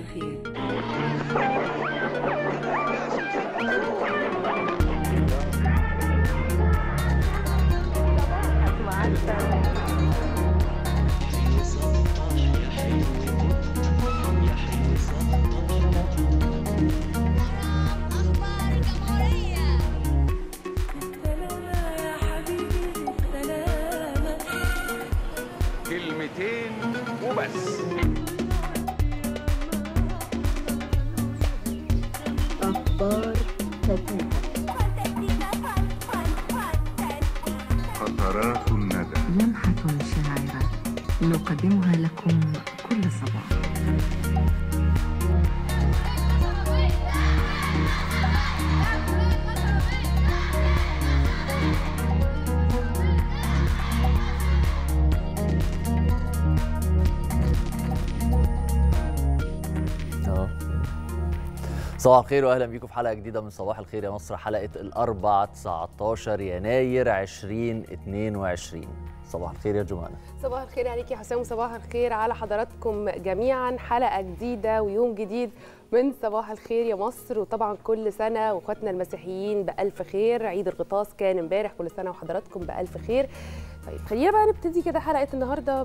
الخير أخبار الجمهورية كلمتين وبس أخبار فتاة قطرات الندى لمحة شاعرة نقدمها لكم كل صباح اه صباح الخير واهلا بيكم في حلقه جديده من صباح الخير يا مصر حلقه الاربع 19 يناير 2022 صباح الخير يا جمانه صباح الخير عليك يا حسام وصباح الخير على حضراتكم جميعا حلقه جديده ويوم جديد من صباح الخير يا مصر وطبعا كل سنه واخواتنا المسيحيين بالف خير عيد الغطاس كان امبارح كل سنه وحضراتكم بالف خير طيب خلينا بقى نبتدي كده حلقه النهارده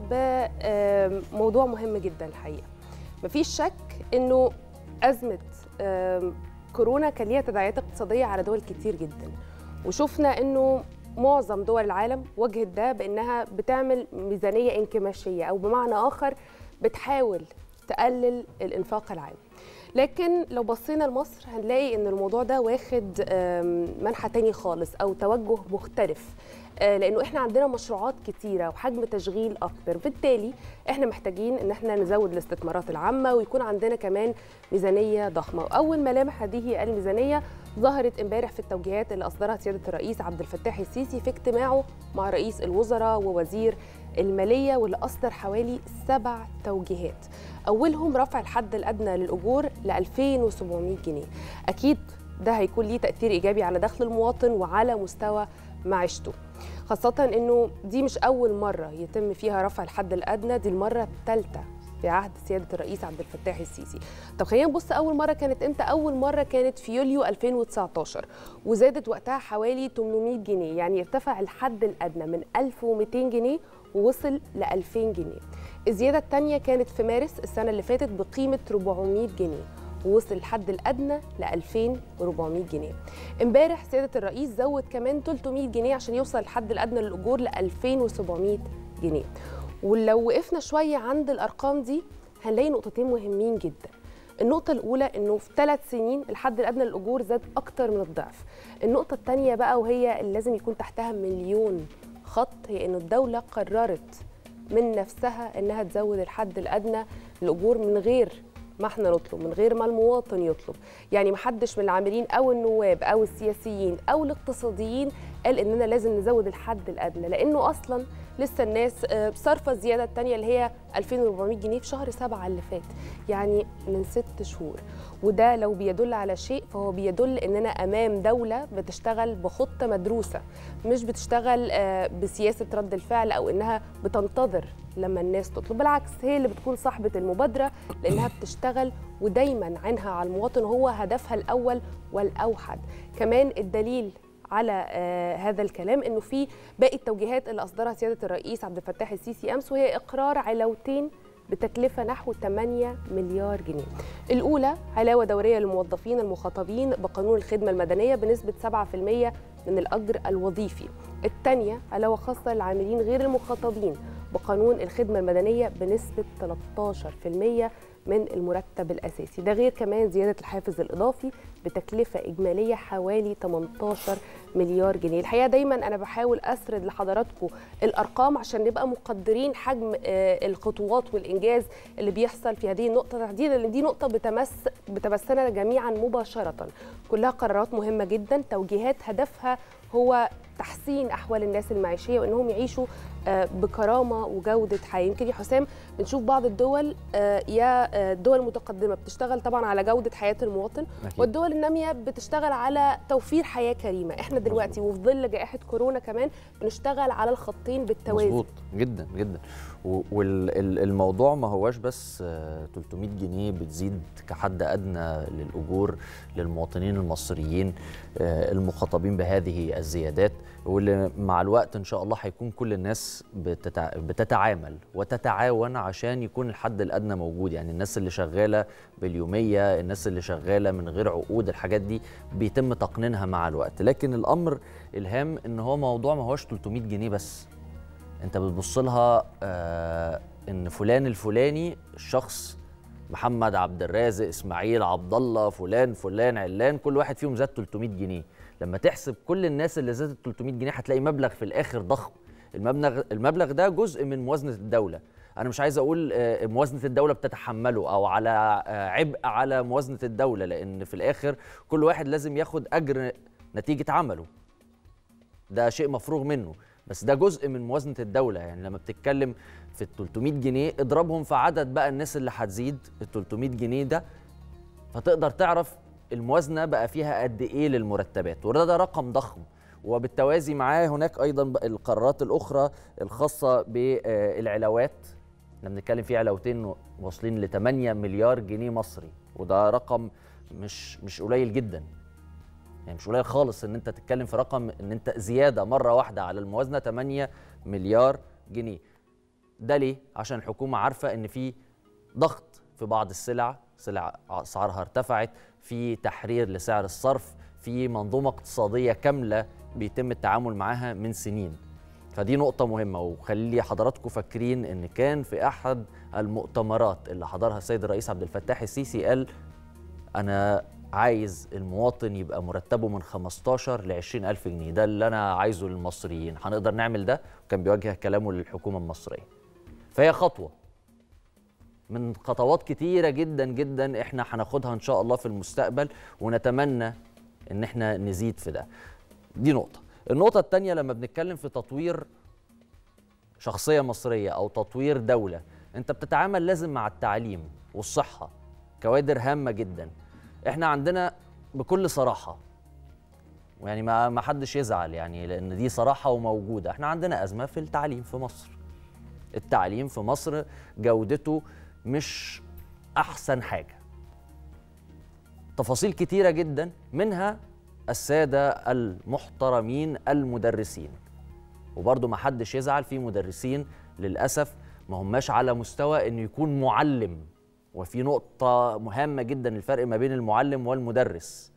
بموضوع مهم جدا الحقيقه مفيش شك انه ازمه آم، كورونا كان ليها تداعيات اقتصاديه على دول كتير جدا وشفنا انه معظم دول العالم واجهت ده بانها بتعمل ميزانيه انكماشيه او بمعنى اخر بتحاول تقلل الانفاق العام لكن لو بصينا لمصر هنلاقي ان الموضوع ده واخد آم، منحى تاني خالص او توجه مختلف آه، لانه احنا عندنا مشروعات كتيره وحجم تشغيل اكتر بالتالي احنا محتاجين ان احنا نزود الاستثمارات العامه ويكون عندنا كمان ميزانيه ضخمه واول ملامح هذه الميزانيه ظهرت امبارح في التوجيهات اللي اصدرها سياده الرئيس عبد الفتاح السيسي في اجتماعه مع رئيس الوزراء ووزير الماليه واللي اصدر حوالي سبع توجيهات اولهم رفع الحد الادنى للاجور ل 2700 جنيه اكيد ده هيكون ليه تاثير ايجابي على دخل المواطن وعلى مستوى معيشته خاصة انه دي مش أول مرة يتم فيها رفع الحد الأدنى دي المرة الثالثة في عهد سيادة الرئيس عبد الفتاح السيسي طب خلينا نبص أول مرة كانت إمتى أول مرة كانت في يوليو 2019 وزادت وقتها حوالي 800 جنيه يعني ارتفع الحد الأدنى من 1200 جنيه ووصل ل 2000 جنيه الزيادة الثانية كانت في مارس السنة اللي فاتت بقيمة 400 جنيه ووصل الحد الادنى ل 2400 جنيه. امبارح سياده الرئيس زود كمان 300 جنيه عشان يوصل الحد الادنى للاجور ل 2700 جنيه. ولو وقفنا شويه عند الارقام دي هنلاقي نقطتين مهمين جدا. النقطة الأولى إنه في ثلاث سنين الحد الأدنى للأجور زاد أكتر من الضعف. النقطة الثانية بقى وهي اللي لازم يكون تحتها مليون خط هي إنه الدولة قررت من نفسها إنها تزود الحد الأدنى للأجور من غير ما احنا نطلب من غير ما المواطن يطلب يعني محدش من العاملين او النواب او السياسيين او الاقتصاديين قال اننا لازم نزود الحد الادنى لانه اصلا لسه الناس آه، صارفه الزياده الثانيه اللي هي 2400 جنيه في شهر سبعة اللي فات يعني من ست شهور وده لو بيدل على شيء فهو بيدل اننا امام دوله بتشتغل بخطه مدروسه مش بتشتغل آه، بسياسه رد الفعل او انها بتنتظر لما الناس تطلب بالعكس هي اللي بتكون صاحبه المبادره لانها بتشتغل ودايما عينها على المواطن هو هدفها الاول والاوحد كمان الدليل على آه هذا الكلام انه في باقي التوجيهات اللي اصدرها سياده الرئيس عبد الفتاح السيسي امس وهي اقرار علاوتين بتكلفة نحو 8 مليار جنيه الأولى علاوة دورية للموظفين المخاطبين بقانون الخدمة المدنية بنسبة 7% من الأجر الوظيفي الثانية علاوة خاصة للعاملين غير المخاطبين بقانون الخدمة المدنية بنسبة 13% من المرتب الأساسي ده غير كمان زيادة الحافز الإضافي بتكلفة إجمالية حوالي 18 مليار جنيه الحقيقة دايما أنا بحاول أسرد لحضراتكم الأرقام عشان نبقى مقدرين حجم آه، الخطوات والإنجاز اللي بيحصل في هذه النقطة تحديدا لأن دي نقطة بتمس بتمسنا جميعا مباشرة كلها قرارات مهمة جدا توجيهات هدفها هو تحسين أحوال الناس المعيشية وإنهم يعيشوا آه، بكرامه وجوده حياه يمكن يا حسام بنشوف بعض الدول آه، يا آه، الدول المتقدمه بتشتغل طبعا على جوده حياه المواطن أكيد. والدول الناميه بتشتغل على توفير حياه كريمه احنا دلوقتي وفي ظل جائحه كورونا كمان بنشتغل على الخطين بالتوازي مظبوط جدا جدا والموضوع ما هواش بس آه، 300 جنيه بتزيد كحد ادنى للاجور للمواطنين المصريين آه، المخاطبين بهذه الزيادات واللي مع الوقت ان شاء الله هيكون كل الناس بتتع... بتتعامل وتتعاون عشان يكون الحد الادنى موجود يعني الناس اللي شغاله باليوميه الناس اللي شغاله من غير عقود الحاجات دي بيتم تقنينها مع الوقت لكن الامر الهام ان هو موضوع ما هوش 300 جنيه بس انت بتبص لها آه ان فلان الفلاني الشخص محمد عبد الرازق اسماعيل عبد الله فلان فلان علان كل واحد فيهم زاد 300 جنيه لما تحسب كل الناس اللي زادت 300 جنيه هتلاقي مبلغ في الاخر ضخم المبلغ المبلغ ده جزء من موازنه الدوله انا مش عايز اقول آه، موازنه الدوله بتتحمله او على آه، عبء على موازنه الدوله لان في الاخر كل واحد لازم ياخد اجر نتيجه عمله ده شيء مفروغ منه بس ده جزء من موازنه الدوله يعني لما بتتكلم في ال 300 جنيه اضربهم في عدد بقى الناس اللي هتزيد ال 300 جنيه ده فتقدر تعرف الموازنه بقى فيها قد ايه للمرتبات وده ده رقم ضخم وبالتوازي معاه هناك ايضا بقى القرارات الاخرى الخاصه بالعلاوات احنا بنتكلم في علاوتين واصلين ل 8 مليار جنيه مصري وده رقم مش مش قليل جدا يعني مش قليل خالص ان انت تتكلم في رقم ان انت زياده مره واحده على الموازنه 8 مليار جنيه ده ليه عشان الحكومه عارفه ان في ضغط في بعض السلع سلع اسعارها ارتفعت في تحرير لسعر الصرف في منظومه اقتصاديه كامله بيتم التعامل معاها من سنين فدي نقطة مهمة وخلي حضراتكم فاكرين إن كان في أحد المؤتمرات اللي حضرها السيد الرئيس عبد الفتاح السيسي قال أنا عايز المواطن يبقى مرتبه من 15 ل 20 ألف جنيه ده اللي أنا عايزه للمصريين هنقدر نعمل ده وكان بيوجه كلامه للحكومة المصرية فهي خطوة من خطوات كتيرة جدا جدا احنا هناخدها ان شاء الله في المستقبل ونتمنى ان احنا نزيد في ده دي نقطة النقطة التانية لما بنتكلم في تطوير شخصية مصرية أو تطوير دولة أنت بتتعامل لازم مع التعليم والصحة كوادر هامة جدا احنا عندنا بكل صراحة يعني ما ما حدش يزعل يعني لأن دي صراحة وموجودة احنا عندنا أزمة في التعليم في مصر التعليم في مصر جودته مش أحسن حاجة تفاصيل كتيرة جدا منها السادة المحترمين المدرسين وبرضه ما حدش يزعل في مدرسين للأسف ما هماش على مستوى إنه يكون معلم وفي نقطة مهمة جدا الفرق ما بين المعلم والمدرس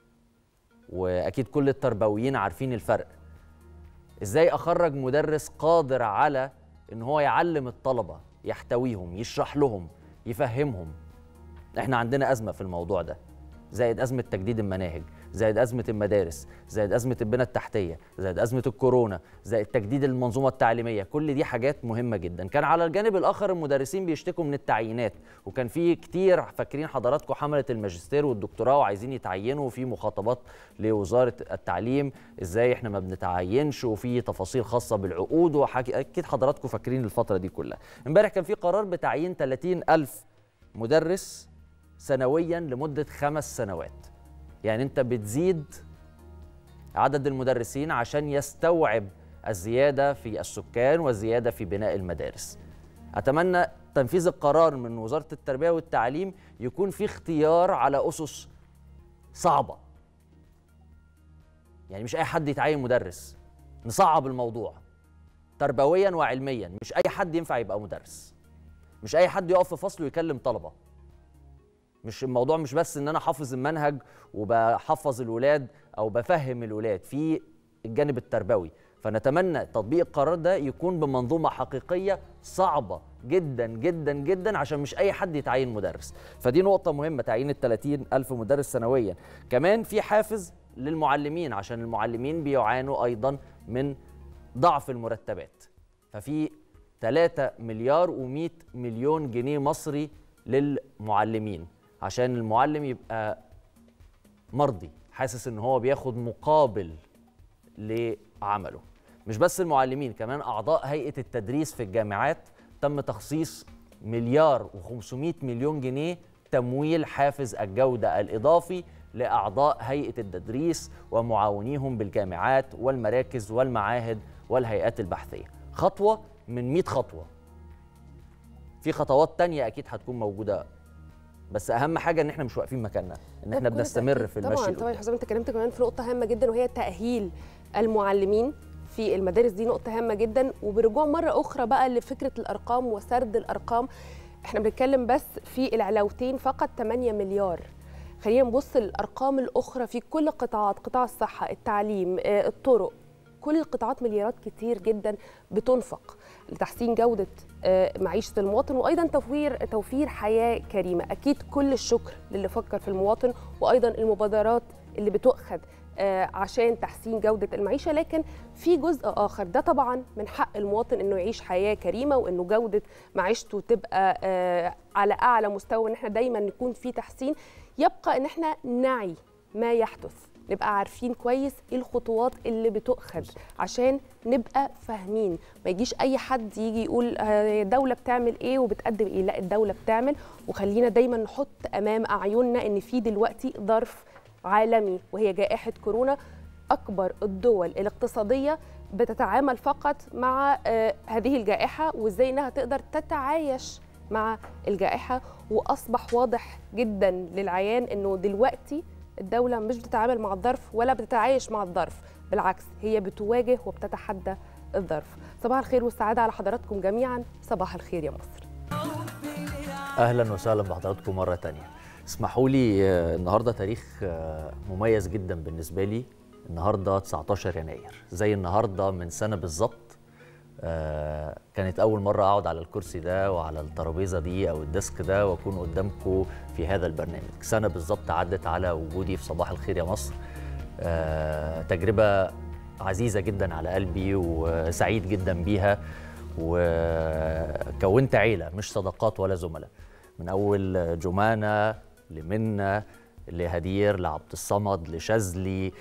وأكيد كل التربويين عارفين الفرق إزاي أخرج مدرس قادر على إن هو يعلم الطلبة يحتويهم يشرح لهم يفهمهم احنا عندنا أزمة في الموضوع ده زائد أزمة تجديد المناهج زائد أزمة المدارس زائد أزمة البنى التحتية زائد أزمة الكورونا زائد تجديد المنظومة التعليمية كل دي حاجات مهمة جدا كان على الجانب الآخر المدرسين بيشتكوا من التعيينات وكان في كتير فاكرين حضراتكم حملة الماجستير والدكتوراه وعايزين يتعينوا وفي مخاطبات لوزارة التعليم إزاي إحنا ما بنتعينش وفي تفاصيل خاصة بالعقود وأكيد حضراتكم فاكرين الفترة دي كلها امبارح كان في قرار بتعيين 30 ألف مدرس سنويا لمدة خمس سنوات يعني انت بتزيد عدد المدرسين عشان يستوعب الزياده في السكان والزياده في بناء المدارس اتمنى تنفيذ القرار من وزاره التربيه والتعليم يكون في اختيار على اسس صعبه يعني مش اي حد يتعين مدرس نصعب الموضوع تربويا وعلميا مش اي حد ينفع يبقى مدرس مش اي حد يقف في فصل ويكلم طلبه مش الموضوع مش بس ان انا حافظ المنهج وبحفظ الولاد او بفهم الولاد في الجانب التربوي فنتمنى تطبيق القرار ده يكون بمنظومه حقيقيه صعبه جدا جدا جدا عشان مش اي حد يتعين مدرس فدي نقطه مهمه تعيين ال 30 الف مدرس سنويا كمان في حافز للمعلمين عشان المعلمين بيعانوا ايضا من ضعف المرتبات ففي 3 مليار و100 مليون جنيه مصري للمعلمين عشان المعلم يبقى مرضي حاسس ان هو بياخد مقابل لعمله مش بس المعلمين كمان اعضاء هيئه التدريس في الجامعات تم تخصيص مليار و500 مليون جنيه تمويل حافز الجوده الاضافي لاعضاء هيئه التدريس ومعاونيهم بالجامعات والمراكز والمعاهد والهيئات البحثيه خطوه من 100 خطوه في خطوات تانية اكيد هتكون موجوده بس اهم حاجه ان احنا مش واقفين مكاننا ان احنا بكل بنستمر تأكيد. في طبعا المشي طبعا لقدام. حسام انت اتكلمت كمان في نقطه هامه جدا وهي تاهيل المعلمين في المدارس دي نقطه هامه جدا وبرجوع مره اخرى بقى لفكره الارقام وسرد الارقام احنا بنتكلم بس في العلاوتين فقط 8 مليار خلينا نبص للارقام الاخرى في كل قطاعات قطاع الصحه التعليم آه، الطرق كل القطاعات مليارات كتير جدا بتنفق لتحسين جوده آه، معيشه المواطن وايضا توفير توفير حياه كريمه اكيد كل الشكر للي فكر في المواطن وايضا المبادرات اللي بتؤخذ آه، عشان تحسين جوده المعيشه لكن في جزء اخر ده طبعا من حق المواطن انه يعيش حياه كريمه وانه جوده معيشته تبقى آه، على اعلى مستوى ان احنا دايما نكون في تحسين يبقى ان احنا نعي ما يحدث نبقى عارفين كويس ايه الخطوات اللي بتؤخذ عشان نبقى فاهمين ما يجيش اي حد يجي يقول آه، الدوله بتعمل ايه وبتقدم ايه لا الدوله بتعمل وخلينا دايما نحط امام اعيننا ان في دلوقتي ظرف عالمي وهي جائحه كورونا اكبر الدول الاقتصاديه بتتعامل فقط مع آه، هذه الجائحه وازاي انها تقدر تتعايش مع الجائحه واصبح واضح جدا للعيان انه دلوقتي الدوله مش بتتعامل مع الظرف ولا بتتعايش مع الظرف بالعكس هي بتواجه وبتتحدى الظرف صباح الخير والسعاده على حضراتكم جميعا صباح الخير يا مصر اهلا وسهلا بحضراتكم مره تانية اسمحوا لي آه، النهارده تاريخ آه، مميز جدا بالنسبه لي النهارده 19 يناير زي النهارده من سنه بالظبط آه، كانت اول مره اقعد على الكرسي ده وعلى الترابيزه دي او الديسك ده واكون قدامكم في هذا البرنامج سنه بالظبط عدت على وجودي في صباح الخير يا مصر آه، تجربه عزيزه جدا على قلبي وسعيد جدا بيها وكونت عيله مش صداقات ولا زملاء من اول جمانه لمنى لهدير لعبد الصمد لشاذلي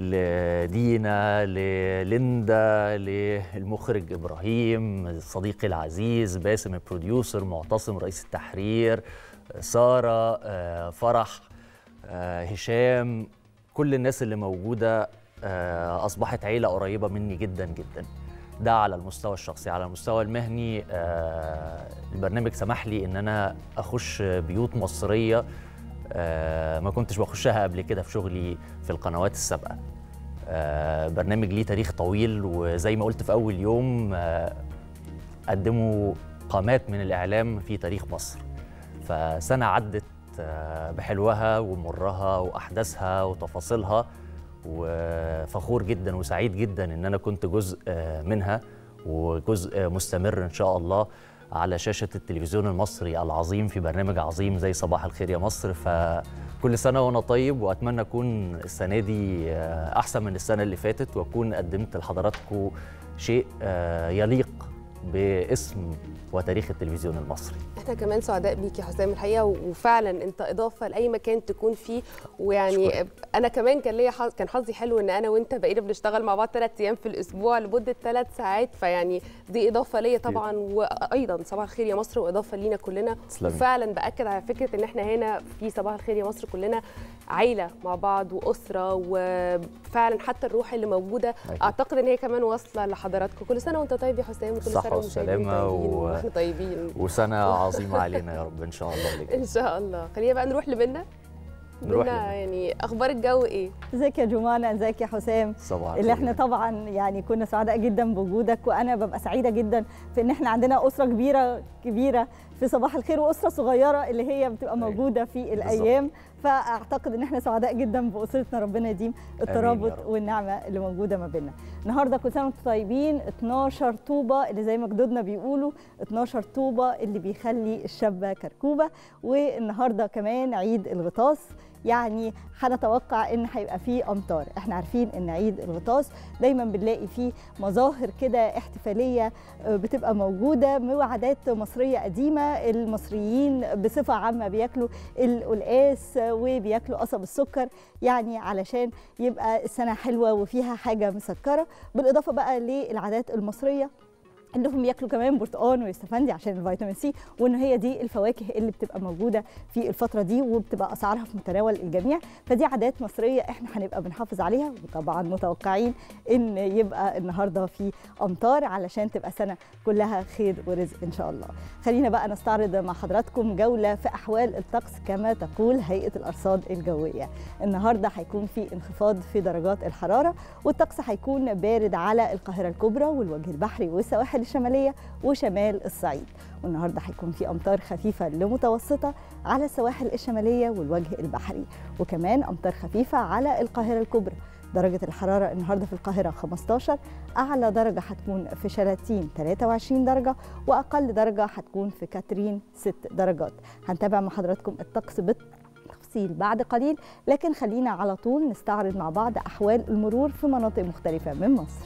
لدينا لليندا للمخرج ابراهيم صديقي العزيز باسم البروديوسر معتصم رئيس التحرير ساره آه، فرح آه، هشام كل الناس اللي موجوده آه، اصبحت عيله قريبه مني جدا جدا ده على المستوى الشخصي على المستوى المهني آه، البرنامج سمح لي ان انا اخش بيوت مصريه آه، ما كنتش بخشها قبل كده في شغلي في القنوات السابقه آه، برنامج ليه تاريخ طويل وزي ما قلت في اول يوم آه، قدموا قامات من الاعلام في تاريخ مصر فسنه عدت آه، بحلوها ومرها واحداثها وتفاصيلها وفخور جدا وسعيد جدا ان انا كنت جزء آه، منها وجزء آه، مستمر ان شاء الله على شاشه التلفزيون المصري العظيم في برنامج عظيم زي صباح الخير يا مصر فكل سنه وانا طيب واتمنى اكون السنه دي آه، احسن من السنه اللي فاتت واكون قدمت لحضراتكم شيء آه، يليق باسم وتاريخ التلفزيون المصري احنا كمان سعداء بيك يا حسام الحقيقه وفعلا انت اضافه لاي مكان تكون فيه ويعني شكراً. انا كمان كان ليا حظ كان حظي حلو ان انا وانت بقينا بنشتغل مع بعض ثلاث ايام في الاسبوع لمده ثلاث ساعات فيعني دي اضافه ليا طبعا وايضا صباح الخير يا مصر واضافه لينا كلنا تسلمي. وفعلا باكد على فكره ان احنا هنا في صباح الخير يا مصر كلنا عيله مع بعض واسره وفعلا حتى الروح اللي موجوده أكيد. اعتقد ان هي كمان واصله لحضراتكم كل سنه وانت طيب يا حسام وكل الصحة سنه والمشاهدين والسلامة طيبين و- واحنا طيبين وسنه عظيمه علينا يا رب ان شاء الله اللي جاي. ان شاء الله خلينا بقى نروح لبنا نروح بنا لبنا. يعني اخبار الجو ايه ازيك يا جمانة ازيك يا حسام صباح اللي الخير. احنا طبعا يعني كنا سعداء جدا بوجودك وانا ببقى سعيده جدا في ان احنا عندنا اسره كبيره كبيره في صباح الخير واسره صغيره اللي هي بتبقى أيوة. موجوده في الايام فاعتقد ان احنا سعداء جدا باسرتنا ربنا يديم يا الترابط رب. والنعمه اللي موجوده ما بيننا النهارده كل سنه وانتم طيبين 12 طوبه اللي زي ما جدودنا بيقولوا 12 طوبه اللي بيخلي الشابه كركوبه والنهارده كمان عيد الغطاس يعني هنتوقع ان هيبقى فيه امطار احنا عارفين ان عيد الغطاس دايما بنلاقي فيه مظاهر كده احتفاليه آه، بتبقى موجوده وعادات مصريه قديمه المصريين بصفه عامه بياكلوا القلقاس وبياكلوا قصب السكر يعني علشان يبقى السنه حلوه وفيها حاجه مسكره بالاضافه بقى للعادات المصريه انهم ياكلوا كمان برتقان ويستفندي عشان الفيتامين سي وان هي دي الفواكه اللي بتبقى موجوده في الفتره دي وبتبقى اسعارها في متناول الجميع فدي عادات مصريه احنا هنبقى بنحافظ عليها وطبعا متوقعين ان يبقى النهارده في امطار علشان تبقى سنه كلها خير ورزق ان شاء الله خلينا بقى نستعرض مع حضراتكم جوله في احوال الطقس كما تقول هيئه الارصاد الجويه النهارده هيكون في انخفاض في درجات الحراره والطقس هيكون بارد على القاهره الكبرى والوجه البحري والسواحل الشماليه وشمال الصعيد والنهارده هيكون في امطار خفيفه لمتوسطه على السواحل الشماليه والوجه البحري وكمان امطار خفيفه على القاهره الكبرى درجة الحرارة النهاردة في القاهرة 15 أعلى درجة هتكون في شلاتين 23 درجة وأقل درجة هتكون في كاترين 6 درجات هنتابع مع حضراتكم الطقس بالتفصيل بعد قليل لكن خلينا على طول نستعرض مع بعض أحوال المرور في مناطق مختلفة من مصر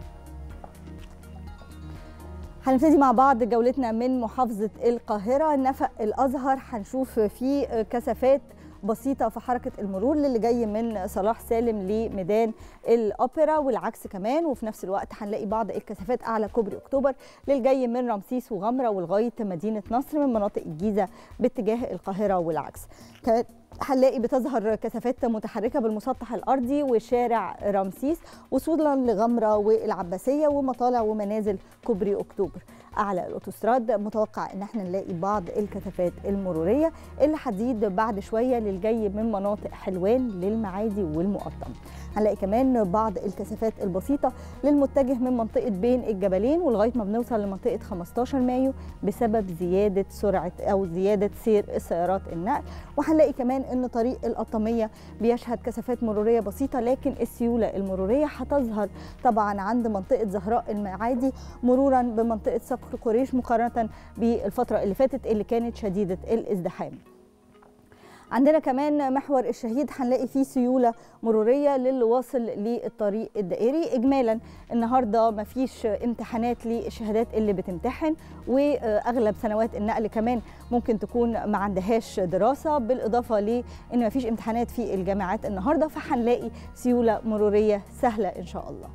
هنبتدي مع بعض جولتنا من محافظة القاهرة نفق الأزهر هنشوف فيه كثافات بسيطة في حركة المرور للي جاي من صلاح سالم لميدان الأوبرا والعكس كمان وفي نفس الوقت هنلاقي بعض الكثافات أعلى كوبري أكتوبر للي جاي من رمسيس وغمرة ولغاية مدينة نصر من مناطق الجيزة باتجاه القاهرة والعكس كمان هنلاقي بتظهر كثافات متحركه بالمسطح الارضي وشارع رمسيس وصولا لغمره والعباسيه ومطالع ومنازل كوبري اكتوبر اعلى الاوتوستراد متوقع ان احنا نلاقي بعض الكثافات المروريه اللي هتزيد بعد شويه للجاي من مناطق حلوان للمعادي والمقطم هنلاقي كمان بعض الكثافات البسيطه للمتجه من منطقه بين الجبلين ولغايه ما بنوصل لمنطقه 15 مايو بسبب زياده سرعه او زياده سير السيارات النقل وهنلاقي كمان ان طريق القطاميه بيشهد كثافات مروريه بسيطه لكن السيوله المروريه هتظهر طبعا عند منطقه زهراء المعادي مرورا بمنطقه صقر قريش مقارنه بالفتره اللي فاتت اللي كانت شديده الازدحام عندنا كمان محور الشهيد هنلاقي فيه سيوله مروريه للي واصل للطريق الدائري اجمالا النهارده مفيش امتحانات للشهادات اللي بتمتحن واغلب سنوات النقل كمان ممكن تكون ما عندهاش دراسه بالاضافه لان مفيش امتحانات في الجامعات النهارده فهنلاقي سيوله مروريه سهله ان شاء الله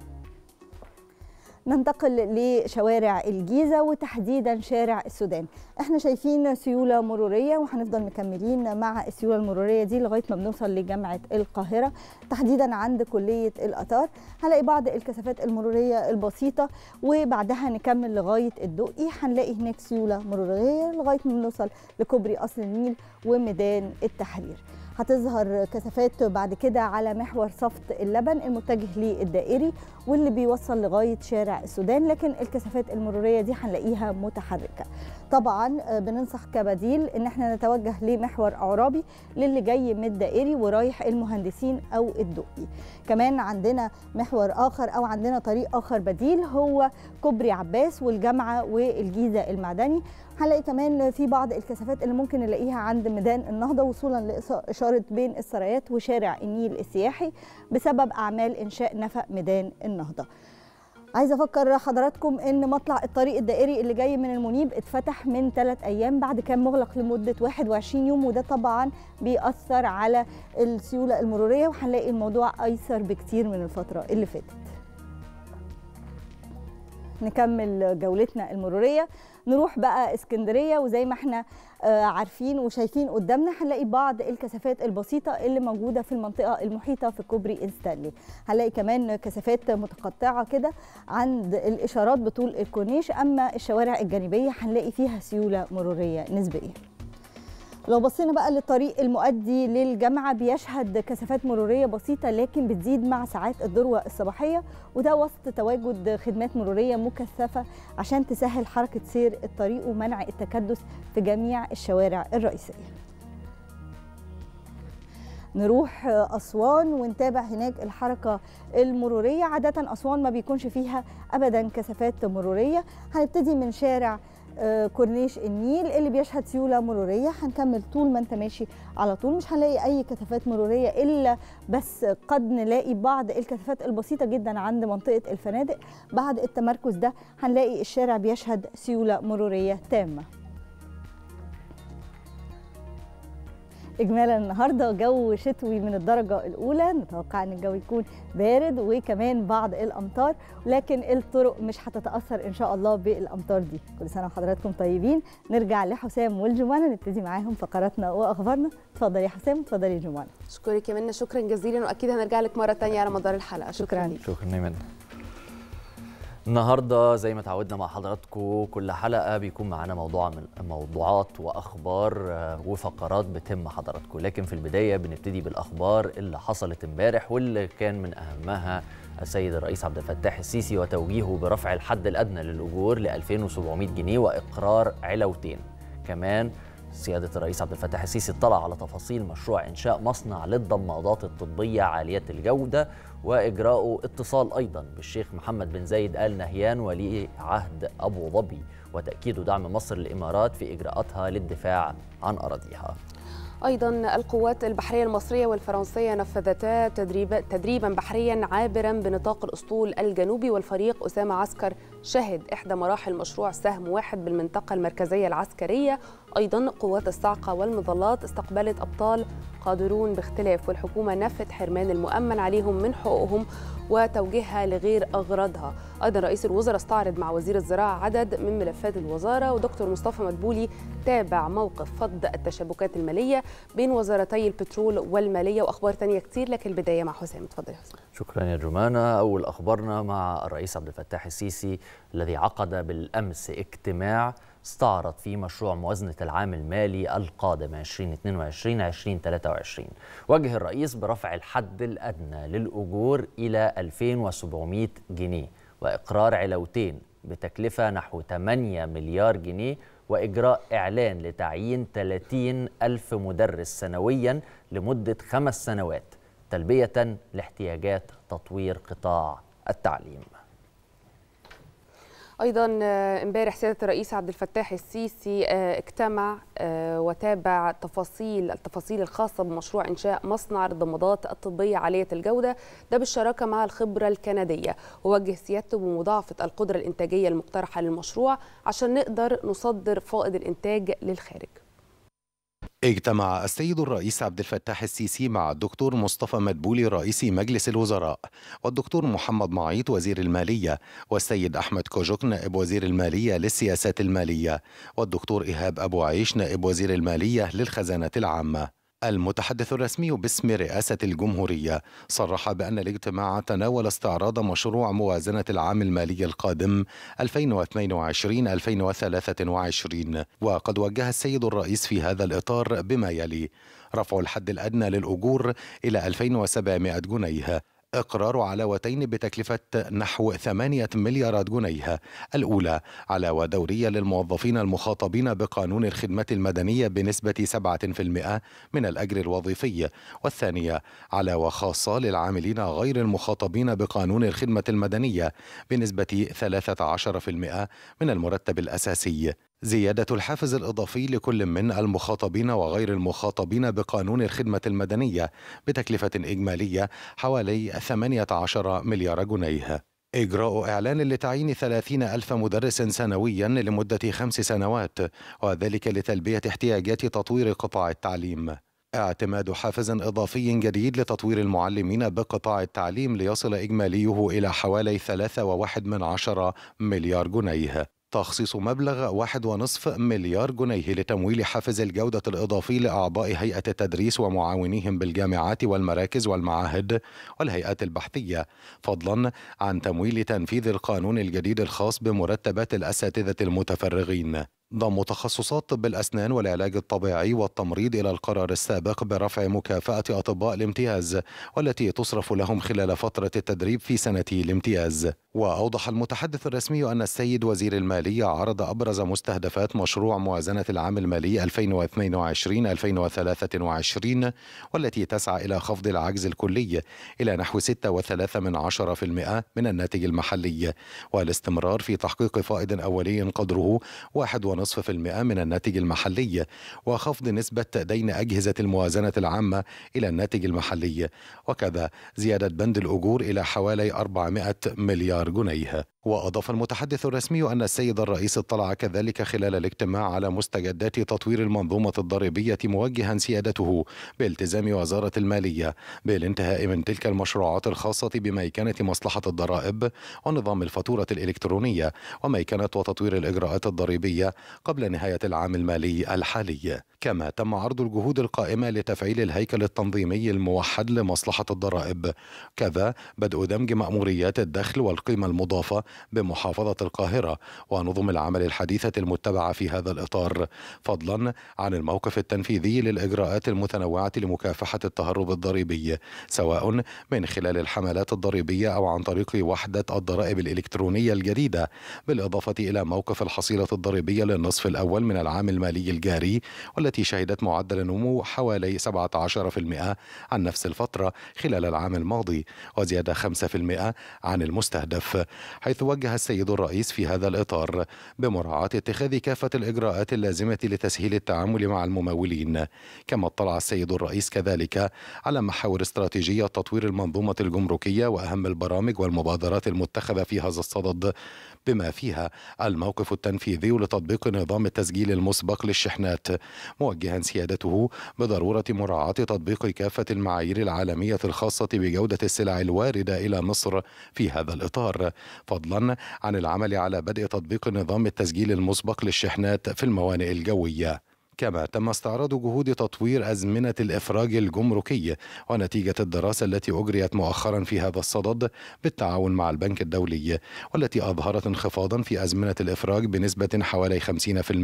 ننتقل لشوارع الجيزة وتحديدا شارع السودان احنا شايفين سيولة مرورية وهنفضل مكملين مع السيولة المرورية دي لغاية ما بنوصل لجامعة القاهرة تحديدا عند كلية الآثار هنلاقي بعض الكثافات المرورية البسيطة وبعدها نكمل لغاية الدقي هنلاقي هناك سيولة مرورية لغاية ما بنوصل لكوبري قصر النيل وميدان التحرير هتظهر كثافات بعد كده على محور صفت اللبن المتجه للدائري واللي بيوصل لغايه شارع السودان لكن الكثافات المروريه دي هنلاقيها متحركه طبعا بننصح كبديل ان احنا نتوجه لمحور اعرابي للي جاي من الدائري ورايح المهندسين او الدقي كمان عندنا محور اخر او عندنا طريق اخر بديل هو كوبري عباس والجامعه والجيزه المعدني هنلاقي كمان في بعض الكثافات اللي ممكن نلاقيها عند ميدان النهضه وصولا لاشاره بين السرايات وشارع النيل السياحي بسبب اعمال انشاء نفق ميدان النهضه عايزه افكر حضراتكم ان مطلع الطريق الدائري اللي جاي من المنيب اتفتح من ثلاث ايام بعد كان مغلق لمده 21 يوم وده طبعا بيأثر على السيوله المروريه وهنلاقي الموضوع ايسر بكتير من الفتره اللي فاتت نكمل جولتنا المروريه نروح بقى اسكندريه وزي ما احنا عارفين وشايفين قدامنا هنلاقي بعض الكثافات البسيطه اللي موجوده في المنطقه المحيطه في كوبري انستانلي هنلاقي كمان كثافات متقطعه كده عند الاشارات بطول الكورنيش اما الشوارع الجانبيه هنلاقي فيها سيوله مروريه نسبيه لو بصينا بقى للطريق المؤدي للجامعة بيشهد كثافات مرورية بسيطة لكن بتزيد مع ساعات الذروة الصباحية وده وسط تواجد خدمات مرورية مكثفة عشان تسهل حركة سير الطريق ومنع التكدس في جميع الشوارع الرئيسية نروح أسوان ونتابع هناك الحركة المرورية عادة أسوان ما بيكونش فيها أبدا كثافات مرورية هنبتدي من شارع آه، كورنيش النيل اللي بيشهد سيوله مروريه هنكمل طول ما انت ماشي على طول مش هنلاقي اي كثافات مروريه الا بس قد نلاقي بعض الكثافات البسيطه جدا عند منطقه الفنادق بعد التمركز ده هنلاقي الشارع بيشهد سيوله مروريه تامه اجمالا النهارده جو شتوي من الدرجه الاولى نتوقع ان الجو يكون بارد وكمان بعض الامطار لكن الطرق مش هتتاثر ان شاء الله بالامطار دي كل سنه وحضراتكم طيبين نرجع لحسام والجمانه نبتدي معاهم فقراتنا واخبارنا اتفضل يا حسام اتفضل يا جمانه اشكرك يا منى شكرا جزيلا واكيد هنرجع لك مره تانية على مدار الحلقه شكرا, شكراً. ليك شكرا يا منى النهارده زي ما تعودنا مع حضراتكم كل حلقه بيكون معانا موضوع من موضوعات واخبار آه، وفقرات بتهم حضراتكم لكن في البدايه بنبتدي بالاخبار اللي حصلت امبارح واللي كان من اهمها السيد الرئيس عبد الفتاح السيسي وتوجيهه برفع الحد الادنى للاجور ل 2700 جنيه واقرار علوتين كمان سيادة الرئيس عبد الفتاح السيسي اطلع على تفاصيل مشروع إنشاء مصنع للضمادات الطبية عالية الجودة وإجراء اتصال أيضا بالشيخ محمد بن زايد آل نهيان ولي عهد أبو ظبي وتأكيد دعم مصر للإمارات في إجراءاتها للدفاع عن أراضيها ايضا القوات البحريه المصريه والفرنسيه نفذتا تدريب تدريبا بحريا عابرا بنطاق الاسطول الجنوبي والفريق اسامه عسكر شهد احدى مراحل مشروع سهم واحد بالمنطقه المركزيه العسكريه ايضا قوات الصاعقه والمظلات استقبلت ابطال قادرون باختلاف والحكومه نفت حرمان المؤمن عليهم من حقوقهم وتوجيهها لغير اغراضها ايضا رئيس الوزراء استعرض مع وزير الزراعه عدد من ملفات الوزاره ودكتور مصطفى مدبولي تابع موقف فض التشابكات الماليه بين وزارتي البترول والماليه واخبار تانية كتير لكن البدايه مع حسام اتفضل يا حسام شكرا يا جمانة أول أخبارنا مع الرئيس عبد الفتاح السيسي الذي عقد بالأمس اجتماع استعرض فيه مشروع موازنة العام المالي القادم 2022-2023 وجه الرئيس برفع الحد الأدنى للأجور إلى 2700 جنيه وإقرار علوتين بتكلفة نحو 8 مليار جنيه وإجراء إعلان لتعيين 30 ألف مدرس سنويا لمدة خمس سنوات تلبية لاحتياجات تطوير قطاع التعليم ايضا آه، امبارح سياده الرئيس عبد الفتاح السيسي آه، اجتمع آه، وتابع تفاصيل التفاصيل الخاصه بمشروع انشاء مصنع الضمادات الطبيه عاليه الجوده ده بالشراكه مع الخبره الكنديه ووجه سيادته بمضاعفه القدره الانتاجيه المقترحه للمشروع عشان نقدر نصدر فائض الانتاج للخارج اجتمع السيد الرئيس عبد الفتاح السيسي مع الدكتور مصطفى مدبولي رئيس مجلس الوزراء والدكتور محمد معيط وزير المالية والسيد أحمد كوجوك نائب وزير المالية للسياسات المالية والدكتور إيهاب أبو عيش نائب وزير المالية للخزانة العامة المتحدث الرسمي باسم رئاسة الجمهورية صرح بأن الاجتماع تناول استعراض مشروع موازنة العام المالي القادم 2022-2023 وقد وجه السيد الرئيس في هذا الإطار بما يلي رفع الحد الأدنى للأجور إلى 2700 جنيه إقرار علاوتين بتكلفة نحو ثمانية مليارات جنيه الأولى علاوة دورية للموظفين المخاطبين بقانون الخدمة المدنية بنسبة 7% من الأجر الوظيفي والثانية علاوة خاصة للعاملين غير المخاطبين بقانون الخدمة المدنية بنسبة 13% من المرتب الأساسي زيادة الحافز الإضافي لكل من المخاطبين وغير المخاطبين بقانون الخدمة المدنية بتكلفة إجمالية حوالي 18 مليار جنيه إجراء إعلان لتعيين 30 ألف مدرس سنويا لمدة خمس سنوات وذلك لتلبية احتياجات تطوير قطاع التعليم اعتماد حافز إضافي جديد لتطوير المعلمين بقطاع التعليم ليصل إجماليه إلى حوالي 3.1 مليار جنيه تخصيص مبلغ واحد ونصف مليار جنيه لتمويل حافز الجودة الإضافي لأعضاء هيئة التدريس ومعاونيهم بالجامعات والمراكز والمعاهد والهيئات البحثية فضلا عن تمويل تنفيذ القانون الجديد الخاص بمرتبات الأساتذة المتفرغين ضم تخصصات طب الأسنان والعلاج الطبيعي والتمريض إلى القرار السابق برفع مكافأة أطباء الامتياز والتي تصرف لهم خلال فترة التدريب في سنتي الامتياز وأوضح المتحدث الرسمي أن السيد وزير المالية عرض أبرز مستهدفات مشروع موازنة العام المالي 2022-2023 والتي تسعى إلى خفض العجز الكلي إلى نحو 6.3 من عشرة في المئة من الناتج المحلي والاستمرار في تحقيق فائض أولي قدره واحد ونصف في المئة من الناتج المحلي وخفض نسبة دين أجهزة الموازنة العامة إلى الناتج المحلي وكذا زيادة بند الأجور إلى حوالي 400 مليار جنيه وأضاف المتحدث الرسمي أن السيد الرئيس اطلع كذلك خلال الاجتماع على مستجدات تطوير المنظومة الضريبية موجها سيادته بالتزام وزارة المالية بالانتهاء من تلك المشروعات الخاصة بميكنة مصلحة الضرائب ونظام الفاتورة الإلكترونية وميكنة وتطوير الإجراءات الضريبية قبل نهاية العام المالي الحالي كما تم عرض الجهود القائمة لتفعيل الهيكل التنظيمي الموحد لمصلحة الضرائب كذا بدء دمج مأموريات الدخل والقيمة المضافة بمحافظة القاهرة ونظم العمل الحديثة المتبعة في هذا الإطار فضلا عن الموقف التنفيذي للإجراءات المتنوعة لمكافحة التهرب الضريبي سواء من خلال الحملات الضريبية أو عن طريق وحدة الضرائب الإلكترونية الجديدة بالإضافة إلى موقف الحصيلة الضريبية للنصف الأول من العام المالي الجاري والتي شهدت معدل نمو حوالي 17% عن نفس الفترة خلال العام الماضي وزيادة 5% عن المستهدف حيث وجه السيد الرئيس في هذا الإطار بمراعاة اتخاذ كافة الإجراءات اللازمة لتسهيل التعامل مع الممولين كما اطلع السيد الرئيس كذلك على محاور استراتيجية تطوير المنظومة الجمركية وأهم البرامج والمبادرات المتخذة في هذا الصدد بما فيها الموقف التنفيذي لتطبيق نظام التسجيل المسبق للشحنات موجها سيادته بضرورة مراعاة تطبيق كافة المعايير العالمية الخاصة بجودة السلع الواردة إلى مصر في هذا الإطار فضلا عن العمل على بدء تطبيق نظام التسجيل المسبق للشحنات في الموانئ الجوية كما تم استعراض جهود تطوير أزمنة الإفراج الجمركي ونتيجة الدراسة التي أجريت مؤخرا في هذا الصدد بالتعاون مع البنك الدولي والتي أظهرت انخفاضا في أزمنة الإفراج بنسبة حوالي 50%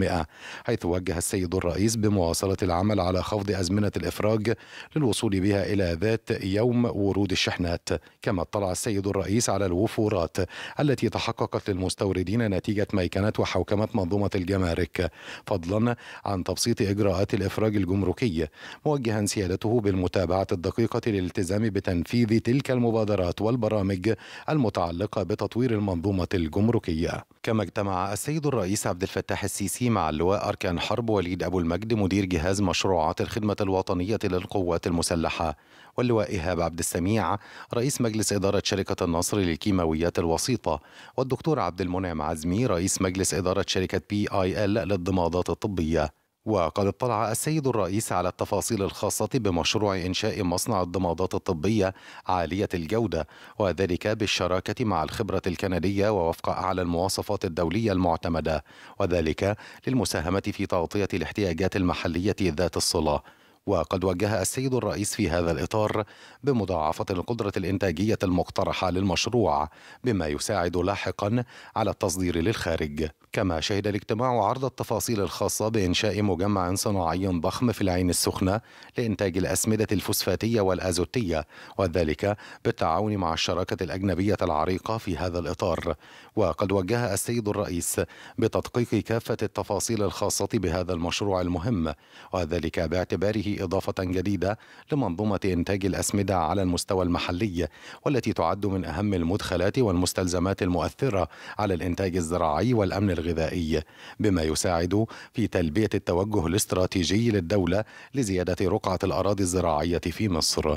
حيث وجه السيد الرئيس بمواصلة العمل على خفض أزمنة الإفراج للوصول بها إلى ذات يوم ورود الشحنات كما اطلع السيد الرئيس على الوفورات التي تحققت للمستوردين نتيجة ميكنة وحوكمة منظومة الجمارك فضلا عن تبسيط تبسيط إجراءات الإفراج الجمركي موجها سيادته بالمتابعة الدقيقة للالتزام بتنفيذ تلك المبادرات والبرامج المتعلقة بتطوير المنظومة الجمركية كما اجتمع السيد الرئيس عبد الفتاح السيسي مع اللواء أركان حرب وليد أبو المجد مدير جهاز مشروعات الخدمة الوطنية للقوات المسلحة واللواء إيهاب عبد السميع رئيس مجلس إدارة شركة النصر للكيماويات الوسيطة والدكتور عبد المنعم عزمي رئيس مجلس إدارة شركة بي آي إل للضمادات الطبية وقد اطلع السيد الرئيس على التفاصيل الخاصة بمشروع إنشاء مصنع الضمادات الطبية عالية الجودة وذلك بالشراكة مع الخبرة الكندية ووفق أعلى المواصفات الدولية المعتمدة وذلك للمساهمة في تغطية الاحتياجات المحلية ذات الصلة وقد وجه السيد الرئيس في هذا الإطار بمضاعفة القدرة الإنتاجية المقترحة للمشروع بما يساعد لاحقا على التصدير للخارج كما شهد الاجتماع عرض التفاصيل الخاصة بإنشاء مجمع صناعي ضخم في العين السخنة لإنتاج الأسمدة الفوسفاتية والأزوتية وذلك بالتعاون مع الشراكة الأجنبية العريقة في هذا الإطار وقد وجه السيد الرئيس بتدقيق كافة التفاصيل الخاصة بهذا المشروع المهم وذلك باعتباره إضافة جديدة لمنظومة إنتاج الأسمدة على المستوى المحلي والتي تعد من أهم المدخلات والمستلزمات المؤثرة على الإنتاج الزراعي والأمن الغذائي بما يساعد في تلبية التوجه الاستراتيجي للدولة لزيادة رقعة الأراضي الزراعية في مصر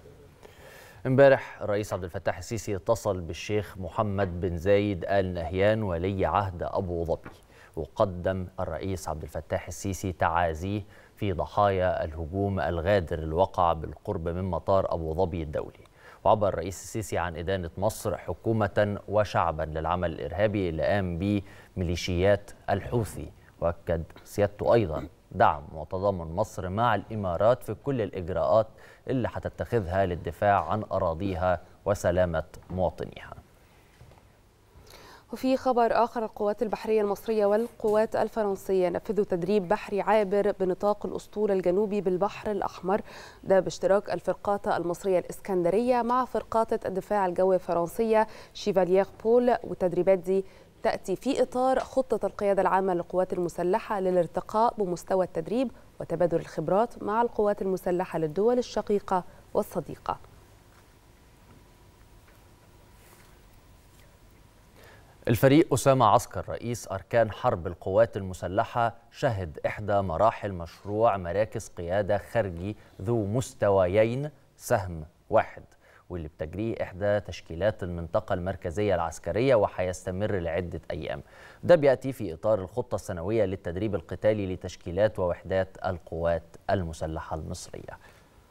امبارح الرئيس عبد الفتاح السيسي اتصل بالشيخ محمد بن زايد آل نهيان ولي عهد أبو ظبي وقدم الرئيس عبد الفتاح السيسي تعازيه في ضحايا الهجوم الغادر الوقع بالقرب من مطار أبو ظبي الدولي وعبر الرئيس السيسي عن إدانة مصر حكومة وشعبا للعمل الإرهابي اللي قام به ميليشيات الحوثي وأكد سيادته أيضا دعم وتضامن مصر مع الإمارات في كل الإجراءات اللي هتتخذها للدفاع عن أراضيها وسلامة مواطنيها وفي خبر آخر القوات البحرية المصرية والقوات الفرنسية نفذوا تدريب بحري عابر بنطاق الأسطول الجنوبي بالبحر الأحمر ده باشتراك الفرقاطة المصرية الإسكندرية مع فرقاطة الدفاع الجوي الفرنسية شيفاليير بول والتدريبات دي تأتي في إطار خطة القيادة العامة للقوات المسلحة للارتقاء بمستوى التدريب وتبادل الخبرات مع القوات المسلحة للدول الشقيقة والصديقة الفريق أسامة عسكر رئيس أركان حرب القوات المسلحة شهد إحدى مراحل مشروع مراكز قيادة خارجي ذو مستويين سهم واحد واللي بتجريه إحدى تشكيلات المنطقة المركزية العسكرية وهيستمر لعدة أيام ده بيأتي في إطار الخطة السنوية للتدريب القتالي لتشكيلات ووحدات القوات المسلحة المصرية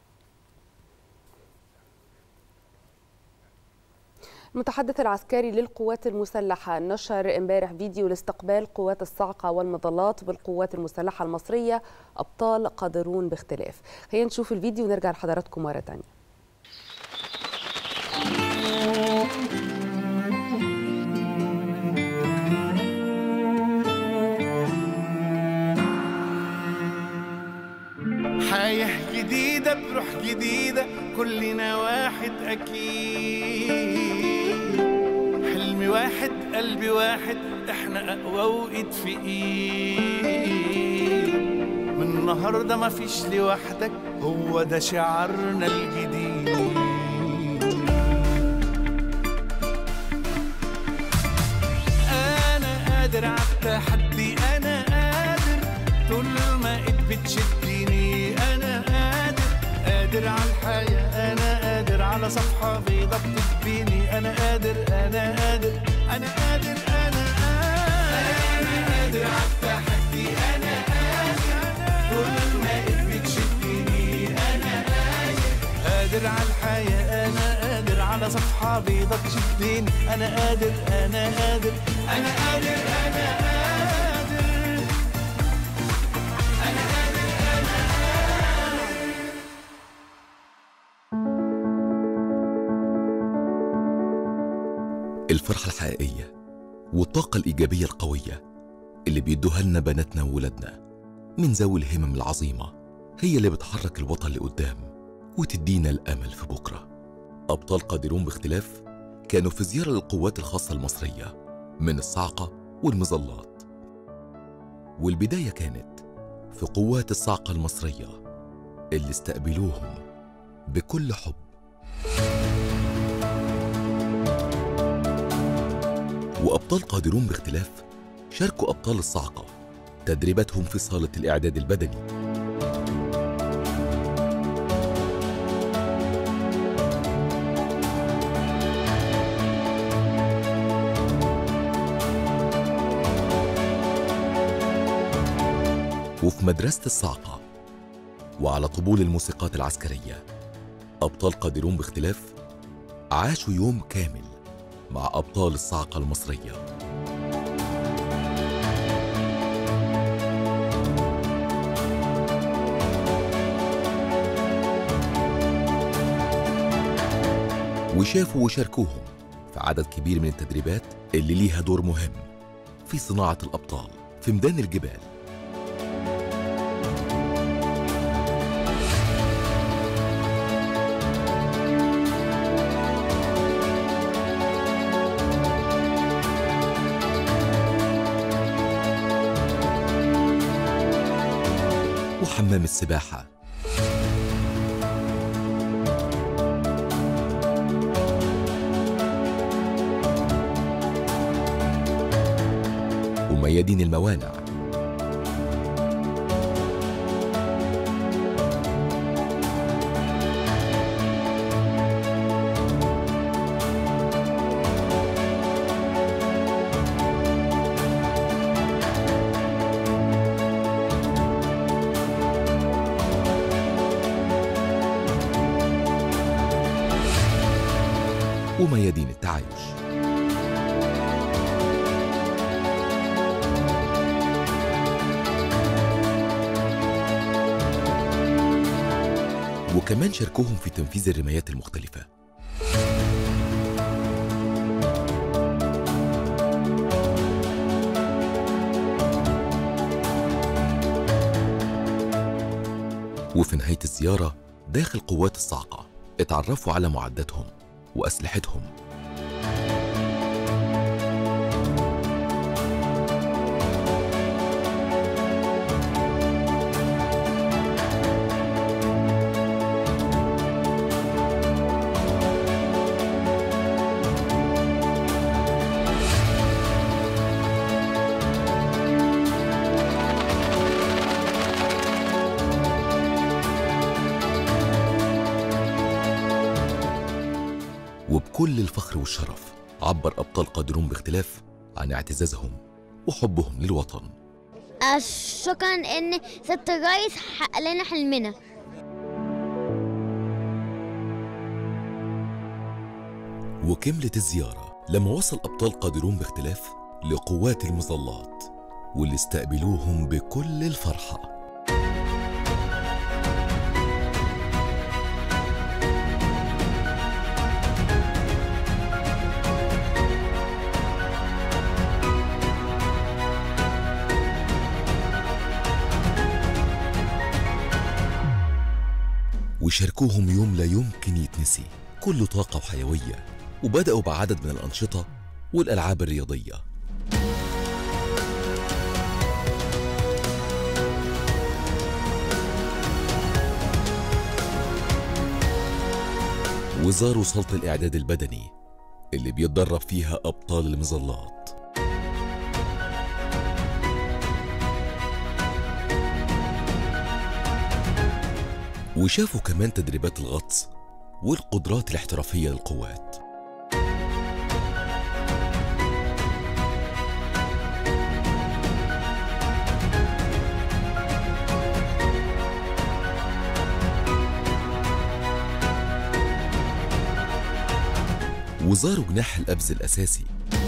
المتحدث العسكري للقوات المسلحة نشر امبارح فيديو لاستقبال قوات الصاعقة والمظلات بالقوات المسلحة المصرية أبطال قادرون باختلاف خلينا نشوف الفيديو ونرجع لحضراتكم مرة تانية حياة جديدة بروح جديدة كلنا واحد أكيد حلم واحد قلب واحد احنا أقوى وإيد في إيد من النهاردة مفيش لوحدك هو ده شعارنا الجديد أنا قادر عالتحدي أنا قادر طول ما إيد بتشدني أنا قادر قادر على الحياة أنا قادر على صفحة بيضة بتديني أنا قادر أنا قادر أنا قادر أنا قادر أنا قادر عالتحدي أنا قادر طول ما إيد بتشدني أنا قادر قادر على الحياة أنا قادر على صفحة بيضة تشدني أنا قادر أنا قادر أنا قادر أنا قادر الفرحة الحقيقية والطاقة الإيجابية القوية اللي بيدوها لنا بناتنا وولادنا من ذوي الهمم العظيمة هي اللي بتحرك الوطن لقدام وتدينا الأمل في بكرة أبطال قادرون باختلاف كانوا في زيارة للقوات الخاصة المصرية من الصاعقة والمظلات والبداية كانت في قوات الصاعقة المصرية اللي استقبلوهم بكل حب وأبطال قادرون باختلاف شاركوا أبطال الصاعقة تدريباتهم في صالة الإعداد البدني وفي مدرسة الصاعقة وعلى طبول الموسيقات العسكرية أبطال قادرون باختلاف عاشوا يوم كامل مع أبطال الصاعقة المصرية وشافوا وشاركوهم في عدد كبير من التدريبات اللي ليها دور مهم في صناعة الأبطال في ميدان الجبال وحمام السباحة وميادين الموانع وميادين التعايش وكمان شاركوهم في تنفيذ الرمايات المختلفة وفي نهاية الزيارة داخل قوات الصاعقة اتعرفوا على معداتهم وأسلحتهم وبكل الفخر والشرف عبر أبطال قادرون باختلاف عن اعتزازهم وحبهم للوطن آه، شكرا ان ست الرئيس حقق لنا حلمنا وكملت الزيارة لما وصل أبطال قادرون باختلاف لقوات المظلات واللي استقبلوهم بكل الفرحة وشاركوهم يوم لا يمكن يتنسي كله طاقة وحيوية وبدأوا بعدد من الأنشطة والألعاب الرياضية وزاروا صالة الإعداد البدني اللي بيتدرب فيها أبطال المظلات وشافوا كمان تدريبات الغطس والقدرات الاحترافية للقوات وزاروا جناح الأبز الأساسي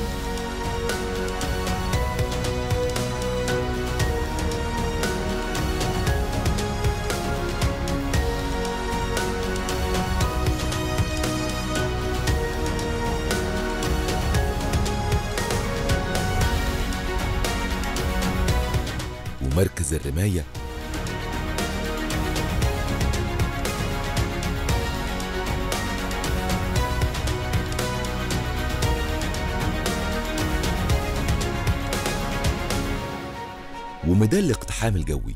ومركز الرماية وميدان الاقتحام الجوي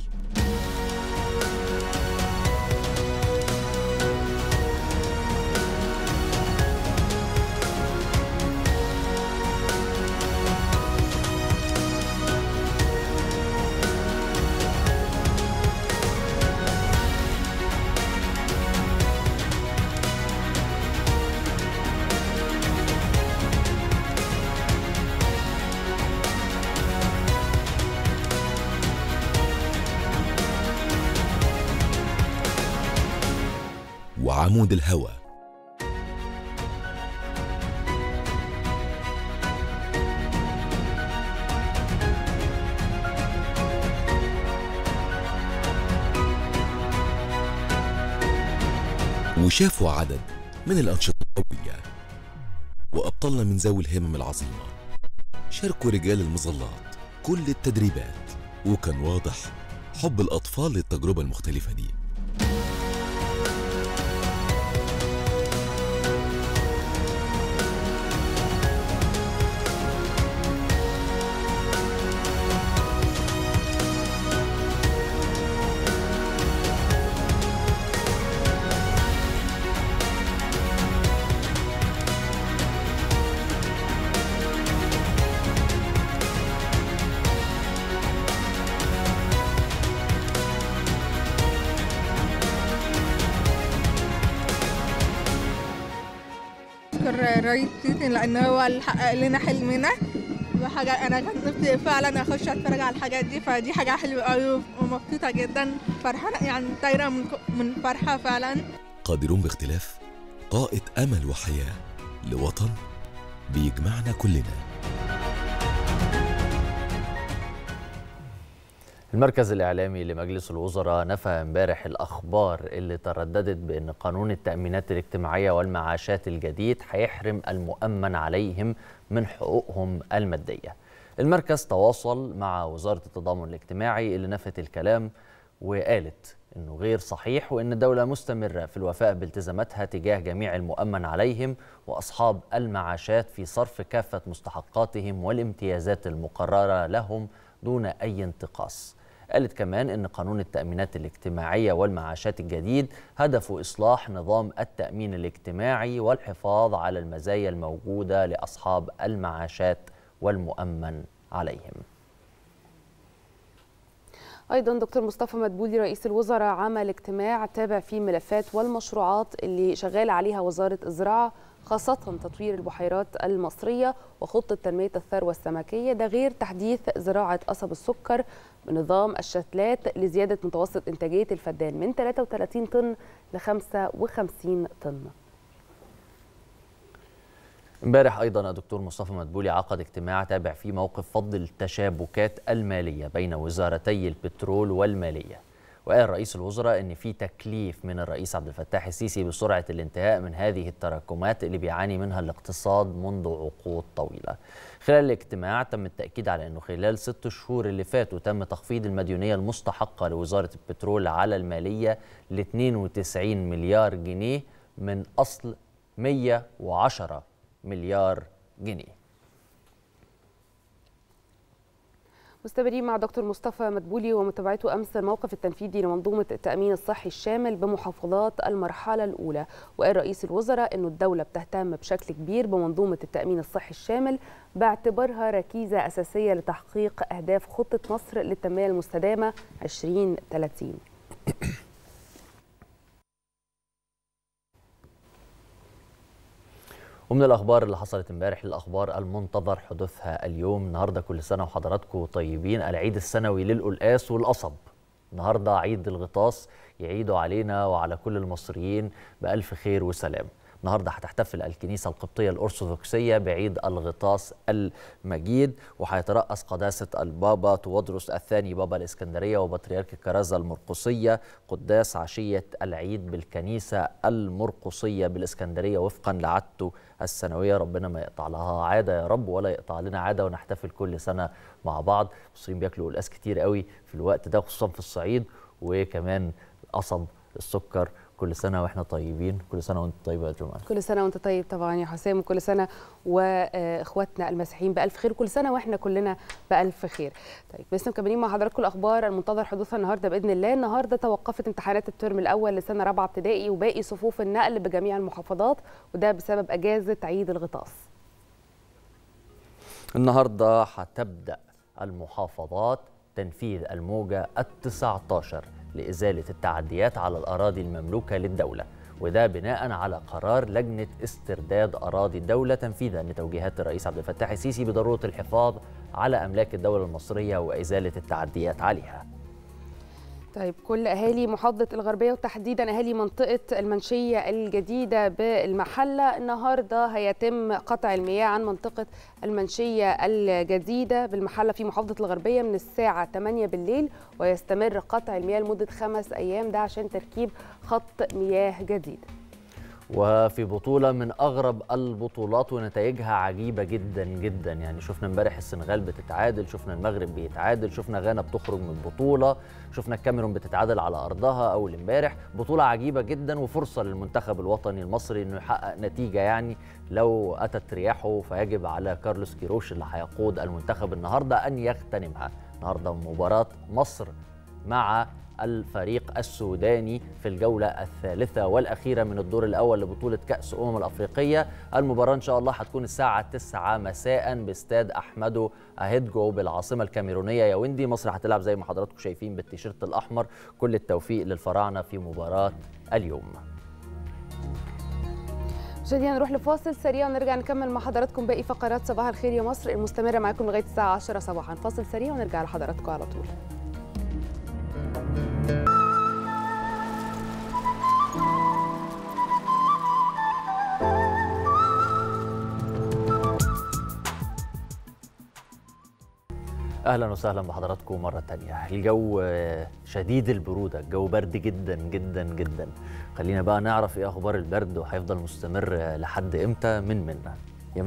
وعمود الهوى وشافوا عدد من الأنشطة القوية وأبطالنا من ذوي الهمم العظيمة شاركوا رجال المظلات كل التدريبات وكان واضح حب الأطفال للتجربة المختلفة دي اشكر رئيس سيسي لان هو اللي حقق لنا حلمنا وحاجه انا كان نفسي فعلا اخش اتفرج على الحاجات دي فدي حاجه حلوه قوي ومبسوطه جدا فرحانه يعني طايره من من فرحه فعلا قادرون باختلاف طاقة أمل وحياة لوطن بيجمعنا كلنا المركز الإعلامي لمجلس الوزراء نفى امبارح الأخبار اللي ترددت بأن قانون التأمينات الاجتماعية والمعاشات الجديد هيحرم المؤمن عليهم من حقوقهم المادية المركز تواصل مع وزارة التضامن الاجتماعي اللي نفت الكلام وقالت انه غير صحيح وان الدوله مستمره في الوفاء بالتزاماتها تجاه جميع المؤمن عليهم واصحاب المعاشات في صرف كافه مستحقاتهم والامتيازات المقرره لهم دون اي انتقاص. قالت كمان ان قانون التامينات الاجتماعيه والمعاشات الجديد هدفه اصلاح نظام التامين الاجتماعي والحفاظ على المزايا الموجوده لاصحاب المعاشات والمؤمن عليهم. ايضا دكتور مصطفى مدبولي رئيس الوزراء عمل اجتماع تابع فيه الملفات والمشروعات اللي شغال عليها وزاره الزراعه خاصة تطوير البحيرات المصرية وخطة تنمية الثروة السمكية ده غير تحديث زراعة قصب السكر بنظام الشتلات لزيادة متوسط إنتاجية الفدان من 33 طن ل 55 طن امبارح ايضا الدكتور مصطفى مدبولي عقد اجتماع تابع فيه موقف فض التشابكات الماليه بين وزارتي البترول والماليه وقال رئيس الوزراء ان في تكليف من الرئيس عبد الفتاح السيسي بسرعه الانتهاء من هذه التراكمات اللي بيعاني منها الاقتصاد منذ عقود طويله. خلال الاجتماع تم التاكيد على انه خلال ست شهور اللي فاتوا تم تخفيض المديونيه المستحقه لوزاره البترول على الماليه ل 92 مليار جنيه من اصل 110 مليار جنيه. مستمرين مع دكتور مصطفى مدبولي ومتابعته امس الموقف التنفيذي لمنظومه التامين الصحي الشامل بمحافظات المرحله الاولى وقال رئيس الوزراء انه الدوله بتهتم بشكل كبير بمنظومه التامين الصحي الشامل باعتبارها ركيزه اساسيه لتحقيق اهداف خطه مصر للتنميه المستدامه 2030 ومن الاخبار اللي حصلت امبارح للاخبار المنتظر حدوثها اليوم النهارده كل سنه وحضراتكم طيبين العيد السنوي للقلقاس والقصب النهارده عيد الغطاس يعيدوا علينا وعلى كل المصريين بالف خير وسلام النهارده هتحتفل الكنيسه القبطيه الارثوذكسيه بعيد الغطاس المجيد وهيترأس قداسه البابا توادرس الثاني بابا الاسكندريه وبطريرك الكرازه المرقسيه قداس عشيه العيد بالكنيسه المرقسيه بالاسكندريه وفقا لعادته السنويه ربنا ما يقطع لها عاده يا رب ولا يقطع لنا عاده ونحتفل كل سنه مع بعض المصريين بياكلوا قلقاس كتير قوي في الوقت ده خصوصا في الصعيد وكمان قصب السكر كل سنه واحنا طيبين كل سنه وانت طيبه يا جماعه كل سنه وانت طيب طبعا يا حسام وكل سنه واخواتنا المسيحيين بالف خير كل سنه واحنا كلنا بالف خير طيب لسه مكملين مع حضراتكم الاخبار المنتظر حدوثها النهارده باذن الله النهارده توقفت امتحانات الترم الاول لسنه رابعه ابتدائي وباقي صفوف النقل بجميع المحافظات وده بسبب اجازه عيد الغطاس النهارده هتبدا المحافظات تنفيذ الموجه ال19 لإزالة التعديات على الأراضي المملوكة للدولة وده بناء على قرار لجنة استرداد أراضي الدولة تنفيذا لتوجيهات الرئيس عبد الفتاح السيسي بضرورة الحفاظ على أملاك الدولة المصرية وإزالة التعديات عليها طيب كل اهالي محافظه الغربيه وتحديدا اهالي منطقه المنشيه الجديده بالمحله النهارده هيتم قطع المياه عن منطقه المنشيه الجديده بالمحله في محافظه الغربيه من الساعه 8 بالليل ويستمر قطع المياه لمده خمس ايام ده عشان تركيب خط مياه جديد وفي بطولة من أغرب البطولات ونتائجها عجيبة جدا جدا يعني شفنا امبارح السنغال بتتعادل شفنا المغرب بيتعادل شفنا غانا بتخرج من البطولة شفنا الكاميرون بتتعادل على أرضها أول امبارح بطولة عجيبة جدا وفرصة للمنتخب الوطني المصري إنه يحقق نتيجة يعني لو أتت رياحه فيجب على كارلوس كيروش اللي هيقود المنتخب النهاردة أن يغتنمها النهاردة مباراة مصر مع الفريق السوداني في الجولة الثالثة والأخيرة من الدور الأول لبطولة كأس أمم الأفريقية المباراة إن شاء الله هتكون الساعة 9 مساء باستاد أحمدو أهيدجو بالعاصمة الكاميرونية ياوندي مصر هتلعب زي ما حضراتكم شايفين بالتيشيرت الأحمر كل التوفيق للفراعنة في مباراة اليوم مشاهدينا نروح لفاصل سريع ونرجع نكمل مع حضراتكم باقي فقرات صباح الخير يا مصر المستمرة معاكم لغاية الساعة 10 صباحا فاصل سريع ونرجع لحضراتكم على طول اهلا وسهلا بحضراتكم مره تانية الجو شديد البروده الجو برد جدا جدا جدا خلينا بقى نعرف ايه اخبار البرد وهيفضل مستمر لحد امتى من منا يا منا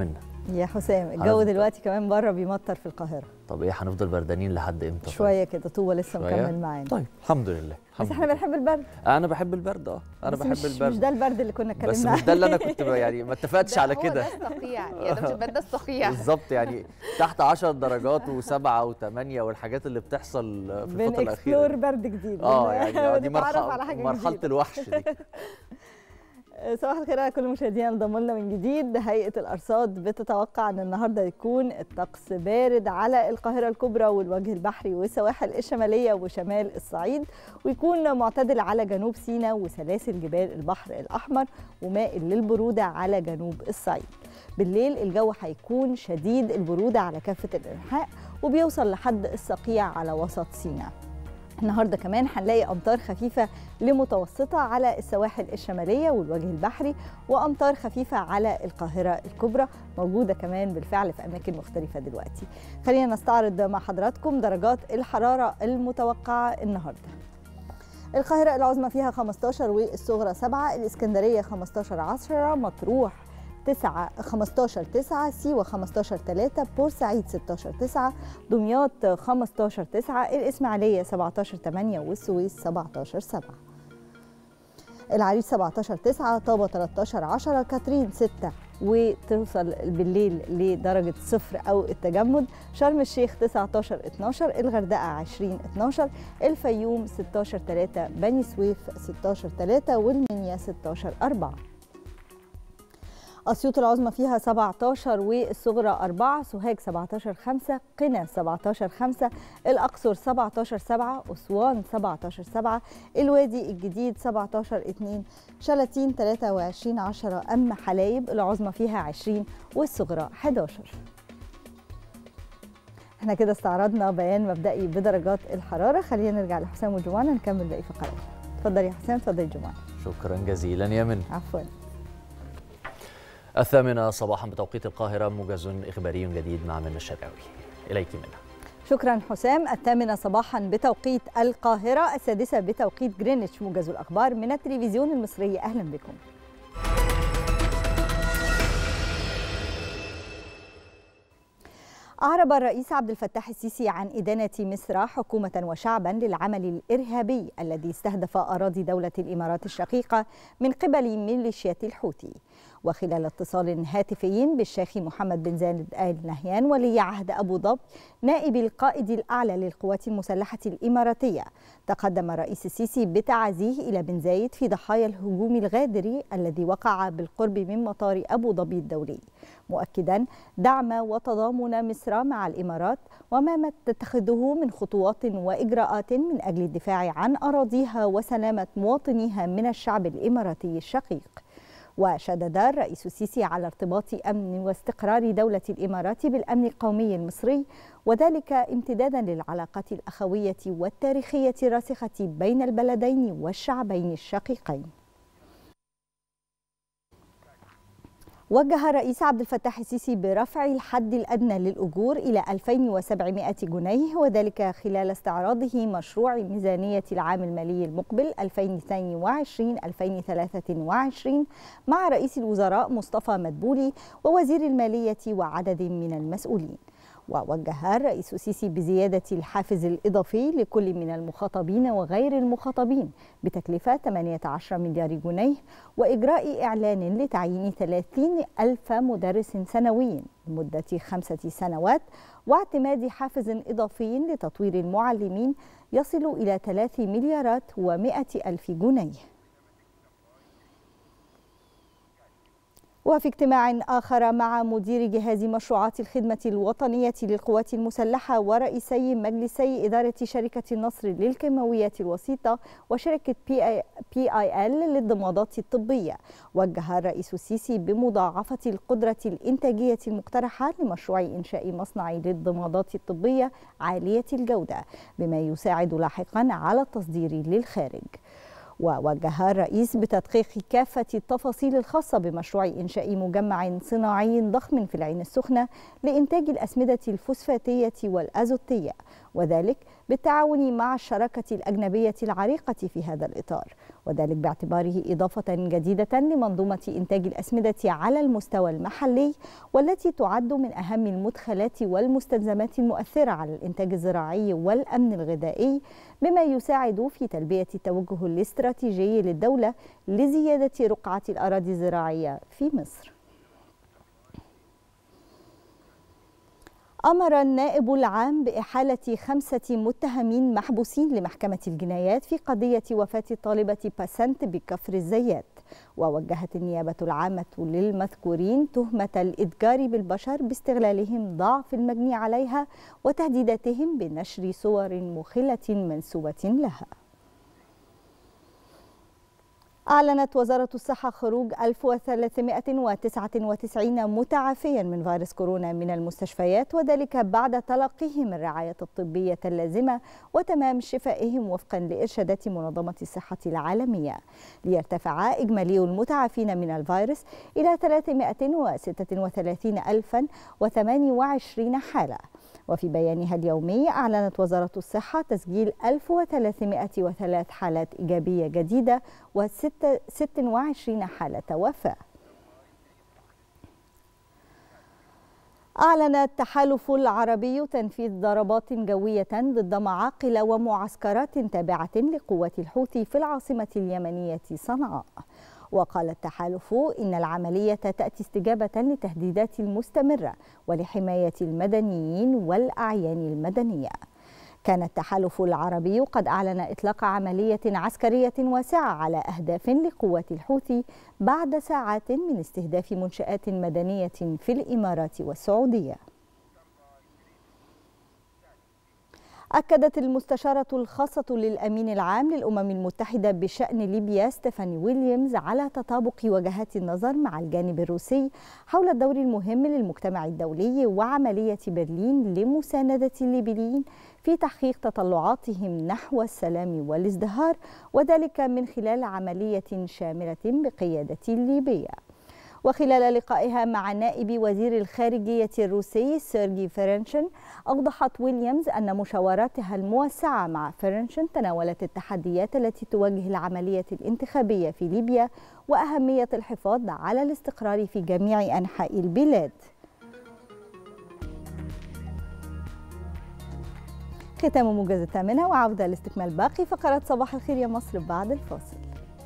يا حسام الجو هنفضل. دلوقتي كمان بره بيمطر في القاهره طب ايه هنفضل بردانين لحد امتى طيب؟ شويه كده طوبه لسه شوية؟ مكمل معانا طيب الحمد لله بس الحمد احنا لله. بنحب البرد انا بحب البرد اه انا بس بحب مش البرد مش ده البرد اللي كنا اتكلمنا بس مش ده اللي انا عليه. كنت ب- يعني ما اتفقتش على هو كده ده الصقيع يا ده مش البرد الصقيع بالظبط يعني تحت 10 درجات وسبعة وثمانية والحاجات اللي بتحصل في الفترة بنكسبلور الأخيرة برد جديد اه يعني آه، دي بنتعرف على مرحلة حاجة مرحلة جديدة. الوحش دي صباح الخير على كل مشاهدينا انضموا لنا من جديد هيئه الارصاد بتتوقع ان النهارده يكون الطقس بارد على القاهره الكبرى والوجه البحري والسواحل الشماليه وشمال الصعيد ويكون معتدل على جنوب سيناء وسلاسل جبال البحر الاحمر ومائل للبروده على جنوب الصعيد بالليل الجو هيكون شديد البروده على كافه الانحاء وبيوصل لحد الصقيع على وسط سيناء النهارده كمان هنلاقي امطار خفيفه لمتوسطه على السواحل الشماليه والوجه البحري وامطار خفيفه على القاهره الكبرى موجوده كمان بالفعل في اماكن مختلفه دلوقتي خلينا نستعرض مع حضراتكم درجات الحراره المتوقعه النهارده القاهرة العظمى فيها 15 والصغرى 7 الإسكندرية 15 10 مطروح 9 15 9 سيوة 15 3 بورسعيد 16 9 دمياط 15 9 الإسماعيلية 17 8 والسويس 17 7 العريش 17 9 طابة 13 10 كاترين 6 وتوصل بالليل لدرجة صفر أو التجمد شرم الشيخ 19 12 الغردقة 20 12 الفيوم 16 3 بني سويف 16 3 والمنيا 16 4 أسيوط العظمى فيها 17 والصغرى 4 سوهاج 17 5 قنا 17 5 الأقصر 17 7 أسوان 17 7 الوادي الجديد 17 2 شلاتين 23 10 أما حلايب العظمى فيها 20 والصغرى 11 احنا كده استعرضنا بيان مبدئي بدرجات الحرارة خلينا نرجع لحسام وجوانا نكمل باقي فقرات اتفضل يا حسام اتفضل جوانا شكرا جزيلا يا من عفوا الثامنة صباحا بتوقيت القاهرة موجز إخباري جديد مع منى الشرقاوي إليك منى شكرا حسام الثامنة صباحا بتوقيت القاهرة السادسة بتوقيت جرينتش موجز الأخبار من التلفزيون المصري أهلا بكم أعرب الرئيس عبد الفتاح السيسي عن إدانة مصر حكومة وشعبا للعمل الإرهابي الذي استهدف أراضي دولة الإمارات الشقيقة من قبل ميليشيات الحوثي وخلال اتصال هاتفي بالشيخ محمد بن زايد آل نهيان ولي عهد أبو ظبي نائب القائد الأعلى للقوات المسلحة الإماراتية تقدم الرئيس السيسي بتعازيه إلى بن زايد في ضحايا الهجوم الغادر الذي وقع بالقرب من مطار أبو ظبي الدولي مؤكدا دعم وتضامن مصر مع الإمارات وما تتخذه من خطوات وإجراءات من أجل الدفاع عن أراضيها وسلامة مواطنيها من الشعب الإماراتي الشقيق وشدد الرئيس السيسي على ارتباط امن واستقرار دوله الامارات بالامن القومي المصري وذلك امتدادا للعلاقات الاخويه والتاريخيه الراسخه بين البلدين والشعبين الشقيقين وجه الرئيس عبد الفتاح السيسي برفع الحد الأدنى للأجور إلى 2700 جنيه وذلك خلال استعراضه مشروع ميزانية العام المالي المقبل 2022-2023 مع رئيس الوزراء مصطفى مدبولي ووزير المالية وعدد من المسؤولين ووجه الرئيس السيسي بزيادة الحافز الإضافي لكل من المخاطبين وغير المخاطبين بتكلفة 18 مليار جنيه وإجراء إعلان لتعيين 30 ألف مدرس سنوي لمدة خمسة سنوات واعتماد حافز إضافي لتطوير المعلمين يصل إلى 3 مليارات و100 ألف جنيه وفي اجتماع آخر مع مدير جهاز مشروعات الخدمة الوطنية للقوات المسلحة ورئيسي مجلسي إدارة شركة النصر للكيماويات الوسيطة وشركة بي اي, بي آي ال للضمادات الطبية وجه الرئيس السيسي بمضاعفة القدرة الإنتاجية المقترحة لمشروع إنشاء مصنع للضمادات الطبية عالية الجودة بما يساعد لاحقا على التصدير للخارج ووجه الرئيس بتدقيق كافة التفاصيل الخاصة بمشروع إنشاء مجمع صناعي ضخم في العين السخنة لإنتاج الأسمدة الفوسفاتية والأزوتية وذلك بالتعاون مع الشراكة الأجنبية العريقة في هذا الإطار وذلك باعتباره إضافة جديدة لمنظومة إنتاج الأسمدة على المستوى المحلي والتي تعد من أهم المدخلات والمستلزمات المؤثرة على الإنتاج الزراعي والأمن الغذائي بما يساعد في تلبية التوجه الاستراتيجي للدولة لزيادة رقعة الأراضي الزراعية في مصر أمر النائب العام بإحالة خمسة متهمين محبوسين لمحكمة الجنايات في قضية وفاة طالبة باسنت بكفر الزيات ووجهت النيابة العامة للمذكورين تهمة الإتجار بالبشر باستغلالهم ضعف المجني عليها وتهديداتهم بنشر صور مخلة منسوبة لها أعلنت وزارة الصحة خروج 1399 متعافيا من فيروس كورونا من المستشفيات وذلك بعد تلقيهم الرعاية الطبية اللازمة وتمام شفائهم وفقا لإرشادات منظمة الصحة العالمية ليرتفع إجمالي المتعافين من الفيروس إلى 336028 حالة وفي بيانها اليومي أعلنت وزارة الصحة تسجيل 1303 حالات إيجابية جديدة و26 حالة وفاة أعلن التحالف العربي تنفيذ ضربات جوية ضد معاقل ومعسكرات تابعة لقوات الحوثي في العاصمة اليمنية صنعاء وقال التحالف إن العملية تأتي استجابة للتهديدات المستمرة ولحماية المدنيين والأعيان المدنية كان التحالف العربي قد أعلن إطلاق عملية عسكرية واسعة على أهداف لقوات الحوثي بعد ساعات من استهداف منشآت مدنية في الإمارات والسعودية أكدت المستشارة الخاصة للأمين العام للأمم المتحدة بشأن ليبيا ستيفاني ويليامز على تطابق وجهات النظر مع الجانب الروسي حول الدور المهم للمجتمع الدولي وعملية برلين لمساندة الليبيين في تحقيق تطلعاتهم نحو السلام والازدهار وذلك من خلال عملية شاملة بقيادة ليبيا وخلال لقائها مع نائب وزير الخارجية الروسي سيرجي فرنشن أوضحت ويليامز أن مشاوراتها الموسعة مع فرنشن تناولت التحديات التي تواجه العملية الانتخابية في ليبيا وأهمية الحفاظ على الاستقرار في جميع أنحاء البلاد ختام موجز الثامنة وعودة لاستكمال باقي فقرات صباح الخير يا مصر بعد الفاصل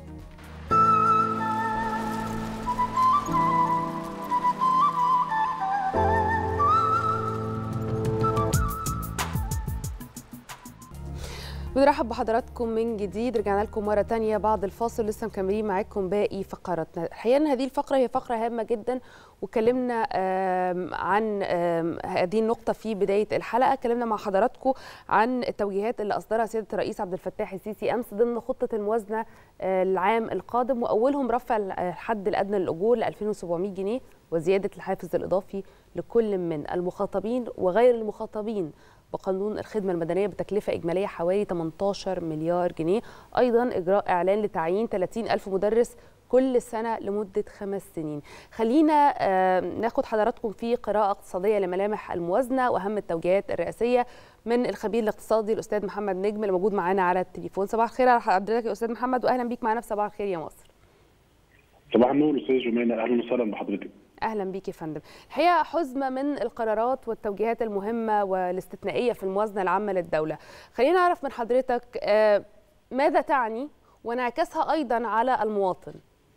بنرحب بحضراتكم من جديد رجعنا لكم مرة تانية بعد الفاصل لسه مكملين معاكم باقي فقراتنا الحقيقة ان هذه الفقرة هي فقرة هامة جدا واتكلمنا عن آم، هذه النقطة في بداية الحلقة اتكلمنا مع حضراتكم عن التوجيهات اللي أصدرها سيادة الرئيس عبد الفتاح السيسي أمس ضمن خطة الموازنة آه، العام القادم وأولهم رفع الحد الأدنى للأجور ل 2700 جنيه وزيادة الحافز الإضافي لكل من المخاطبين وغير المخاطبين بقانون الخدمة المدنية بتكلفة إجمالية حوالي 18 مليار جنيه أيضا إجراء إعلان لتعيين 30 ألف مدرس كل سنة لمدة خمس سنين خلينا آه، ناخد حضراتكم في قراءة اقتصادية لملامح الموازنة وأهم التوجيهات الرئاسية من الخبير الاقتصادي الأستاذ محمد نجم اللي موجود معانا على التليفون صباح الخير على حضرتك يا أستاذ محمد وأهلا بيك معانا في صباح الخير يا مصر صباح النور استاذ جمانه اهلا وسهلا بحضرتك اهلا بيك يا فندم الحقيقه حزمه من القرارات والتوجيهات المهمه والاستثنائيه في الموازنه العامه للدوله خلينا نعرف من حضرتك آه، ماذا تعني وانعكاسها ايضا على المواطن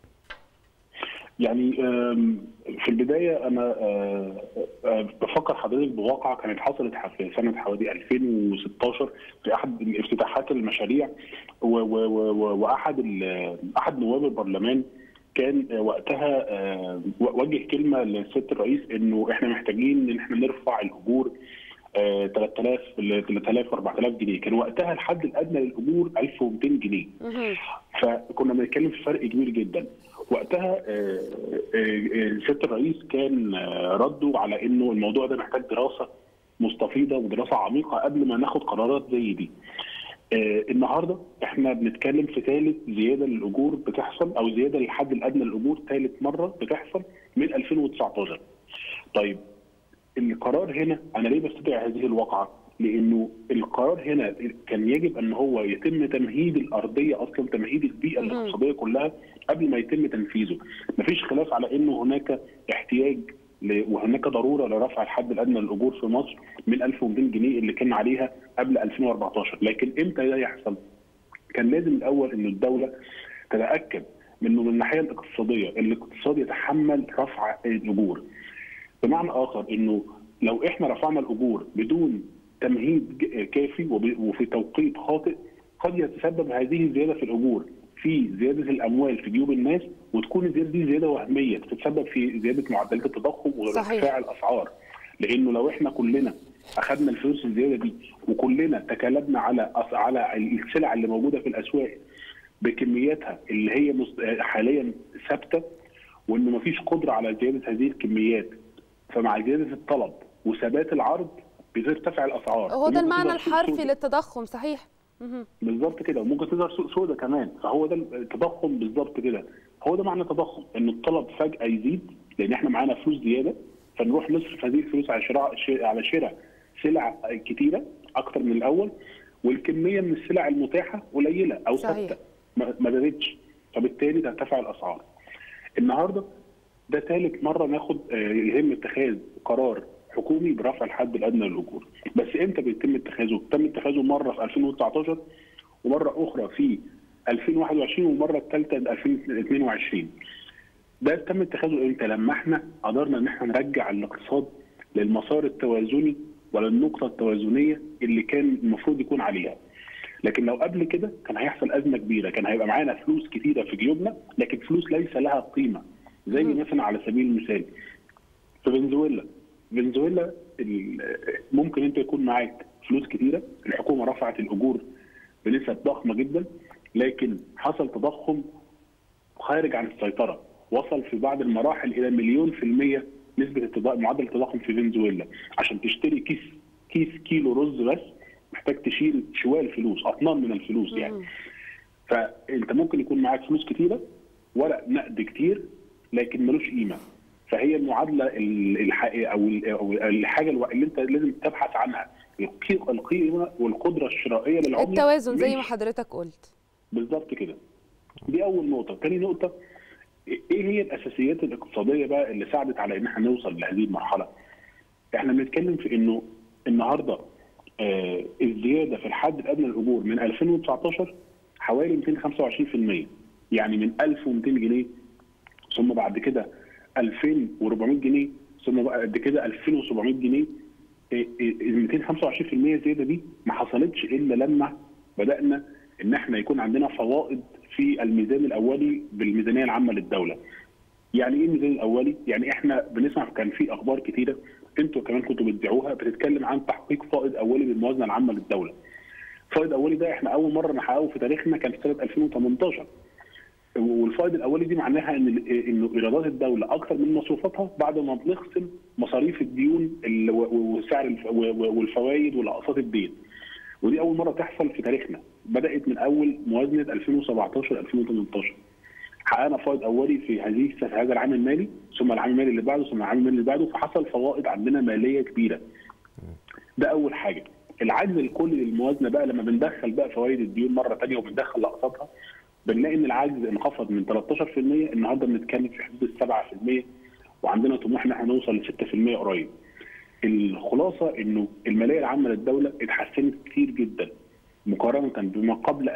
يعني آم، في البدايه انا آه، آه، بفكر حضرتك بواقعه كانت حصلت في سنه حوالي 2016 في احد افتتاحات المشاريع و- و- و- واحد ال- احد نواب البرلمان كان وقتها آه، وجه كلمه لسياده الرئيس انه احنا محتاجين ان احنا نرفع الاجور آه، 3000 ل 3000 4000 جنيه كان وقتها الحد الادنى للاجور 1200 جنيه فكنا بنتكلم في فرق كبير جدا وقتها آه، آه، آه، سياده الرئيس كان آه، رده على انه الموضوع ده محتاج دراسه مستفيضه ودراسه عميقه قبل ما ناخد قرارات زي دي. آه، النهارده احنا بنتكلم في ثالث زياده للاجور بتحصل او زياده للحد الادنى للاجور ثالث مره بتحصل من 2019. طيب القرار هنا انا ليه بستدعي هذه الواقعه؟ لانه القرار هنا كان يجب ان هو يتم تمهيد الارضيه اصلا تمهيد البيئه مهم. الاقتصاديه كلها قبل ما يتم تنفيذه مفيش خلاف على انه هناك احتياج ل- وهناك ضروره لرفع الحد الادنى للاجور في مصر من 1200 جنيه اللي كان عليها قبل 2014 لكن امتى ده يحصل؟ كان لازم الاول ان الدوله تتاكد منه من الناحيه الاقتصاديه الاقتصاد يتحمل رفع الاجور بمعنى اخر انه لو احنا رفعنا الاجور بدون تمهيد ج- كافي وب- وفي توقيت خاطئ قد يتسبب هذه الزياده في الاجور في زياده الاموال في جيوب الناس وتكون الزياده دي زياده وهميه تتسبب في زياده معدلات التضخم وارتفاع الاسعار لانه لو احنا كلنا اخذنا الفلوس الزياده دي وكلنا تكالبنا على أس- على السلع اللي موجوده في الاسواق بكمياتها اللي هي مس- حاليا ثابته وانه مفيش قدره على زياده هذه الكميات فمع زياده الطلب وثبات العرض بترتفع الاسعار هو ده وممكن المعنى تظهر سوق الحرفي سوداء. للتضخم صحيح مهم. بالظبط كده وممكن تظهر سوق سوداء كمان فهو ده التضخم بالظبط كده هو ده معنى التضخم ان الطلب فجاه يزيد لان احنا معانا فلوس زياده فنروح نصرف هذه الفلوس على شراء على شراء سلع كتيره اكتر من الاول والكميه من السلع المتاحه قليله او صحيح. ثابته ما ما زادتش فبالتالي ترتفع الاسعار. النهارده ده ثالث مره ناخد آه، يتم اتخاذ قرار حكومي برفع الحد الادنى للاجور بس امتى بيتم اتخاذه؟ تم اتخاذه مره في 2019 ومره اخرى في 2021 والمره الثالثه 2022 ده تم اتخاذه امتى؟ لما احنا قدرنا ان احنا نرجع الاقتصاد للمسار التوازني وللنقطه التوازنيه اللي كان المفروض يكون عليها. لكن لو قبل كده كان هيحصل ازمه كبيره، كان هيبقى معانا فلوس كتيره في جيوبنا لكن فلوس ليس لها قيمه. زي مثلا على سبيل المثال في فنزويلا فنزويلا ال- ممكن انت يكون معاك فلوس كتيره، الحكومه رفعت الاجور بنسب ضخمه جدا لكن حصل تضخم خارج عن السيطره وصل في بعض المراحل الى مليون في الميه نسبه التضخم معدل التضخم في فنزويلا عشان تشتري كيس كيس كيلو رز بس محتاج تشيل شوال فلوس اطنان من الفلوس يعني فانت ممكن يكون معاك فلوس كتيره ورق نقد كتير لكن ملوش قيمه فهي المعادله ال- الحقيقيه او ال- أو الحاجه الو- اللي انت لازم تبحث عنها القي- القيمه والقدره الشرائيه للعمله التوازن زي مش ما حضرتك قلت بالظبط كده دي اول نقطه تاني نقطه ايه هي الاساسيات الاقتصاديه بقى اللي ساعدت على ان احنا نوصل لهذه المرحله احنا بنتكلم في انه النهارده آه الزياده في الحد الادنى للاجور من 2019 حوالي 225% يعني من 1200 جنيه ثم بعد كده 2400 جنيه ثم بعد كده 2700 جنيه إيه إيه ال 225% زياده دي ما حصلتش الا لما بدانا ان احنا يكون عندنا فوائد في الميزان الاولي بالميزانيه العامه للدوله. يعني ايه الميزان الاولي؟ يعني احنا بنسمع كان في اخبار كتيره انتوا كمان كنتوا بتذيعوها بتتكلم عن تحقيق فائض اولي بالموازنه العامه للدوله. فائض اولي ده احنا اول مره نحققه في تاريخنا كان في سنه 2018. والفائض الاولي دي معناها ان انه ايرادات الدوله اكثر من مصروفاتها بعد ما بنخصم مصاريف الديون ال- و- وسعر الف- و- و- والفوائد والاقساط الدين. ودي اول مره تحصل في تاريخنا بدات من اول موازنه 2017 2018 حققنا فائض اولي في هذه في هذا العام المالي ثم العام المالي اللي بعده ثم العام المالي اللي بعده فحصل فوائد عندنا ماليه كبيره ده اول حاجه العجز الكلي للموازنه بقى لما بندخل بقى فوائد الديون مره ثانيه وبندخل اقساطها بنلاقي ان العجز انخفض من 13% النهارده بنتكلم في حدود ال 7% وعندنا طموح ان احنا نوصل ل 6% قريب. الخلاصه انه الماليه العامه للدوله اتحسنت كتير جدا مقارنه بما قبل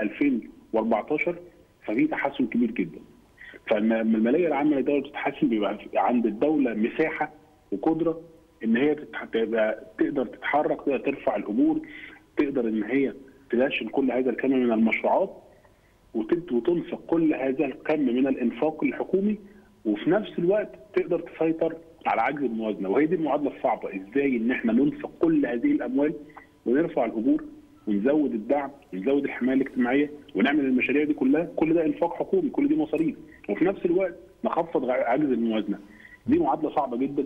2014 ففي تحسن كبير جدا. فلما الماليه العامه للدوله بتتحسن بيبقى عند الدوله مساحه وقدره ان هي تتح- تبقى تقدر تتحرك تقدر ترفع الاجور تقدر ان هي تدشن كل هذا الكم من المشروعات وتد- وتنفق كل هذا الكم من الانفاق الحكومي وفي نفس الوقت تقدر تسيطر على عجز الموازنه وهي دي المعادله الصعبه ازاي ان احنا ننفق كل هذه الاموال ونرفع الاجور ونزود الدعم ونزود الحمايه الاجتماعيه ونعمل المشاريع دي كلها كل ده انفاق حكومي كل دي مصاريف وفي نفس الوقت نخفض غ- عجز الموازنه دي معادله صعبه جدا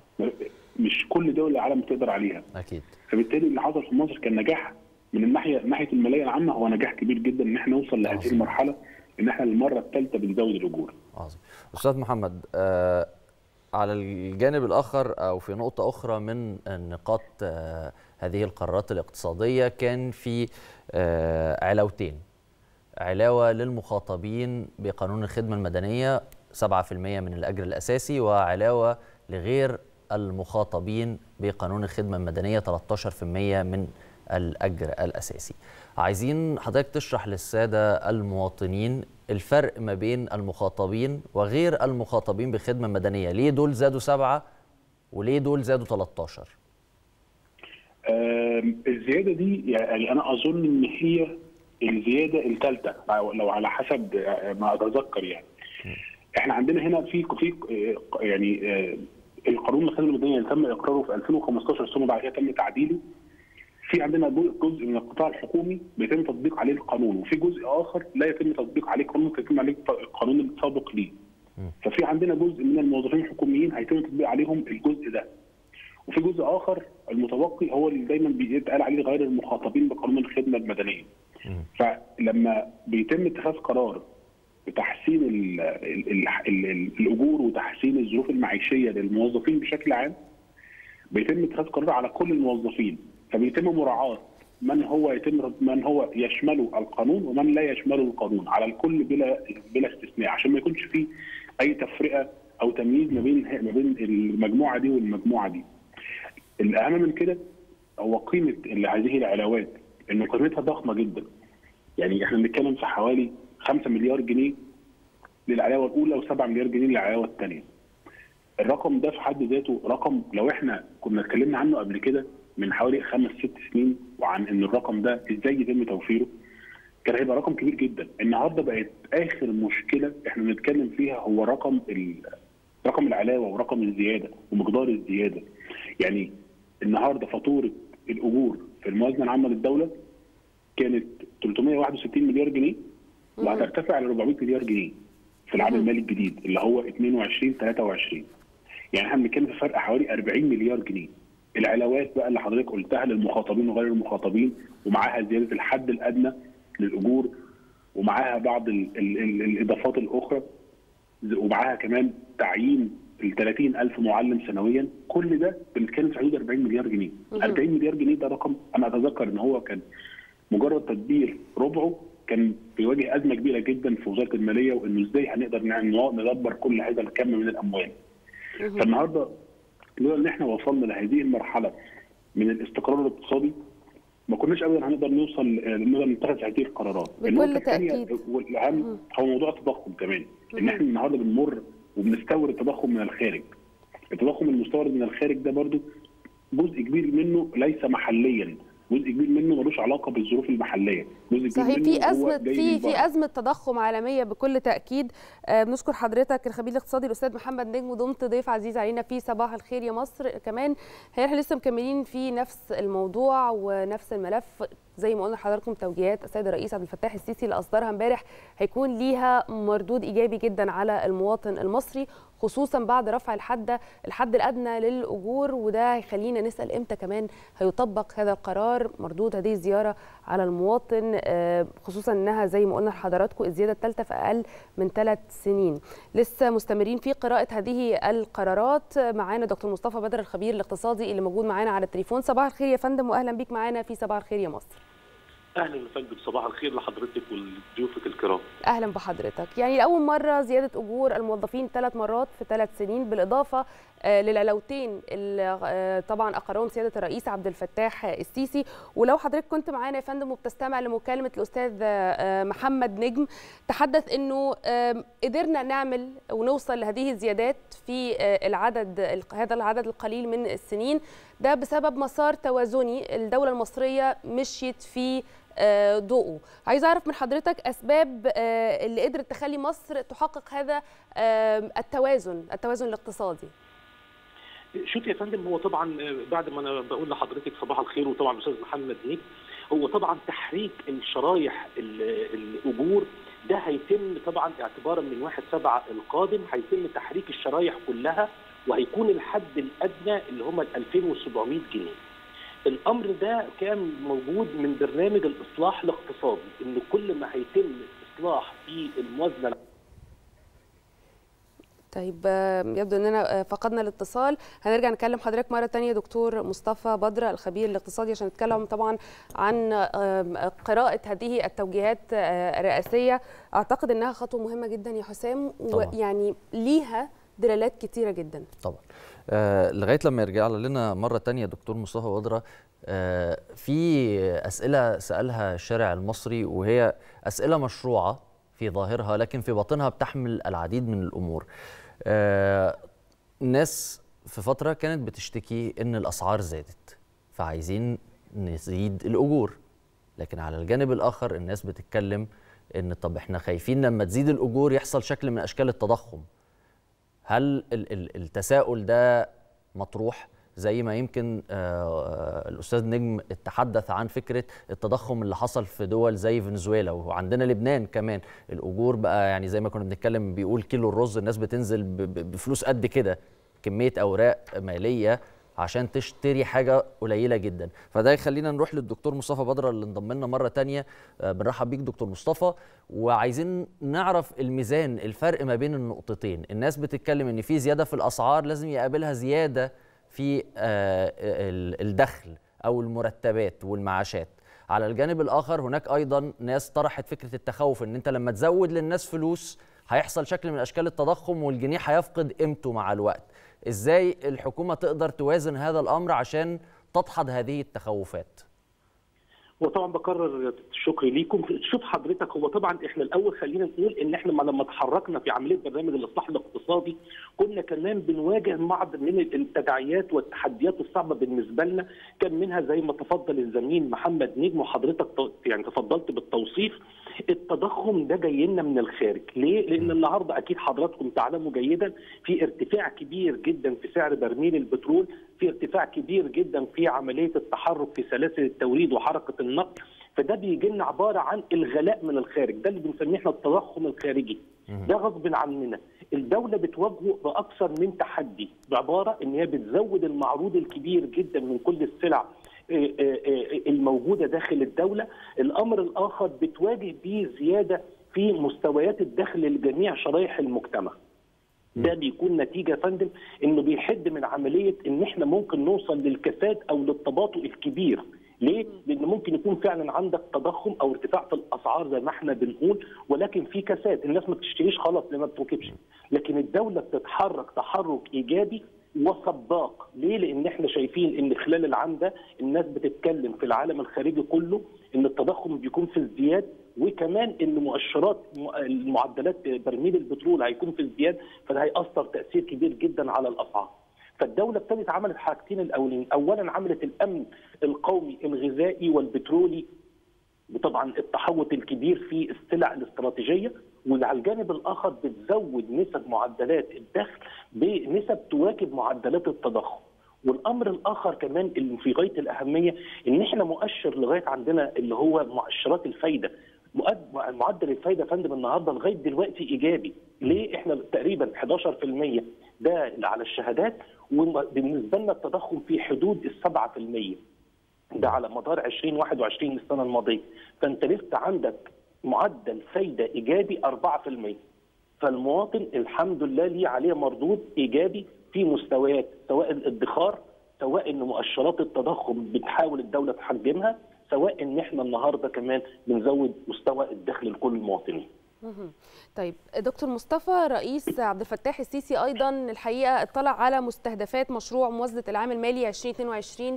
مش كل دول العالم بتقدر عليها اكيد فبالتالي اللي حصل في مصر كان نجاح من الناحيه ناحيه الماليه العامه هو نجاح كبير جدا ان احنا نوصل لهذه عظيم. المرحله ان احنا للمره الثالثه بنزود الاجور عظيم استاذ محمد آه على الجانب الآخر أو في نقطة أخرى من نقاط آه، هذه القرارات الاقتصادية كان في آه، علاوتين علاوة للمخاطبين بقانون الخدمة المدنية 7% من الأجر الأساسي وعلاوة لغير المخاطبين بقانون الخدمة المدنية 13% من الأجر الأساسي عايزين حضرتك تشرح للسادة المواطنين الفرق ما بين المخاطبين وغير المخاطبين بخدمة مدنية ليه دول زادوا سبعة وليه دول زادوا 13 آم، الزياده دي يعني انا اظن ان هي الزياده الثالثه لو على حسب آه، ما اتذكر يعني احنا عندنا هنا في في آه، يعني آه، القانون الخدمه المدنيه اللي تم اقراره في 2015 ثم بعد كده تم تعديله في عندنا جزء من القطاع الحكومي بيتم تطبيق عليه القانون وفي جزء اخر لا يتم تطبيق عليه القانون يتم عليه القانون السابق ليه ففي عندنا جزء من الموظفين الحكوميين هيتم تطبيق عليهم الجزء ده وفي جزء اخر المتبقي هو اللي دايما بيتقال عليه غير المخاطبين بقانون الخدمه المدنيه فلما بيتم اتخاذ قرار بتحسين ال ال ال ال ال الاجور وتحسين الظروف المعيشيه للموظفين بشكل عام بيتم اتخاذ قرار على كل الموظفين فبيتم مراعاه من هو يتم من هو يشمله القانون ومن لا يشمله القانون على الكل بلا بلا استثناء عشان ما يكونش فيه اي تفرقه او تمييز ما بين ما بين المجموعه دي والمجموعه دي. الاهم من كده هو قيمه اللي هذه العلاوات ان قيمتها ضخمه جدا. يعني احنا بنتكلم في حوالي 5 مليار جنيه للعلاوه الاولى و7 مليار جنيه للعلاوه الثانيه. الرقم ده في حد ذاته رقم لو احنا كنا اتكلمنا عنه قبل كده من حوالي خمس ست سنين وعن ان الرقم ده ازاي يتم توفيره كان هيبقى رقم كبير جدا النهارده بقت اخر مشكله احنا بنتكلم فيها هو رقم ال... رقم العلاوه ورقم الزياده ومقدار الزياده يعني النهارده فاتوره الاجور في الموازنه العامه للدوله كانت 361 مليار جنيه وهترتفع ل 400 مليار جنيه في العام المالي الجديد اللي هو 22 23 يعني احنا بنتكلم في فرق حوالي 40 مليار جنيه العلاوات بقى اللي حضرتك قلتها للمخاطبين وغير المخاطبين ومعاها زياده الحد الادنى للاجور ومعاها بعض ال ال ال الاضافات الاخرى ومعاها كمان تعيين ال 30000 معلم سنويا كل ده بنتكلم في حدود 40 مليار جنيه 40 مليار جنيه ده رقم انا اتذكر ان هو كان مجرد تدبير ربعه كان بيواجه ازمه كبيره جدا في وزاره الماليه وانه ازاي هنقدر ندبر كل هذا الكم من الاموال فالنهارده لولا ان احنا وصلنا لهذه المرحله من الاستقرار الاقتصادي ما كناش ابدا هنقدر نوصل نقدر نتخذ هذه القرارات. بكل تاكيد والاهم هو موضوع التضخم كمان ان احنا النهارده بنمر وبنستورد التضخم من الخارج. التضخم المستورد من الخارج ده برضو جزء كبير منه ليس محليا جزء كبير منه ملوش علاقه بالظروف المحليه جزء كبير صحيح منه في هو ازمه جاي في من في بره. ازمه تضخم عالميه بكل تاكيد آه، بنشكر حضرتك الخبير الاقتصادي الاستاذ محمد نجم ودمت ضيف عزيز علينا في صباح الخير يا مصر كمان هي احنا لسه مكملين في نفس الموضوع ونفس الملف زي ما قلنا لحضراتكم توجيهات السيد الرئيس عبد الفتاح السيسي اللي اصدرها امبارح هيكون ليها مردود ايجابي جدا على المواطن المصري خصوصا بعد رفع الحد الحد الادنى للاجور وده هيخلينا نسال امتى كمان هيطبق هذا القرار مردود هذه الزياره على المواطن آه، خصوصا انها زي ما قلنا لحضراتكم الزياده الثالثه في اقل من ثلاث سنين لسه مستمرين في قراءه هذه القرارات معانا دكتور مصطفى بدر الخبير الاقتصادي اللي موجود معانا على التليفون صباح الخير يا فندم واهلا بيك معانا في صباح الخير يا مصر اهلا وسهلا بصباح الخير لحضرتك ولضيوفك الكرام اهلا بحضرتك يعني لاول مره زياده اجور الموظفين ثلاث مرات في ثلاث سنين بالاضافه آه، للعلوتين اللي آه، طبعا اقرهم سياده الرئيس عبد الفتاح السيسي ولو حضرتك كنت معانا يا فندم وبتستمع لمكالمه الاستاذ آه، محمد نجم تحدث انه آم، قدرنا نعمل ونوصل لهذه الزيادات في آه، العدد الق- هذا العدد القليل من السنين ده بسبب مسار توازني الدوله المصريه مشيت في آه، ضوءه عايز اعرف من حضرتك اسباب آه، اللي قدرت تخلي مصر تحقق هذا آه، التوازن التوازن الاقتصادي شوف يا فندم هو طبعا بعد ما انا بقول لحضرتك صباح الخير وطبعا الاستاذ محمد نيك هو طبعا تحريك الشرايح ال- الاجور ده هيتم طبعا اعتبارا من 1 7 القادم هيتم تحريك الشرايح كلها وهيكون الحد الادنى اللي هم ال 2700 جنيه. الامر ده كان موجود من برنامج الاصلاح الاقتصادي ان كل ما هيتم اصلاح في الموازنه طيب آه، يبدو اننا آه، فقدنا الاتصال هنرجع نكلم حضرتك مره تانية دكتور مصطفى بدر الخبير الاقتصادي عشان نتكلم طبعا عن آه، قراءه هذه التوجيهات آه، الرئاسيه اعتقد انها خطوه مهمه جدا يا حسام طبعاً. ويعني ليها دلالات كتيره جدا طبعا آه لغايه لما يرجع لنا مره تانية دكتور مصطفى بدره آه في اسئله سالها الشارع المصري وهي اسئله مشروعه في ظاهرها لكن في باطنها بتحمل العديد من الامور آه الناس في فتره كانت بتشتكي ان الاسعار زادت فعايزين نزيد الاجور لكن على الجانب الاخر الناس بتتكلم ان طب احنا خايفين لما تزيد الاجور يحصل شكل من اشكال التضخم هل ال- ال- التساؤل ده مطروح زي ما يمكن آه، الاستاذ نجم تحدث عن فكره التضخم اللي حصل في دول زي فنزويلا وعندنا لبنان كمان الاجور بقى يعني زي ما كنا بنتكلم بيقول كيلو الرز الناس بتنزل ب- ب- بفلوس قد كده كميه اوراق ماليه عشان تشتري حاجه قليله جدا فده يخلينا نروح للدكتور مصطفى بدر اللي انضم لنا مره تانية آه، بنرحب بيك دكتور مصطفى وعايزين نعرف الميزان الفرق ما بين النقطتين الناس بتتكلم ان في زياده في الاسعار لازم يقابلها زياده في آه، ال- الدخل او المرتبات والمعاشات على الجانب الاخر هناك ايضا ناس طرحت فكره التخوف ان انت لما تزود للناس فلوس هيحصل شكل من اشكال التضخم والجنيه هيفقد قيمته مع الوقت ازاي الحكومه تقدر توازن هذا الامر عشان تدحض هذه التخوفات وطبعا بكرر شكري ليكم شوف حضرتك هو طبعا احنا الاول خلينا نقول ان احنا ما لما تحركنا في عمليه برنامج الاصلاح الاقتصادي كنا كمان بنواجه بعض من التداعيات والتحديات الصعبه بالنسبه لنا كان منها زي ما تفضل الزميل محمد نجم وحضرتك ت- يعني تفضلت بالتوصيف التضخم ده جاي لنا من الخارج ليه لان النهارده اكيد حضراتكم تعلموا جيدا في ارتفاع كبير جدا في سعر برميل البترول في ارتفاع كبير جدا في عمليه التحرك في سلاسل التوريد وحركه النقل فده بيجي لنا عباره عن الغلاء من الخارج ده اللي بنسميه احنا التضخم الخارجي ده غصب عننا الدوله بتواجهه باكثر من تحدي بعباره ان هي بتزود المعروض الكبير جدا من كل السلع آه، آه، آه، الموجوده داخل الدوله الامر الاخر بتواجه به زياده في مستويات الدخل لجميع شرائح المجتمع ده بيكون نتيجه يا فندم انه بيحد من عمليه ان احنا ممكن نوصل للكساد او للتباطؤ الكبير ليه؟ لان ممكن يكون فعلا عندك تضخم او ارتفاع في الاسعار زي ما احنا بنقول ولكن في كساد الناس ما بتشتريش خلاص لما بتركبش لكن الدوله بتتحرك تحرك ايجابي وسباق ليه؟ لان احنا شايفين ان خلال العام ده الناس بتتكلم في العالم الخارجي كله ان التضخم بيكون في ازدياد وكمان ان مؤشرات م- المعدلات برميل البترول هيكون في ازدياد فده هيأثر تأثير كبير جدا على الاسعار. فالدولة ابتدت عملت حاجتين الأولين، أولا عملت الأمن القومي الغذائي والبترولي وطبعا التحوط الكبير في السلع الاستراتيجيه وعلى الجانب الاخر بتزود نسب معدلات الدخل بنسب تواكب معدلات التضخم. والامر الاخر كمان اللي في غايه الاهميه ان احنا مؤشر لغايه عندنا اللي هو مؤشرات الفايده مؤد- معدل الفايده يا فندم النهارده لغايه دلوقتي ايجابي ليه احنا تقريبا 11% ده اللي على الشهادات وبالنسبه لنا التضخم في حدود ال 7% ده على مدار 2021 السنه الماضيه فانت لسه عندك معدل فايده ايجابي 4% فالمواطن الحمد لله ليه عليه مردود ايجابي في مستويات سواء الادخار سواء ان مؤشرات التضخم بتحاول الدوله تحجمها سواء ان احنا النهارده كمان بنزود مستوى الدخل لكل المواطنين مهم. طيب دكتور مصطفى رئيس عبد الفتاح السيسي ايضا الحقيقه اطلع على مستهدفات مشروع موازنه العام المالي 2022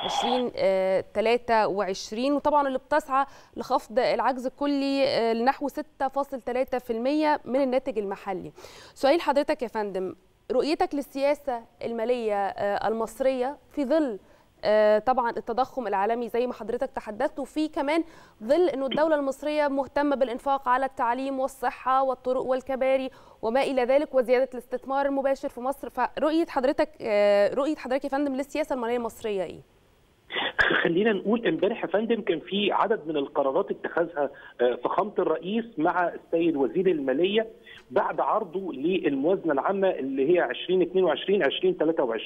2023 وطبعا اللي بتسعى لخفض العجز الكلي آه، لنحو 6.3% من الناتج المحلي. سؤال حضرتك يا فندم رؤيتك للسياسه الماليه آه، المصريه في ظل آه، طبعا التضخم العالمي زي ما حضرتك تحدثت وفي كمان ظل انه الدوله المصريه مهتمه بالانفاق على التعليم والصحه والطرق والكباري وما الى ذلك وزياده الاستثمار المباشر في مصر فرؤيه حضرتك آه، رؤيه حضرتك يا فندم للسياسه الماليه المصريه ايه؟ خلينا نقول امبارح يا فندم كان في عدد من القرارات اتخذها آه، فخامه الرئيس مع السيد وزير الماليه بعد عرضه للموازنه العامه اللي هي 2022 2023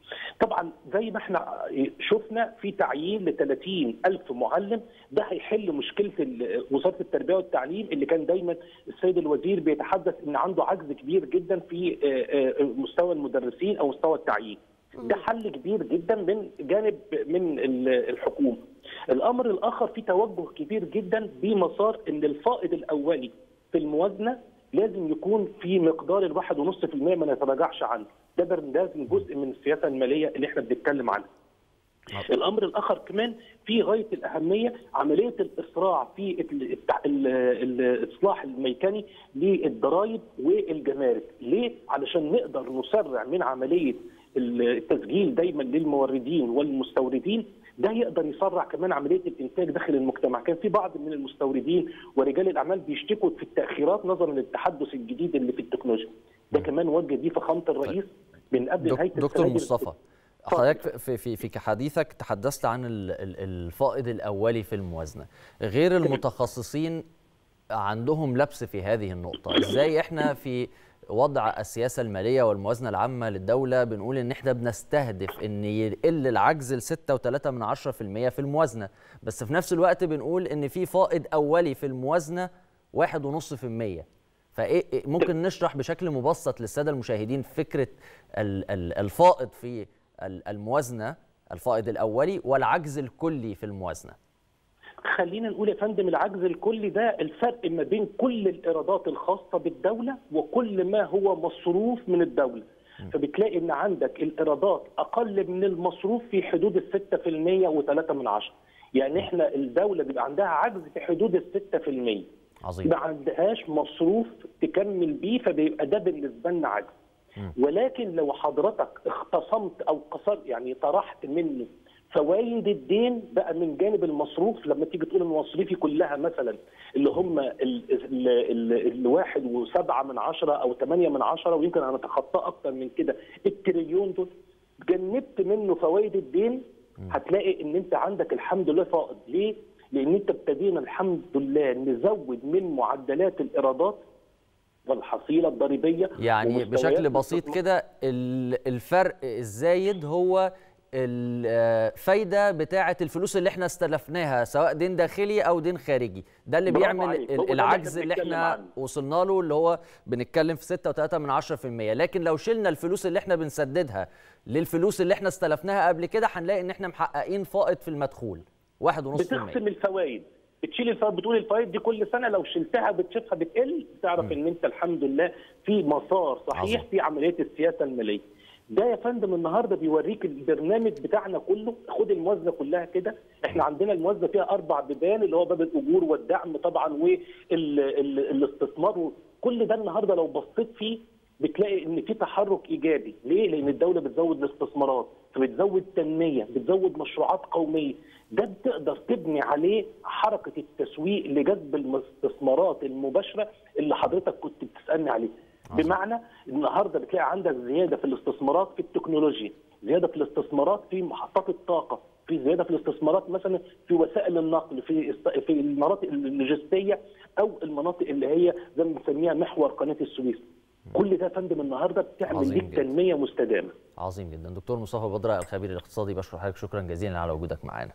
طبعا زي ما احنا شفنا في تعيين ل 30 ألف معلم ده هيحل مشكلة ال- وزارة التربية والتعليم اللي كان دايما السيد الوزير بيتحدث ان عنده عجز كبير جدا في آه، آه، مستوى المدرسين او مستوى التعيين ده حل كبير جدا من جانب من ال- الحكومة الأمر الآخر في توجه كبير جدا بمسار ان الفائض الأولي في الموازنة لازم يكون في مقدار الواحد ونص في المية ما نتراجعش عنه ده بر- لازم جزء من السياسة المالية اللي احنا بنتكلم عنها الامر الاخر كمان في غايه الاهميه عمليه الاسراع في ال- التع- ال- الاصلاح الميكاني للضرائب والجمارك، ليه؟ علشان نقدر نسرع من عمليه التسجيل دايما للموردين والمستوردين ده يقدر يسرع كمان عمليه الانتاج داخل المجتمع، كان في بعض من المستوردين ورجال الاعمال بيشتكوا في التاخيرات نظرا للتحدث الجديد اللي في التكنولوجيا. ده كمان وجه بيه فخامه الرئيس من قبل دك- نهايه دكتور السنة دي. مصطفى حضرتك في في في حديثك تحدثت عن ال- ال- الفائض الاولي في الموازنه غير المتخصصين عندهم لبس في هذه النقطه ازاي احنا في وضع السياسه الماليه والموازنه العامه للدوله بنقول ان احنا بنستهدف ان يقل العجز ل 6.3 من 10% في الموازنه بس في نفس الوقت بنقول ان في فائض اولي في الموازنه 1.5% فايه إيه- ممكن نشرح بشكل مبسط للساده المشاهدين فكره ال- ال- الفائض في ال- الموازنه الفائض الاولي والعجز الكلي في الموازنه خلينا نقول يا فندم العجز الكلي ده الفرق ما بين كل الايرادات الخاصه بالدوله وكل ما هو مصروف من الدوله فبتلاقي ان عندك الايرادات اقل من المصروف في حدود ال 6% و3 من عشرة يعني احنا الدوله بيبقى عندها عجز في حدود ال 6% عظيم ما عندهاش مصروف تكمل بيه فبيبقى ده بالنسبه لنا عجز ولكن لو حضرتك اختصمت او قصر يعني طرحت منه فوائد الدين بقى من جانب المصروف لما تيجي تقول ان مصاريفي كلها مثلا اللي هم ال- ال- ال- الواحد وسبعة من عشرة او ثمانية من عشرة ويمكن انا اتخطاه اكتر من كده التريليون دول جنبت منه فوائد الدين هتلاقي ان انت عندك الحمد لله فائض ليه؟ لان انت ابتدينا الحمد لله نزود من معدلات الايرادات والحصيله الضريبيه يعني ومستويات بشكل بسيط الاستثمار. كده ال- الفرق الزايد هو الفايده بتاعه الفلوس اللي احنا استلفناها سواء دين داخلي او دين خارجي ده اللي برافو بيعمل عليك. هو ده ال- اللي العجز احنا اللي بنتكلم احنا عنه. وصلنا له اللي هو بنتكلم في 6.3 من 10% لكن لو شلنا الفلوس اللي احنا بنسددها للفلوس اللي احنا استلفناها قبل كده هنلاقي ان احنا محققين فائض في المدخول 1.5% بتقسم الفوائد بتشيل الفوائد بتقول الفوائد دي كل سنه لو شلتها بتشوفها بتقل تعرف ان انت الحمد لله في مسار صحيح عظيم. في عمليه السياسه الماليه ده يا فندم النهارده بيوريك البرنامج بتاعنا كله خد الموازنه كلها كده احنا عندنا الموازنه فيها اربع بيبان اللي هو باب الاجور والدعم طبعا والاستثمار كل ده النهارده لو بصيت فيه بتلاقي ان في تحرك ايجابي ليه لان الدوله بتزود الاستثمارات فبتزود تنميه بتزود مشروعات قوميه ده بتقدر تبني عليه حركه التسويق لجذب الاستثمارات المباشره اللي حضرتك كنت بتسالني عليه بمعنى النهارده بتلاقي عندك زياده في الاستثمارات في التكنولوجيا زياده في الاستثمارات في محطات الطاقه في زياده في الاستثمارات مثلا في وسائل النقل في است- في المناطق اللوجستيه او المناطق اللي هي زي ما بنسميها محور قناه السويس كل ده يا فندم النهارده بتعمل عظيم ليك جدا. تنميه مستدامه عظيم جدا دكتور مصطفى بدره الخبير الاقتصادي بشكر حضرتك شكرا جزيلا على وجودك معانا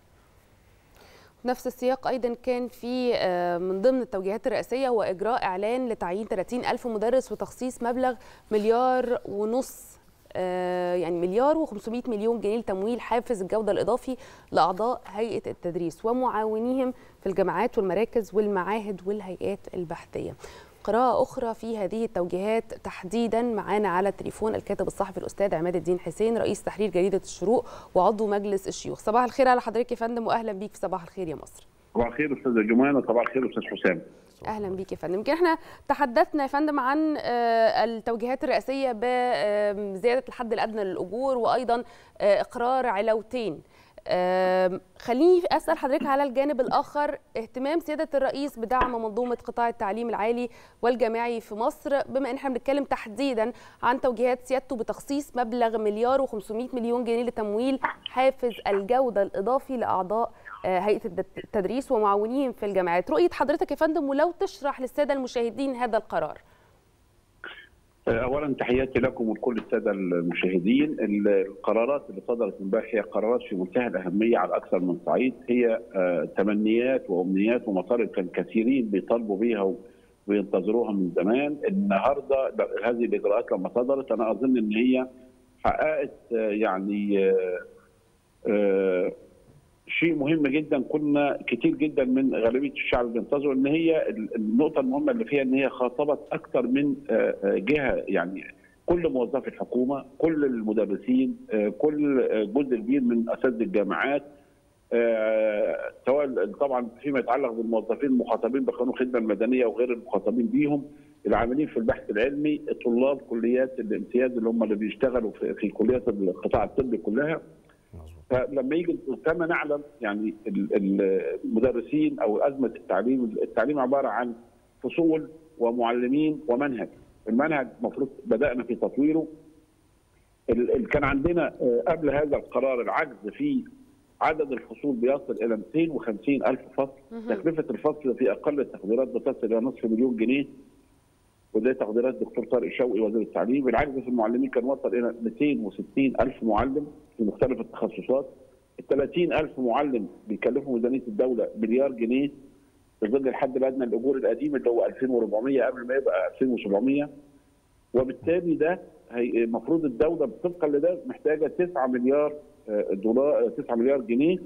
نفس السياق ايضا كان في آه، من ضمن التوجيهات الرئاسيه هو اجراء اعلان لتعيين 30 الف مدرس وتخصيص مبلغ مليار ونص آه، يعني مليار و500 مليون جنيه لتمويل حافز الجوده الاضافي لاعضاء هيئه التدريس ومعاونيهم في الجامعات والمراكز والمعاهد والهيئات البحثيه قراءة أخرى في هذه التوجيهات تحديدا معانا على التليفون الكاتب الصحفي الأستاذ عماد الدين حسين رئيس تحرير جريدة الشروق وعضو مجلس الشيوخ صباح الخير على حضرتك يا فندم وأهلا بيك في صباح الخير يا مصر صباح الخير استاذه جمانه صباح الخير استاذ حسام اهلا بيك يا فندم يمكن احنا تحدثنا يا فندم عن آه، التوجيهات الرئاسيه بزياده الحد الادنى للاجور وايضا آه، اقرار علاوتين آم، خليني اسال حضرتك على الجانب الاخر اهتمام سياده الرئيس بدعم منظومه قطاع التعليم العالي والجامعي في مصر بما ان احنا بنتكلم تحديدا عن توجيهات سيادته بتخصيص مبلغ مليار و500 مليون جنيه لتمويل حافز الجوده الاضافي لاعضاء آه، هيئه الد- التدريس ومعاونيهم في الجامعات رؤيه حضرتك يا فندم ولو تشرح للساده المشاهدين هذا القرار اولا تحياتي لكم ولكل الساده المشاهدين القرارات اللي صدرت امبارح هي قرارات في منتهى الاهميه على اكثر من صعيد هي آه، تمنيات وامنيات ومطالب كان كثيرين بيطالبوا بيها وينتظروها من زمان النهارده هذه الاجراءات لما صدرت انا اظن ان هي حققت آه، يعني آه، آه، شيء مهم جدا كنا كتير جدا من غالبيه الشعب بينتظروا ان هي النقطه المهمه اللي فيها ان هي خاطبت اكثر من آه، آه، جهه يعني كل موظفي الحكومه، كل المدرسين، آه، كل آه، جزء كبير من اساتذه الجامعات آه، سواء طبعا فيما يتعلق بالموظفين المخاطبين بقانون الخدمه المدنيه وغير المخاطبين بيهم العاملين في البحث العلمي طلاب كليات الامتياز اللي هم اللي بيشتغلوا في, في كليات القطاع الطبي كلها فلما يجي كما نعلم يعني ال- ال- المدرسين او ازمه التعليم التعليم عباره عن فصول ومعلمين ومنهج المنهج المفروض بدانا في تطويره ال- ال- كان عندنا آه، قبل هذا القرار العجز في عدد الفصول بيصل الى 250 الف فصل مهم. تكلفه الفصل في اقل التقديرات بتصل الى نصف مليون جنيه وده تقديرات الدكتور طارق شوقي وزير التعليم العجز في المعلمين كان وصل الى 260 الف معلم في مختلف التخصصات ال 30 الف معلم بيكلفوا ميزانيه الدوله مليار جنيه في ظل الحد الادنى الاجور القديم اللي هو 2400 قبل ما يبقى 2700 وبالتالي ده هي- المفروض الدوله طبقا لده محتاجه 9 مليار آه، دولار 9 مليار جنيه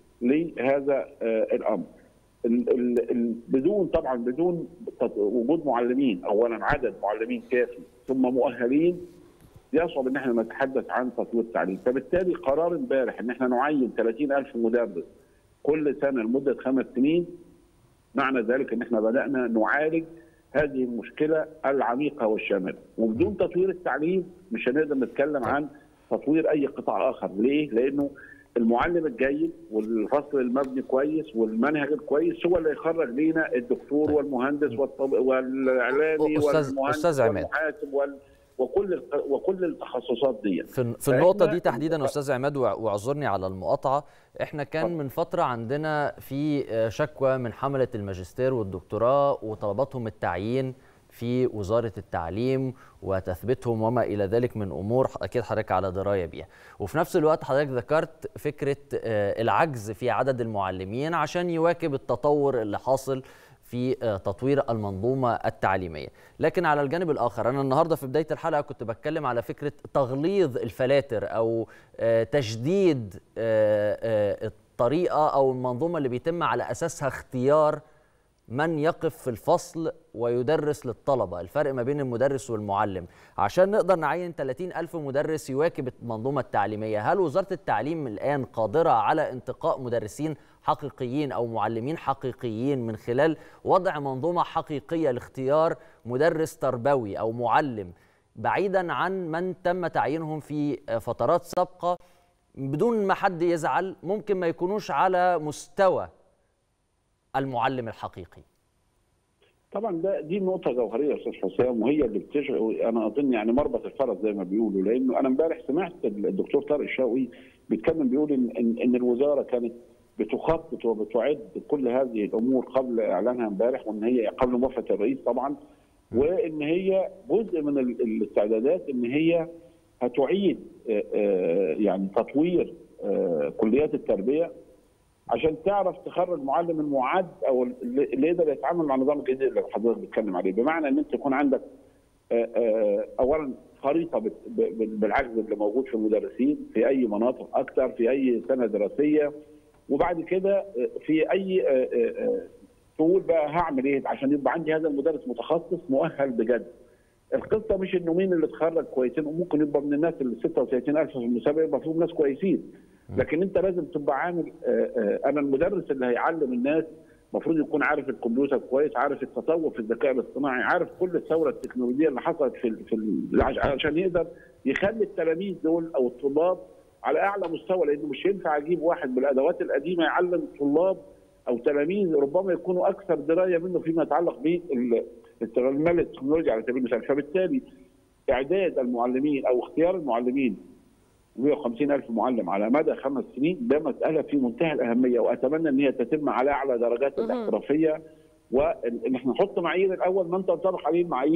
لهذا آه، الامر ال- ال- ال- بدون طبعا بدون تط- وجود معلمين اولا عدد معلمين كافي ثم مؤهلين يصعب ان احنا نتحدث عن تطوير التعليم فبالتالي قرار امبارح ان احنا نعين 30000 مدرس كل سنه لمده خمس سنين معنى ذلك ان احنا بدانا نعالج هذه المشكله العميقه والشامله وبدون تطوير التعليم مش هنقدر نتكلم عن تطوير اي قطاع اخر ليه لانه المعلم الجيد والفصل المبني كويس والمنهج الكويس هو اللي يخرج لينا الدكتور والمهندس والطب والاعلامي أستاذ- والمهندس أستاذ عماد. والمحاسب وال وكل الق- وكل التخصصات دي في في النقطة دي تحديدا يا أستاذ عماد وع- واعذرني على المقاطعة احنا كان من فترة عندنا في آه، شكوى من حملة الماجستير والدكتوراه وطلباتهم التعيين في وزارة التعليم وتثبيتهم وما إلى ذلك من أمور أكيد حضرتك على دراية بيها وفي نفس الوقت حضرتك ذكرت فكرة آه، العجز في عدد المعلمين عشان يواكب التطور اللي حاصل في آه، تطوير المنظومة التعليمية لكن على الجانب الآخر أنا النهاردة في بداية الحلقة كنت بتكلم على فكرة تغليظ الفلاتر أو آه، تشديد آه، آه، الطريقة أو المنظومة اللي بيتم على أساسها اختيار من يقف في الفصل ويدرس للطلبة الفرق ما بين المدرس والمعلم عشان نقدر نعين 30 ألف مدرس يواكب المنظومة التعليمية هل وزارة التعليم الآن قادرة على انتقاء مدرسين حقيقيين أو معلمين حقيقيين من خلال وضع منظومة حقيقية لاختيار مدرس تربوي أو معلم بعيدا عن من تم تعيينهم في فترات سابقة بدون ما حد يزعل ممكن ما يكونوش على مستوى المعلم الحقيقي طبعا ده دي نقطه جوهريه يا استاذ حسام وهي اللي بتشغل انا اظن يعني مربط الفرس زي ما بيقولوا لانه انا امبارح سمعت الدكتور طارق الشوقي بيتكلم بيقول ان ان, إن الوزاره كانت بتخطط وبتعد كل هذه الامور قبل اعلانها امبارح وان هي قبل موافقه الرئيس طبعا وان هي جزء من ال- الاستعدادات ان هي هتعيد آه، آه، يعني تطوير آه، كليات التربيه عشان تعرف تخرج معلم المعد او اللي اللي يقدر يتعامل مع النظام الجديد اللي حضرتك بتتكلم عليه بمعنى ان انت يكون عندك آه، آه، اولا خريطه بت- ب- ب- بالعجز اللي موجود في المدرسين في اي مناطق اكثر في اي سنه دراسيه وبعد كده آه، في اي آه، آه، آه، تقول بقى هعمل ايه عشان يبقى عندي هذا المدرس متخصص مؤهل بجد القصه مش انه مين اللي اتخرج كويسين وممكن يبقى من الناس اللي 36000 في المسابقه يبقى فيهم ناس كويسين لكن انت لازم تبقى عامل آه، آه، انا المدرس اللي هيعلم الناس المفروض يكون عارف الكمبيوتر كويس عارف التطور في الذكاء الاصطناعي عارف كل الثوره التكنولوجيه اللي حصلت في ال- في ال- عشان يقدر يخلي التلاميذ دول او الطلاب على اعلى مستوى لانه مش ينفع اجيب واحد بالادوات القديمه يعلم طلاب او تلاميذ ربما يكونوا اكثر درايه منه فيما يتعلق باستغلال التكنولوجيا على سبيل المثال فبالتالي اعداد المعلمين او اختيار المعلمين 150 ألف معلم على مدى خمس سنين ده مسألة في منتهى الأهمية وأتمنى أن هي تتم على أعلى درجات الاحترافية وإن احنا نحط معايير الأول من تنطبق عليه المعايير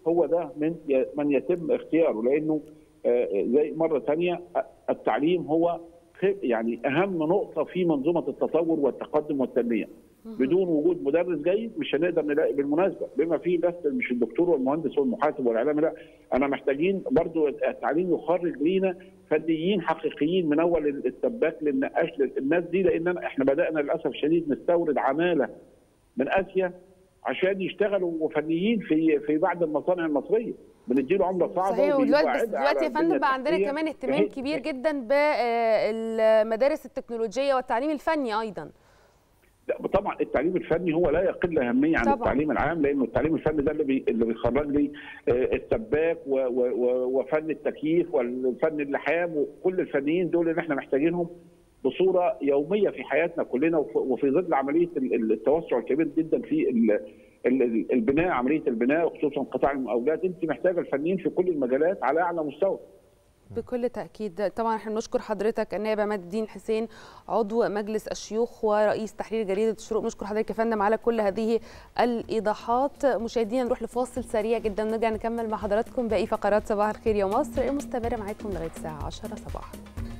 هو ده من من يتم اختياره لانه آه، زي مره ثانيه التعليم هو خ- يعني اهم نقطه في منظومه التطور والتقدم والتنميه بدون وجود مدرس جيد مش هنقدر نلاقي بالمناسبه بما فيه بس مش الدكتور والمهندس والمحاسب والاعلامي لا انا محتاجين برضو التعليم يخرج لينا فنيين حقيقيين من اول السباك للنقاش الناس دي لان أنا- احنا بدانا للاسف الشديد نستورد عماله من اسيا عشان يشتغلوا فنيين في في بعض المصانع المصريه بنديله عمله صعبه صحيح ودلوقتي بس وبيوعدها على دلوقتي يا البنية فندم بقى عندنا التحتية كمان اهتمام بحيث- كبير جدا بالمدارس التكنولوجيه والتعليم الفني ايضا لا طبعا التعليم الفني هو لا يقل اهميه عن طبعاً. التعليم العام لانه التعليم الفني ده اللي بي اللي بيخرج لي آه، السباك و- و- و- وفن التكييف والفن اللحام وكل الفنيين دول اللي احنا محتاجينهم بصوره يوميه في حياتنا كلنا وف- وفي ظل عمليه ال- ال- التوسع الكبير جدا في ال- ال- ال- البناء عمليه البناء وخصوصا قطاع المقاولات انت محتاجه الفنيين في كل المجالات على اعلى مستوى بكل تأكيد طبعا احنا بنشكر حضرتك النائب عماد الدين حسين عضو مجلس الشيوخ ورئيس تحرير جريدة الشروق بنشكر حضرتك يا فندم على كل هذه الإيضاحات مشاهدينا نروح لفاصل سريع جدا ونرجع نكمل مع حضراتكم باقي فقرات صباح الخير يا مصر المستمرة معاكم لغاية الساعة 10 صباحا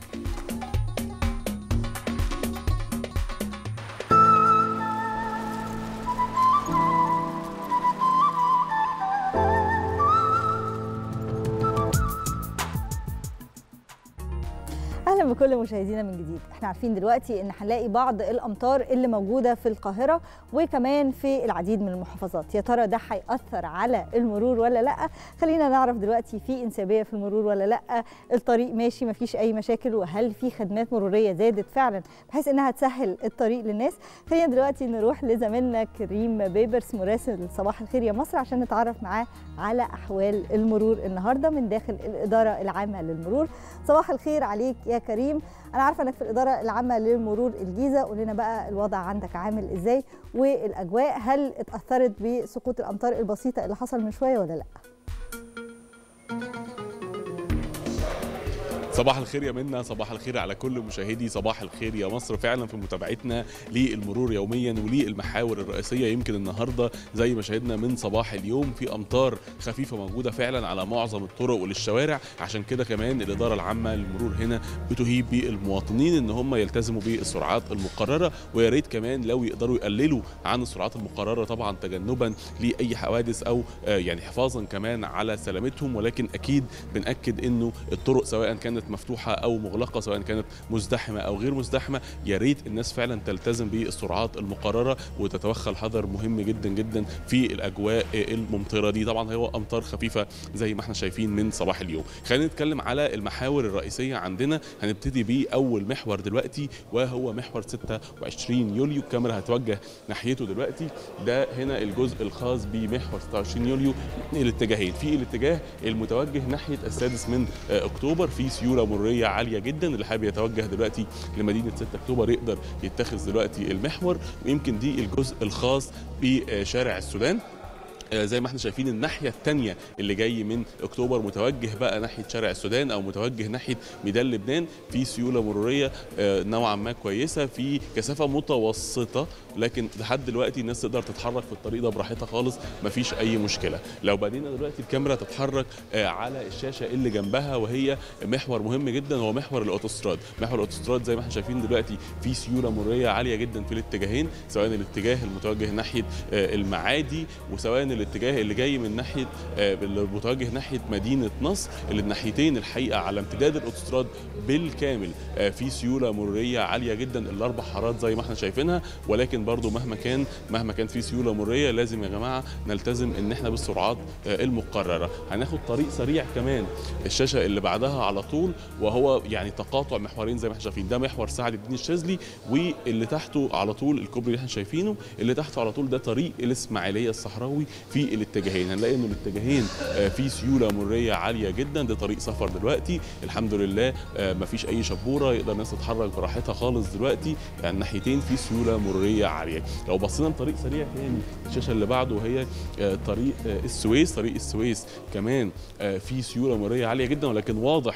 اهلا بكل مشاهدينا من جديد احنا عارفين دلوقتي ان هنلاقي بعض الامطار اللي موجوده في القاهره وكمان في العديد من المحافظات يا ترى ده هياثر على المرور ولا لا خلينا نعرف دلوقتي في انسيابيه في المرور ولا لا الطريق ماشي مفيش اي مشاكل وهل في خدمات مروريه زادت فعلا بحيث انها تسهل الطريق للناس خلينا دلوقتي نروح لزميلنا كريم بيبرس مراسل صباح الخير يا مصر عشان نتعرف معاه على احوال المرور النهارده من داخل الاداره العامه للمرور صباح الخير عليك يا كريم انا عارفه انك في الاداره العامه للمرور الجيزه قول لنا بقى الوضع عندك عامل ازاي والاجواء هل اتاثرت بسقوط الامطار البسيطه اللي حصل من شويه ولا لا صباح الخير يا منا صباح الخير على كل مشاهدي صباح الخير يا مصر فعلا في متابعتنا للمرور يوميا وللمحاور الرئيسيه يمكن النهارده زي ما شاهدنا من صباح اليوم في امطار خفيفه موجوده فعلا على معظم الطرق وللشوارع عشان كده كمان الاداره العامه للمرور هنا بتهيب بالمواطنين ان هم يلتزموا بالسرعات المقرره ويا ريت كمان لو يقدروا يقللوا عن السرعات المقرره طبعا تجنبا لاي حوادث او آه، يعني حفاظا كمان على سلامتهم ولكن اكيد بناكد انه الطرق سواء كانت مفتوحه او مغلقه سواء كانت مزدحمه او غير مزدحمه يا ريت الناس فعلا تلتزم بالسرعات المقرره وتتوخى الحذر مهم جدا جدا في الاجواء الممطره دي طبعا هو امطار خفيفه زي ما احنا شايفين من صباح اليوم خلينا نتكلم على المحاور الرئيسيه عندنا هنبتدي باول محور دلوقتي وهو محور 26 يوليو الكاميرا هتوجه ناحيته دلوقتي ده هنا الجزء الخاص بمحور 26 يوليو الاتجاهين في الاتجاه المتوجه ناحيه السادس من آه، اكتوبر في سيوله مروريه عاليه جدا اللي حابب يتوجه دلوقتي لمدينه 6 اكتوبر يقدر يتخذ دلوقتي المحور ويمكن دي الجزء الخاص بشارع السودان آه، زي ما احنا شايفين الناحيه الثانيه اللي جاي من اكتوبر متوجه بقى ناحيه شارع السودان او متوجه ناحيه ميدان لبنان في سيوله مروريه آه، نوعا ما كويسه في كثافه متوسطه لكن لحد دلوقتي الناس تقدر تتحرك في الطريق ده براحتها خالص مفيش اي مشكله لو بدينا دلوقتي الكاميرا تتحرك آه، على الشاشه اللي جنبها وهي محور مهم جدا هو محور الاوتوستراد محور الاوتوستراد زي ما احنا شايفين دلوقتي في سيوله مروريه عاليه جدا في الاتجاهين سواء الاتجاه المتوجه ناحيه آه، المعادي وسواء الاتجاه اللي جاي من ناحيه آه، المتوجه ناحيه مدينه نصر اللي الناحيتين الحقيقه على امتداد الاوتوستراد بالكامل آه، في سيوله مروريه عاليه جدا الاربع حارات زي ما احنا شايفينها ولكن برضو مهما كان مهما كان في سيوله مروريه لازم يا جماعه نلتزم ان احنا بالسرعات آه، المقرره هناخد طريق سريع كمان الشاشه اللي بعدها على طول وهو يعني تقاطع محورين زي ما احنا شايفين ده محور سعد الدين الشاذلي واللي تحته على طول الكوبري اللي احنا شايفينه اللي تحته على طول ده طريق الاسماعيليه الصحراوي في الاتجاهين هنلاقي انه الاتجاهين آه، في سيوله مروريه عاليه جدا ده طريق سفر دلوقتي الحمد لله آه، مفيش اي شبوره يقدر الناس تتحرك براحتها خالص دلوقتي يعني الناحيتين في سيوله مروريه عاليه لو بصينا لطريق سريع تاني الشاشه اللي بعده وهي آه، طريق آه، السويس طريق السويس كمان آه، في سيوله مروريه عاليه جدا ولكن واضح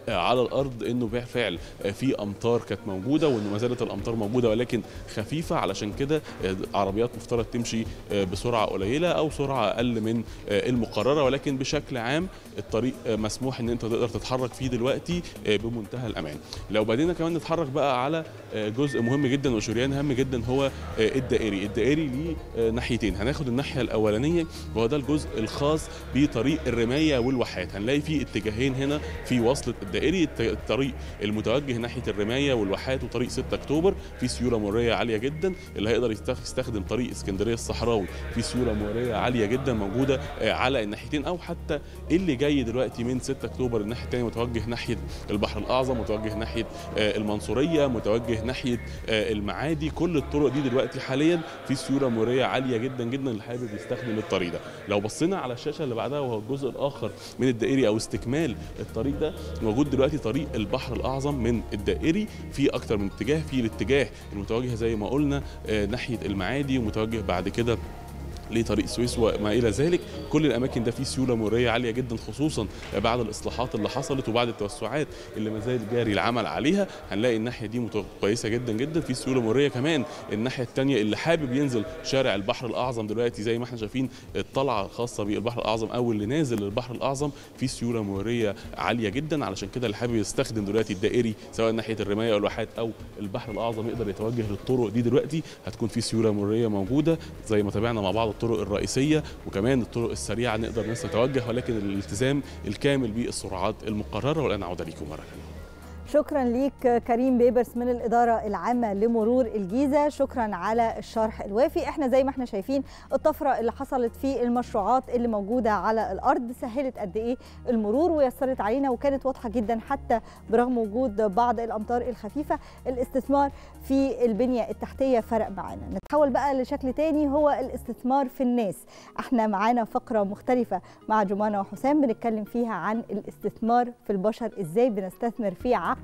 على الارض انه بالفعل في امطار كانت موجوده وانه ما زالت الامطار موجوده ولكن خفيفه علشان كده عربيات مفترض تمشي بسرعه قليله او سرعه اقل من المقرره ولكن بشكل عام الطريق مسموح ان انت تقدر تتحرك فيه دلوقتي بمنتهى الامان لو بدينا كمان نتحرك بقى على جزء مهم جدا وشريان هام جدا هو الدائري الدائري ليه ناحيتين هناخد الناحيه الاولانيه وهو ده الجزء الخاص بطريق الرمايه والواحات هنلاقي فيه اتجاهين هنا في وصله الدائري الطريق المتوجه ناحيه الرمايه والواحات وطريق 6 اكتوبر في سيوله مروريه عاليه جدا اللي هيقدر يستخدم طريق اسكندريه الصحراوي في سيوله مروريه عاليه جدا موجوده على الناحيتين او حتى اللي جاي دلوقتي من 6 اكتوبر الناحيه الثانيه متوجه ناحيه البحر الاعظم متوجه ناحيه المنصوريه متوجه ناحيه المعادي كل الطرق دي دلوقتي حاليا في سيوله مروريه عاليه جدا جدا اللي حابب يستخدم الطريق ده لو بصينا على الشاشه اللي بعدها وهو الجزء الاخر من الدائري او استكمال الطريق ده موجود دلوقتي طريق البحر الاعظم من الدائري في اكتر من اتجاه في الاتجاه المتوجه زي ما قلنا ناحيه المعادي ومتوجه بعد كده لطريق السويس وما الى ذلك كل الاماكن ده فيه سيوله مروريه عاليه جدا خصوصا بعد الاصلاحات اللي حصلت وبعد التوسعات اللي ما زال جاري العمل عليها هنلاقي الناحيه دي كويسه جدا جدا في سيوله مروريه كمان الناحيه الثانيه اللي حابب ينزل شارع البحر الاعظم دلوقتي زي ما احنا شايفين الطلعه الخاصه بالبحر الاعظم او اللي نازل للبحر الاعظم في سيوله مروريه عاليه جدا علشان كده اللي حابب يستخدم دلوقتي الدائري سواء ناحيه الرمايه او الواحات او البحر الاعظم يقدر يتوجه للطرق دي دلوقتي هتكون في سيوله مروريه موجوده زي ما تابعنا مع بعض الطرق الرئيسيه وكمان الطرق السريعه نقدر الناس تتوجه ولكن الالتزام الكامل بالسرعات المقرره والان عوده ليكم مره ثانيه شكرا ليك كريم بيبرس من الإدارة العامة لمرور الجيزة شكرا على الشرح الوافي احنا زي ما احنا شايفين الطفرة اللي حصلت في المشروعات اللي موجودة على الأرض سهلت قد إيه المرور ويسرت علينا وكانت واضحة جدا حتى برغم وجود بعض الأمطار الخفيفة الاستثمار في البنية التحتية فرق معانا نتحول بقى لشكل تاني هو الاستثمار في الناس احنا معانا فقرة مختلفة مع جمانة وحسام بنتكلم فيها عن الاستثمار في البشر ازاي بنستثمر في عقل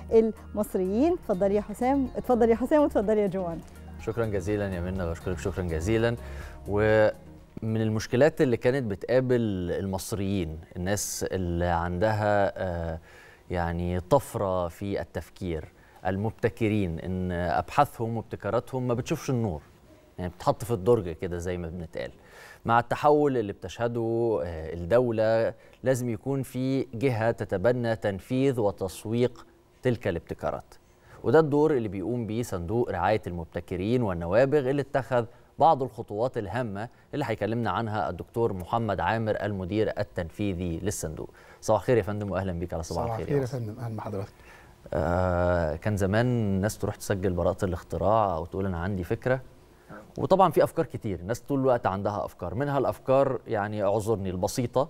المصريين اتفضلي يا حسام اتفضل يا حسام واتفضلي يا جوان شكرا جزيلا يا منى بشكرك شكرا جزيلا ومن المشكلات اللي كانت بتقابل المصريين الناس اللي عندها آه يعني طفره في التفكير المبتكرين ان ابحاثهم وابتكاراتهم ما بتشوفش النور يعني بتحط في الدرج كده زي ما بنتقال مع التحول اللي بتشهده الدولة لازم يكون في جهة تتبنى تنفيذ وتسويق تلك الابتكارات وده الدور اللي بيقوم بيه صندوق رعاية المبتكرين والنوابغ اللي اتخذ بعض الخطوات الهامة اللي هيكلمنا عنها الدكتور محمد عامر المدير التنفيذي للصندوق صباح الخير يا فندم واهلا بيك على صباح, صباح الخير الخير يا فندم اهلا بحضرتك آه كان زمان الناس تروح تسجل براءة الاختراع او تقول انا عندي فكرة وطبعا في افكار كتير الناس طول الوقت عندها افكار منها الافكار يعني اعذرني البسيطه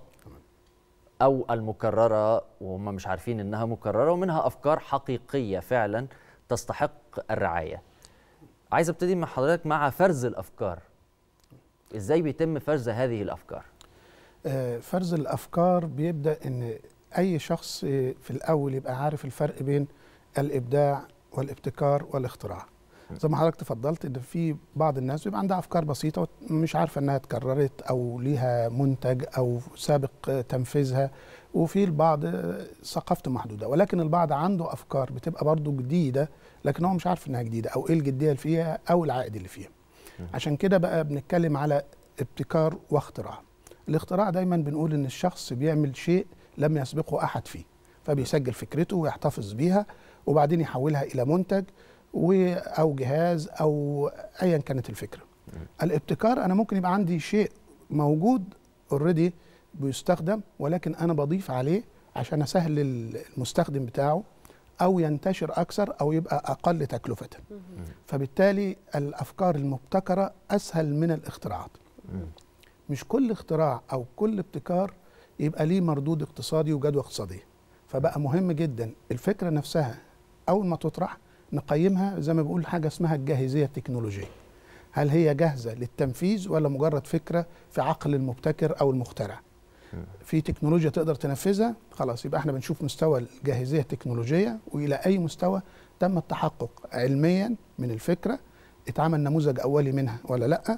او المكرره وهم مش عارفين انها مكرره ومنها افكار حقيقيه فعلا تستحق الرعايه عايز ابتدي مع حضرتك مع فرز الافكار ازاي بيتم فرز هذه الافكار آه فرز الافكار بيبدا ان اي شخص في الاول يبقى عارف الفرق بين الابداع والابتكار والاختراع زي ما حضرتك تفضلت ان في بعض الناس بيبقى عندها افكار بسيطه ومش عارفه انها اتكررت او ليها منتج او سابق تنفيذها وفي البعض ثقافته محدوده ولكن البعض عنده افكار بتبقى برضه جديده لكن هو مش عارف انها جديده او ايه الجديه اللي فيها او العائد اللي فيها عشان كده بقى بنتكلم على ابتكار واختراع الاختراع دايما بنقول ان الشخص بيعمل شيء لم يسبقه احد فيه فبيسجل فكرته ويحتفظ بيها وبعدين يحولها الى منتج او جهاز او ايا كانت الفكره الابتكار انا ممكن يبقى عندي شيء موجود اوريدي بيستخدم ولكن انا بضيف عليه عشان اسهل المستخدم بتاعه او ينتشر اكثر او يبقى اقل تكلفه فبالتالي الافكار المبتكره اسهل من الاختراعات مش كل اختراع او كل ابتكار يبقى ليه مردود اقتصادي وجدوى اقتصاديه فبقى مهم جدا الفكره نفسها اول ما تطرح نقيمها زي ما بقول حاجه اسمها الجاهزيه التكنولوجيه هل هي جاهزه للتنفيذ ولا مجرد فكره في عقل المبتكر او المخترع في تكنولوجيا تقدر تنفذها خلاص يبقى احنا بنشوف مستوى الجاهزيه التكنولوجيه والى اي مستوى تم التحقق علميا من الفكره اتعمل نموذج اولي منها ولا لا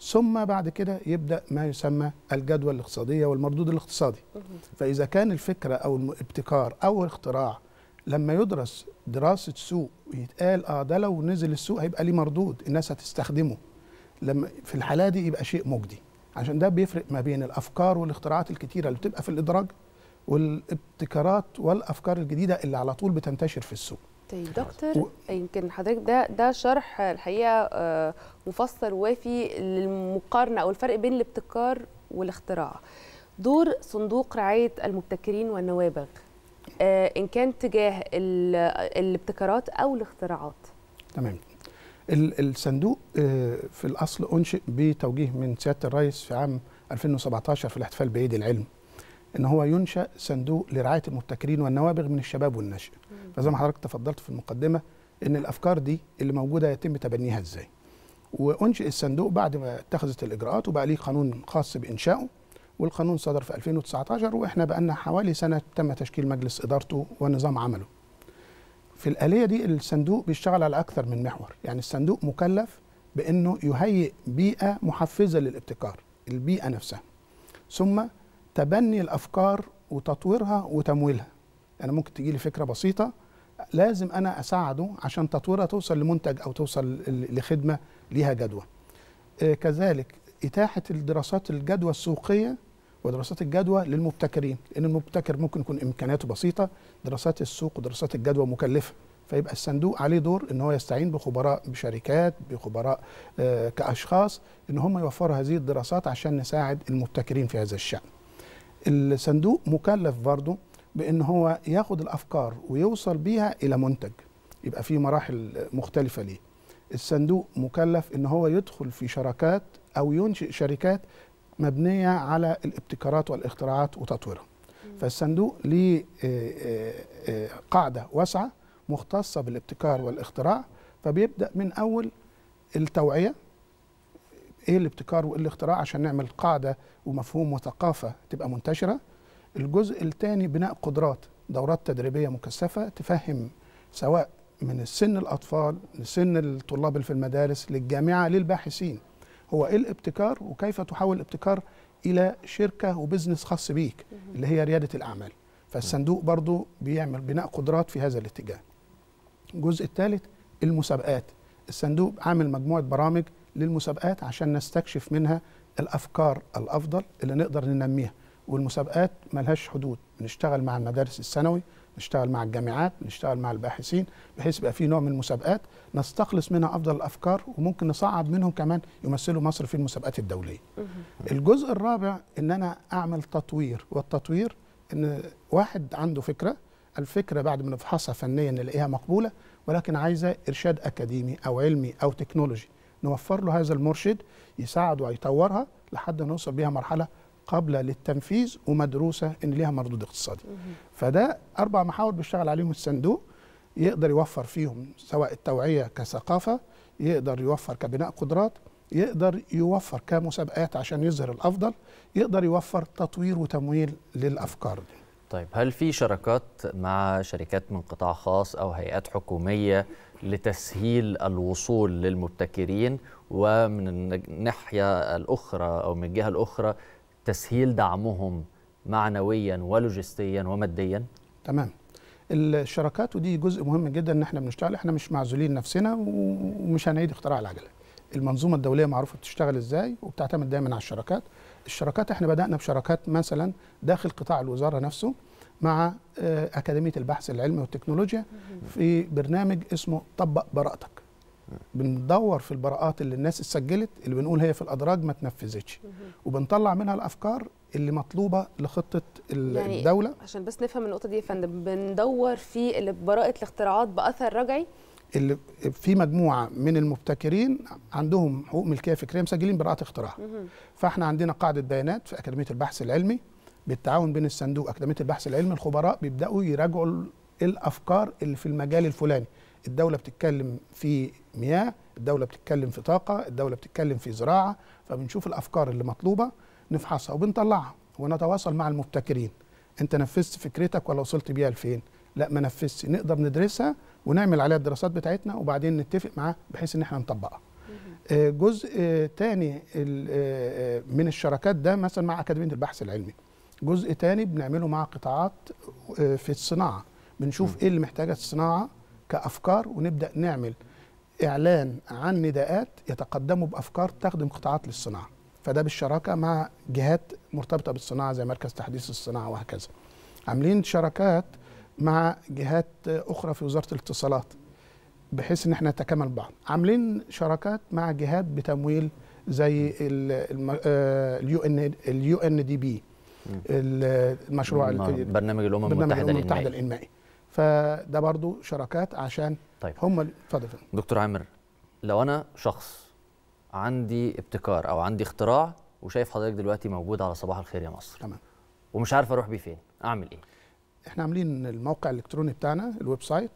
ثم بعد كده يبدا ما يسمى الجدوى الاقتصاديه والمردود الاقتصادي فاذا كان الفكره او الابتكار او الاختراع لما يدرس دراسه سوق ويتقال اه ده لو نزل السوق هيبقى ليه مردود الناس هتستخدمه لما في الحاله دي يبقى شيء مجدي عشان ده بيفرق ما بين الافكار والاختراعات الكتيره اللي بتبقى في الادراج والابتكارات والافكار الجديده اللي على طول بتنتشر في السوق طيب دكتور يمكن حضرتك ده ده شرح الحقيقه آه، مفصل وافي للمقارنه او الفرق بين الابتكار والاختراع دور صندوق رعايه المبتكرين والنوابغ آه، ان كان تجاه ال- الابتكارات او الاختراعات تمام ال- الصندوق آه، في الاصل انشئ بتوجيه من سياده الرئيس في عام 2017 في الاحتفال بعيد العلم ان هو ينشا صندوق لرعايه المبتكرين والنوابغ من الشباب والنشء فزي ما حضرتك تفضلت في المقدمه ان الافكار دي اللي موجوده يتم تبنيها ازاي وانشئ الصندوق بعد ما اتخذت الاجراءات وبقى ليه قانون خاص بانشائه والقانون صدر في 2019 واحنا بقى لنا حوالي سنه تم تشكيل مجلس ادارته ونظام عمله في الآلية دي الصندوق بيشتغل على أكثر من محور يعني الصندوق مكلف بأنه يهيئ بيئة محفزة للابتكار البيئة نفسها ثم تبني الأفكار وتطويرها وتمويلها يعني ممكن تجي لي فكرة بسيطة لازم أنا أساعده عشان تطويرها توصل لمنتج أو توصل ل- لخدمة ليها جدوى آه، كذلك إتاحة الدراسات الجدوى السوقية ودراسات الجدوى للمبتكرين لان المبتكر ممكن يكون امكانياته بسيطه دراسات السوق ودراسات الجدوى مكلفه فيبقى الصندوق عليه دور ان هو يستعين بخبراء بشركات بخبراء آه كاشخاص ان هم يوفروا هذه الدراسات عشان نساعد المبتكرين في هذا الشان الصندوق مكلف برضه بان هو ياخد الافكار ويوصل بيها الى منتج يبقى في مراحل مختلفه ليه الصندوق مكلف ان هو يدخل في شراكات او ينشئ شركات مبنيه على الابتكارات والاختراعات وتطويرها فالصندوق ليه آه، آه، آه، قاعده واسعه مختصه بالابتكار والاختراع فبيبدا من اول التوعيه ايه الابتكار وايه الاختراع عشان نعمل قاعده ومفهوم وثقافه تبقى منتشره الجزء الثاني بناء قدرات دورات تدريبيه مكثفه تفهم سواء من السن الاطفال لسن الطلاب اللي في المدارس للجامعه للباحثين هو ايه الابتكار وكيف تحول الابتكار الى شركه وبزنس خاص بيك اللي هي رياده الاعمال فالصندوق برضو بيعمل بناء قدرات في هذا الاتجاه الجزء الثالث المسابقات الصندوق عامل مجموعه برامج للمسابقات عشان نستكشف منها الافكار الافضل اللي نقدر ننميها والمسابقات ملهاش حدود بنشتغل مع المدارس الثانوي نشتغل مع الجامعات نشتغل مع الباحثين بحيث يبقى في نوع من المسابقات نستخلص منها افضل الافكار وممكن نصعد منهم كمان يمثلوا مصر في المسابقات الدوليه الجزء الرابع ان انا اعمل تطوير والتطوير ان واحد عنده فكره الفكره بعد ما نفحصها فنيا نلاقيها مقبوله ولكن عايزه ارشاد اكاديمي او علمي او تكنولوجي نوفر له هذا المرشد يساعده يطورها لحد ما نوصل بيها مرحله قابله للتنفيذ ومدروسه ان ليها مردود اقتصادي فده اربع محاور بيشتغل عليهم الصندوق يقدر يوفر فيهم سواء التوعيه كثقافه يقدر يوفر كبناء قدرات يقدر يوفر كمسابقات عشان يظهر الافضل يقدر يوفر تطوير وتمويل للافكار دي طيب هل في شراكات مع شركات من قطاع خاص او هيئات حكوميه لتسهيل الوصول للمبتكرين ومن الناحيه الاخرى او من الجهه الاخرى تسهيل دعمهم معنويا ولوجستيا وماديا تمام الشراكات ودي جزء مهم جدا ان احنا بنشتغل احنا مش معزولين نفسنا ومش هنعيد اختراع العجله المنظومه الدوليه معروفه بتشتغل ازاي وبتعتمد دايما على الشراكات الشراكات احنا بدانا بشراكات مثلا داخل قطاع الوزاره نفسه مع آه، اكاديميه البحث العلمي والتكنولوجيا في برنامج اسمه طبق براءتك بندور في البراءات اللي الناس اتسجلت اللي بنقول هي في الادراج ما تنفذتش وبنطلع منها الافكار اللي مطلوبه لخطه ال- يعني الدوله عشان بس نفهم النقطه دي يا فندم بندور في اللي براءه الاختراعات باثر رجعي اللي في مجموعه من المبتكرين عندهم حقوق ملكيه فكريه مسجلين براءه اختراع مهم. فاحنا عندنا قاعده بيانات في اكاديميه البحث العلمي بالتعاون بين الصندوق اكاديميه البحث العلمي الخبراء بيبداوا يراجعوا ال- الافكار اللي في المجال الفلاني الدوله بتتكلم في مياه الدوله بتتكلم في طاقه الدوله بتتكلم في زراعه فبنشوف الافكار اللي مطلوبه نفحصها وبنطلعها ونتواصل مع المبتكرين انت نفذت فكرتك ولا وصلت بيها لفين لا ما نفذتش نقدر ندرسها ونعمل عليها الدراسات بتاعتنا وبعدين نتفق معاه بحيث ان احنا نطبقها آه، جزء آه، تاني ال- آه، آه، من الشراكات ده مثلا مع أكاديمية البحث العلمي جزء تاني بنعمله مع قطاعات آه، في الصناعة بنشوف ايه اللي محتاجة الصناعة كأفكار ونبدأ نعمل إعلان عن نداءات يتقدموا بأفكار تخدم قطاعات للصناعة فده بالشراكة مع جهات مرتبطة بالصناعة زي مركز تحديث الصناعة وهكذا عاملين شراكات مع جهات أخرى في وزارة الاتصالات بحيث ان احنا نتكامل بعض عاملين شراكات مع جهات بتمويل زي اليو ان اليو ان دي بي المشروع م- برنامج الأمم برنامج المتحدة الأمم المتحدة الإنمائي. الإنمائي فده برضو شراكات عشان طيب. هم ال- اتفضل يا فندم. دكتور عامر لو انا شخص عندي ابتكار او عندي اختراع وشايف حضرتك دلوقتي موجود على صباح الخير يا مصر تمام ومش عارف اروح بيه فين اعمل ايه احنا عاملين الموقع الالكتروني بتاعنا الويب سايت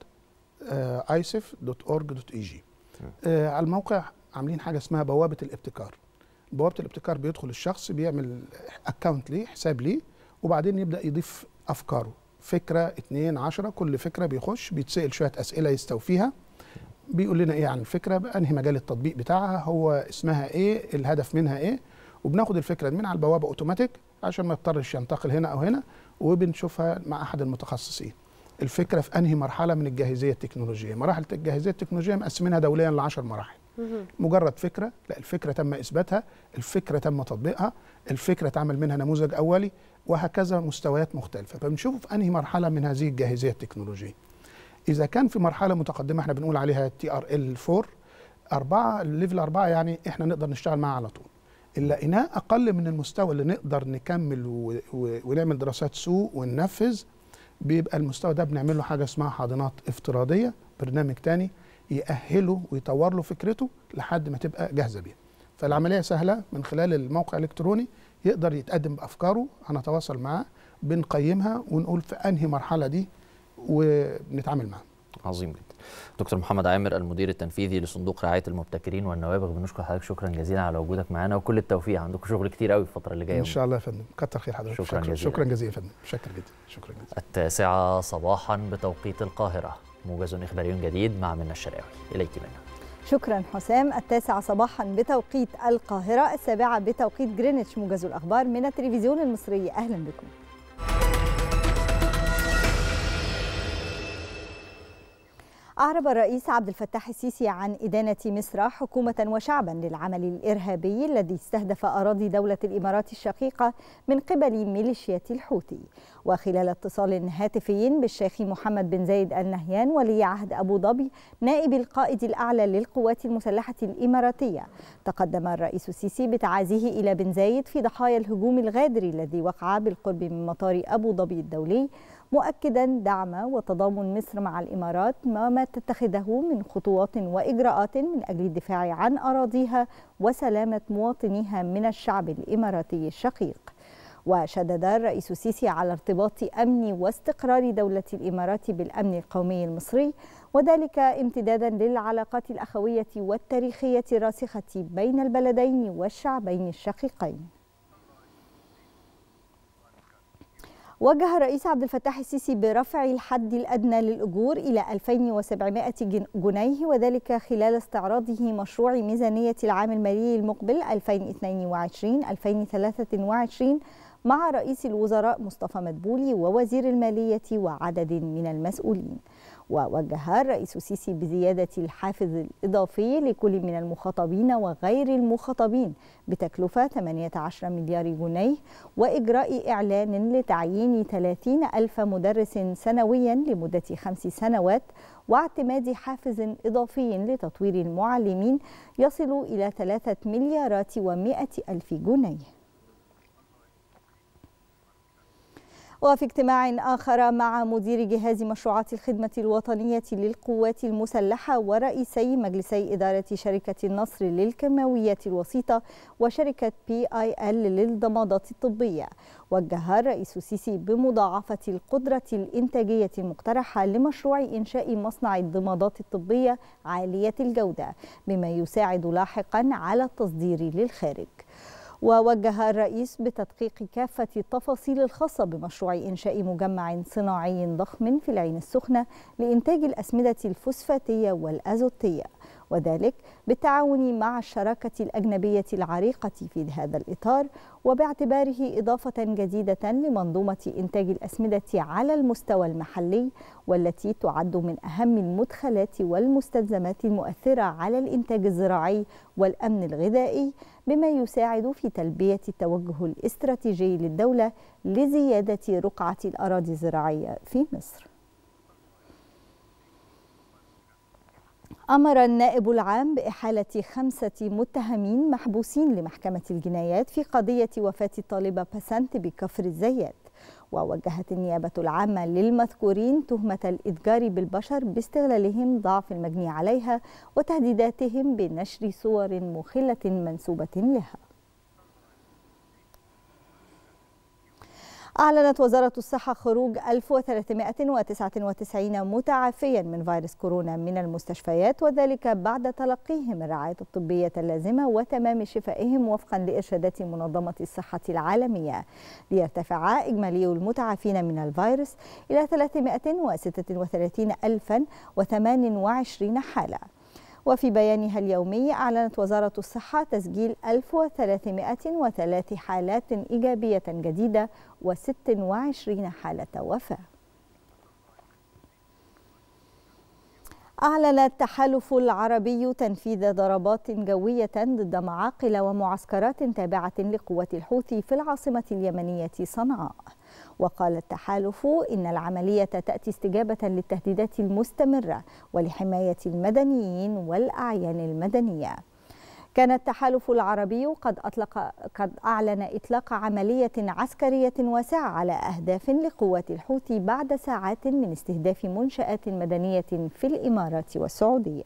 isif.org.eg آه على الموقع عاملين حاجه اسمها بوابه الابتكار بوابه الابتكار بيدخل الشخص بيعمل اكونت ليه حساب ليه وبعدين يبدا يضيف افكاره فكره اتنين عشرة كل فكره بيخش بيتسال شويه اسئله يستوفيها بيقول لنا ايه عن الفكره بانهي مجال التطبيق بتاعها هو اسمها ايه الهدف منها ايه وبناخد الفكره دي من على البوابه اوتوماتيك عشان ما يضطرش ينتقل هنا او هنا وبنشوفها مع احد المتخصصين الفكره في انهي مرحله من الجاهزيه التكنولوجيه مراحل الجاهزيه التكنولوجيه مقسمينها دوليا ل 10 مراحل مجرد فكره لا الفكره تم اثباتها الفكره تم تطبيقها الفكره اتعمل منها نموذج اولي وهكذا مستويات مختلفه فبنشوف في انهي مرحله من هذه الجاهزيه التكنولوجيه اذا كان في مرحله متقدمه احنا بنقول عليها تي ار ال 4 أربعة الليفل أربعة يعني إحنا نقدر نشتغل معاه على طول اللي لقيناه أقل من المستوى اللي نقدر نكمل و... و... ونعمل دراسات سوق وننفذ بيبقى المستوى ده بنعمل له حاجة اسمها حاضنات افتراضية برنامج تاني يأهله ويطور له فكرته لحد ما تبقى جاهزة بيها فالعملية سهلة من خلال الموقع الإلكتروني يقدر يتقدم بأفكاره هنتواصل معاه بنقيمها ونقول في أنهي مرحلة دي ونتعامل معاه عظيم جدا دكتور محمد عامر المدير التنفيذي لصندوق رعايه المبتكرين والنوابغ بنشكر حضرتك شكرا جزيلا على وجودك معانا وكل التوفيق عندكم شغل كتير قوي الفتره اللي جايه ان شاء الله يا فندم كتر خير حضرتك شكراً جزيلاً. شكرا جزيلا يا فندم شكرا جدا شكرا جزيلا التاسعة صباحا بتوقيت القاهرة موجز إخباري جديد مع منى الشرقاوي إليك منى شكرا حسام التاسعة صباحا بتوقيت القاهرة السابعة بتوقيت جرينتش موجز الأخبار من التلفزيون المصري أهلا بكم أعرب الرئيس عبد الفتاح السيسي عن إدانة مصر حكومة وشعبا للعمل الإرهابي الذي استهدف أراضي دولة الإمارات الشقيقة من قبل ميليشيات الحوثي وخلال اتصال هاتفي بالشيخ محمد بن زايد ال نهيان ولي عهد أبو ظبي نائب القائد الأعلى للقوات المسلحة الإماراتية تقدم الرئيس السيسي بتعازيه إلى بن زايد في ضحايا الهجوم الغادر الذي وقع بالقرب من مطار أبو ظبي الدولي مؤكدا دعم وتضامن مصر مع الامارات وما تتخذه من خطوات واجراءات من اجل الدفاع عن اراضيها وسلامه مواطنيها من الشعب الاماراتي الشقيق. وشدد الرئيس السيسي على ارتباط امن واستقرار دوله الامارات بالامن القومي المصري وذلك امتدادا للعلاقات الاخويه والتاريخيه الراسخه بين البلدين والشعبين الشقيقين. وجه الرئيس عبد الفتاح السيسي برفع الحد الأدنى للأجور إلى 2700 جنيه وذلك خلال استعراضه مشروع ميزانية العام المالي المقبل 2022-2023 مع رئيس الوزراء مصطفى مدبولي ووزير المالية وعدد من المسؤولين ووجه الرئيس السيسي بزيادة الحافز الإضافي لكل من المخاطبين وغير المخاطبين بتكلفة 18 مليار جنيه وإجراء إعلان لتعيين 30 ألف مدرس سنويا لمدة خمس سنوات واعتماد حافز إضافي لتطوير المعلمين يصل إلى 3 مليارات ومائة ألف جنيه وفي اجتماع آخر مع مدير جهاز مشروعات الخدمة الوطنية للقوات المسلحة ورئيسي مجلسي إدارة شركة النصر للكيماويات الوسيطة وشركة بي آي ال للضمادات الطبية وجه الرئيس السيسي بمضاعفة القدرة الإنتاجية المقترحة لمشروع إنشاء مصنع الضمادات الطبية عالية الجودة بما يساعد لاحقا على التصدير للخارج ووجه الرئيس بتدقيق كافة التفاصيل الخاصة بمشروع إنشاء مجمع صناعي ضخم في العين السخنة لإنتاج الأسمدة الفوسفاتية والأزوتية وذلك بالتعاون مع الشراكة الأجنبية العريقة في هذا الإطار وباعتباره إضافة جديدة لمنظومة إنتاج الأسمدة على المستوى المحلي والتي تعد من أهم المدخلات والمستلزمات المؤثرة على الإنتاج الزراعي والأمن الغذائي بما يساعد في تلبية التوجه الاستراتيجي للدولة لزيادة رقعة الأراضي الزراعية في مصر. أمر النائب العام بإحالة خمسة متهمين محبوسين لمحكمة الجنايات في قضية وفاة الطالبة باسنت بكفر الزيات ووجهت النيابة العامة للمذكورين تهمة الإتجار بالبشر باستغلالهم ضعف المجني عليها وتهديداتهم بنشر صور مخلة منسوبة لها أعلنت وزارة الصحة خروج 1399 متعافيا من فيروس كورونا من المستشفيات وذلك بعد تلقيهم الرعاية الطبية اللازمة وتمام شفائهم وفقا لإرشادات منظمة الصحة العالمية ليرتفع إجمالي المتعافين من الفيروس إلى 336028 حالة وفي بيانها اليومي أعلنت وزارة الصحة تسجيل 1303 حالات إيجابية جديدة و26 حالة وفاة أعلن التحالف العربي تنفيذ ضربات جوية ضد معاقل ومعسكرات تابعة لقوة الحوثي في العاصمة اليمنية صنعاء وقال التحالف إن العملية تأتي استجابة للتهديدات المستمرة ولحماية المدنيين والأعيان المدنية كان التحالف العربي قد أطلق قد أعلن إطلاق عملية عسكرية واسعة على أهداف لقوات الحوثي بعد ساعات من استهداف منشآت مدنية في الإمارات والسعودية.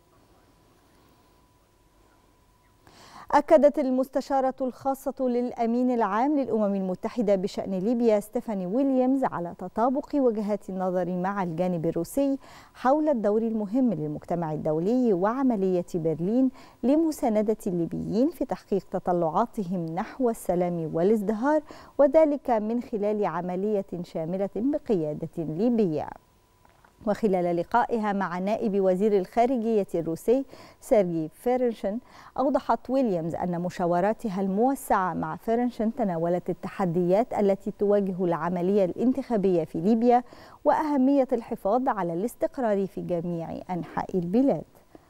أكدت المستشارة الخاصة للأمين العام للأمم المتحدة بشأن ليبيا ستيفاني ويليامز على تطابق وجهات النظر مع الجانب الروسي حول الدور المهم للمجتمع الدولي وعملية برلين لمساندة الليبيين في تحقيق تطلعاتهم نحو السلام والازدهار وذلك من خلال عملية شاملة بقيادة ليبية. وخلال لقائها مع نائب وزير الخارجية الروسي سيرجي فيرنشن أوضحت ويليامز أن مشاوراتها الموسعة مع فيرنشن تناولت التحديات التي تواجه العملية الانتخابية في ليبيا وأهمية الحفاظ على الاستقرار في جميع أنحاء البلاد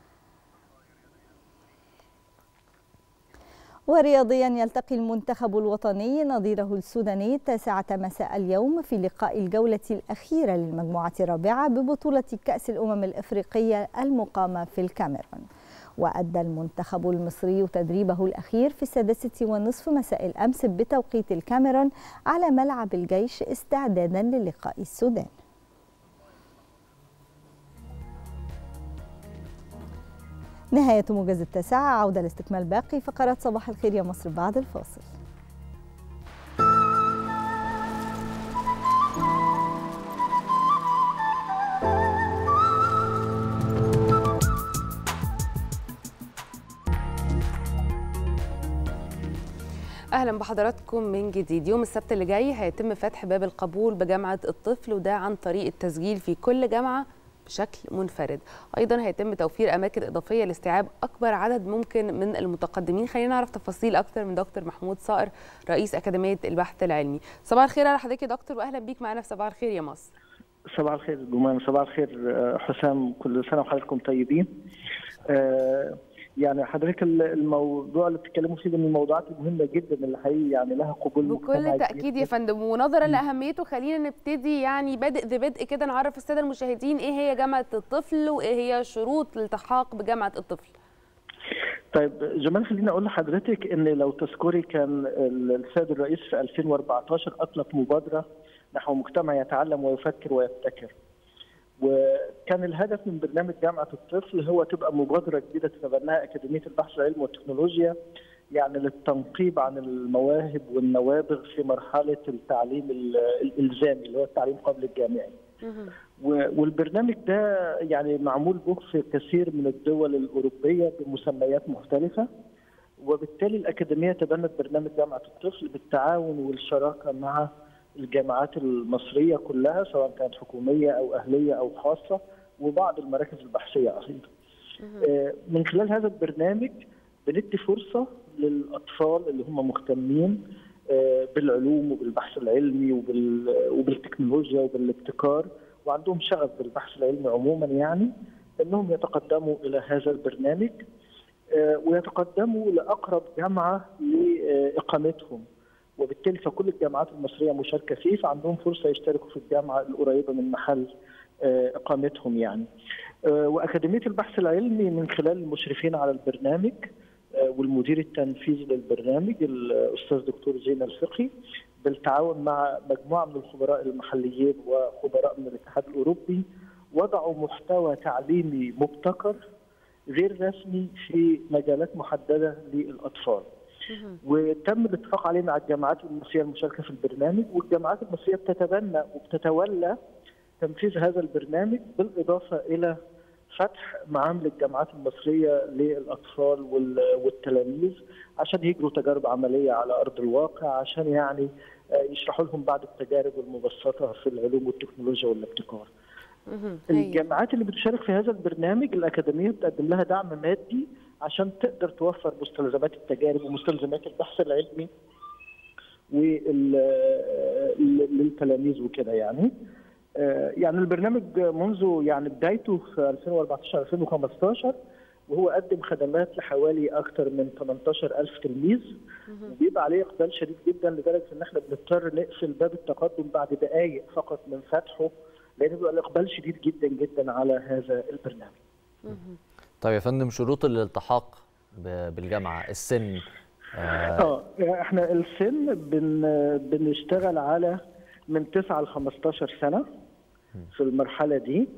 ورياضيا يلتقي المنتخب الوطني نظيره السوداني التاسعة مساء اليوم في لقاء الجولة الأخيرة للمجموعة الرابعة ببطولة كأس الأمم الإفريقية المقامة في الكاميرون وأدى المنتخب المصري تدريبه الأخير في السادسة والنصف مساء الأمس بتوقيت الكاميرون على ملعب الجيش استعدادا للقاء السودان نهاية موجز التاسعة عودة لاستكمال باقي فقرات صباح الخير يا مصر بعد الفاصل اهلا بحضراتكم من جديد يوم السبت اللي جاي هيتم فتح باب القبول بجامعه الطفل وده عن طريق التسجيل في كل جامعه بشكل منفرد ايضا هيتم توفير اماكن اضافيه لاستيعاب اكبر عدد ممكن من المتقدمين خلينا نعرف تفاصيل اكتر من دكتور محمود صائر رئيس اكاديميه البحث العلمي صباح الخير على حضرتك يا دكتور واهلا بيك معنا في صباح الخير يا مصر صباح الخير جمان صباح الخير حسام كل سنه وحضراتكم طيبين آه يعني حضرتك الموضوع اللي بتتكلموا فيه ده من الموضوعات المهمه جدا اللي حقيقي يعني لها قبول بكل تاكيد يا فندم ونظرا لاهميته خلينا نبتدي يعني بادئ ببدء كده نعرف الساده المشاهدين ايه هي جامعه الطفل وايه هي شروط الالتحاق بجامعه الطفل طيب جمال خليني اقول لحضرتك ان لو تذكري كان السيد الرئيس في 2014 اطلق مبادره نحو مجتمع يتعلم ويفكر ويبتكر وكان الهدف من برنامج جامعه الطفل هو تبقى مبادره جديده تتبناها اكاديميه البحث العلمي والتكنولوجيا يعني للتنقيب عن المواهب والنوابغ في مرحله التعليم الالزامي اللي هو التعليم قبل الجامعي. والبرنامج ده يعني معمول به في كثير من الدول الاوروبيه بمسميات مختلفه وبالتالي الاكاديميه تبنت برنامج جامعه الطفل بالتعاون والشراكه مع الجامعات المصريه كلها سواء كانت حكوميه او اهليه او خاصه وبعض المراكز البحثيه ايضا. آه، من خلال هذا البرنامج بندي فرصه للاطفال اللي هم مهتمين آه، بالعلوم وبالبحث العلمي وبال- وبالتكنولوجيا وبالابتكار وعندهم شغف بالبحث العلمي عموما يعني انهم يتقدموا الى هذا البرنامج آه، ويتقدموا لاقرب جامعه لاقامتهم وبالتالي فكل الجامعات المصريه مشاركه فيه فعندهم فرصه يشتركوا في الجامعه القريبه من محل آه، اقامتهم يعني آه، واكاديميه البحث العلمي من خلال المشرفين على البرنامج آه، والمدير التنفيذي للبرنامج الاستاذ دكتور زين الفقي بالتعاون مع مجموعه من الخبراء المحليين وخبراء من الاتحاد الاوروبي وضعوا محتوى تعليمي مبتكر غير رسمي في مجالات محدده للاطفال. وتم الاتفاق عليه مع الجامعات المصريه المشاركه في البرنامج والجامعات المصريه بتتبنى وبتتولى تنفيذ هذا البرنامج بالاضافه الى فتح معامل الجامعات المصريه للاطفال وال- والتلاميذ عشان يجروا تجارب عمليه على ارض الواقع عشان يعني آه، يشرحوا لهم بعض التجارب المبسطه في العلوم والتكنولوجيا والابتكار. الجامعات اللي بتشارك في هذا البرنامج الأكاديمية بتقدم لها دعم مادي عشان تقدر توفر مستلزمات التجارب ومستلزمات البحث العلمي وال- للتلاميذ وكده يعني آه، يعني البرنامج منذ يعني بدايته في 2014 2015 وهو قدم خدمات لحوالي اكثر من 18000 تلميذ وبيبقى عليه اقبال شديد جدا لدرجه ان احنا بنضطر نقفل باب التقدم بعد دقائق فقط من فتحه لان بيبقى الاقبال شديد جدا جدا على هذا البرنامج. طيب يا فندم شروط الالتحاق ب- بالجامعه السن آه، اه احنا السن بن بنشتغل على من 9 ل 15 سنه في المرحله دي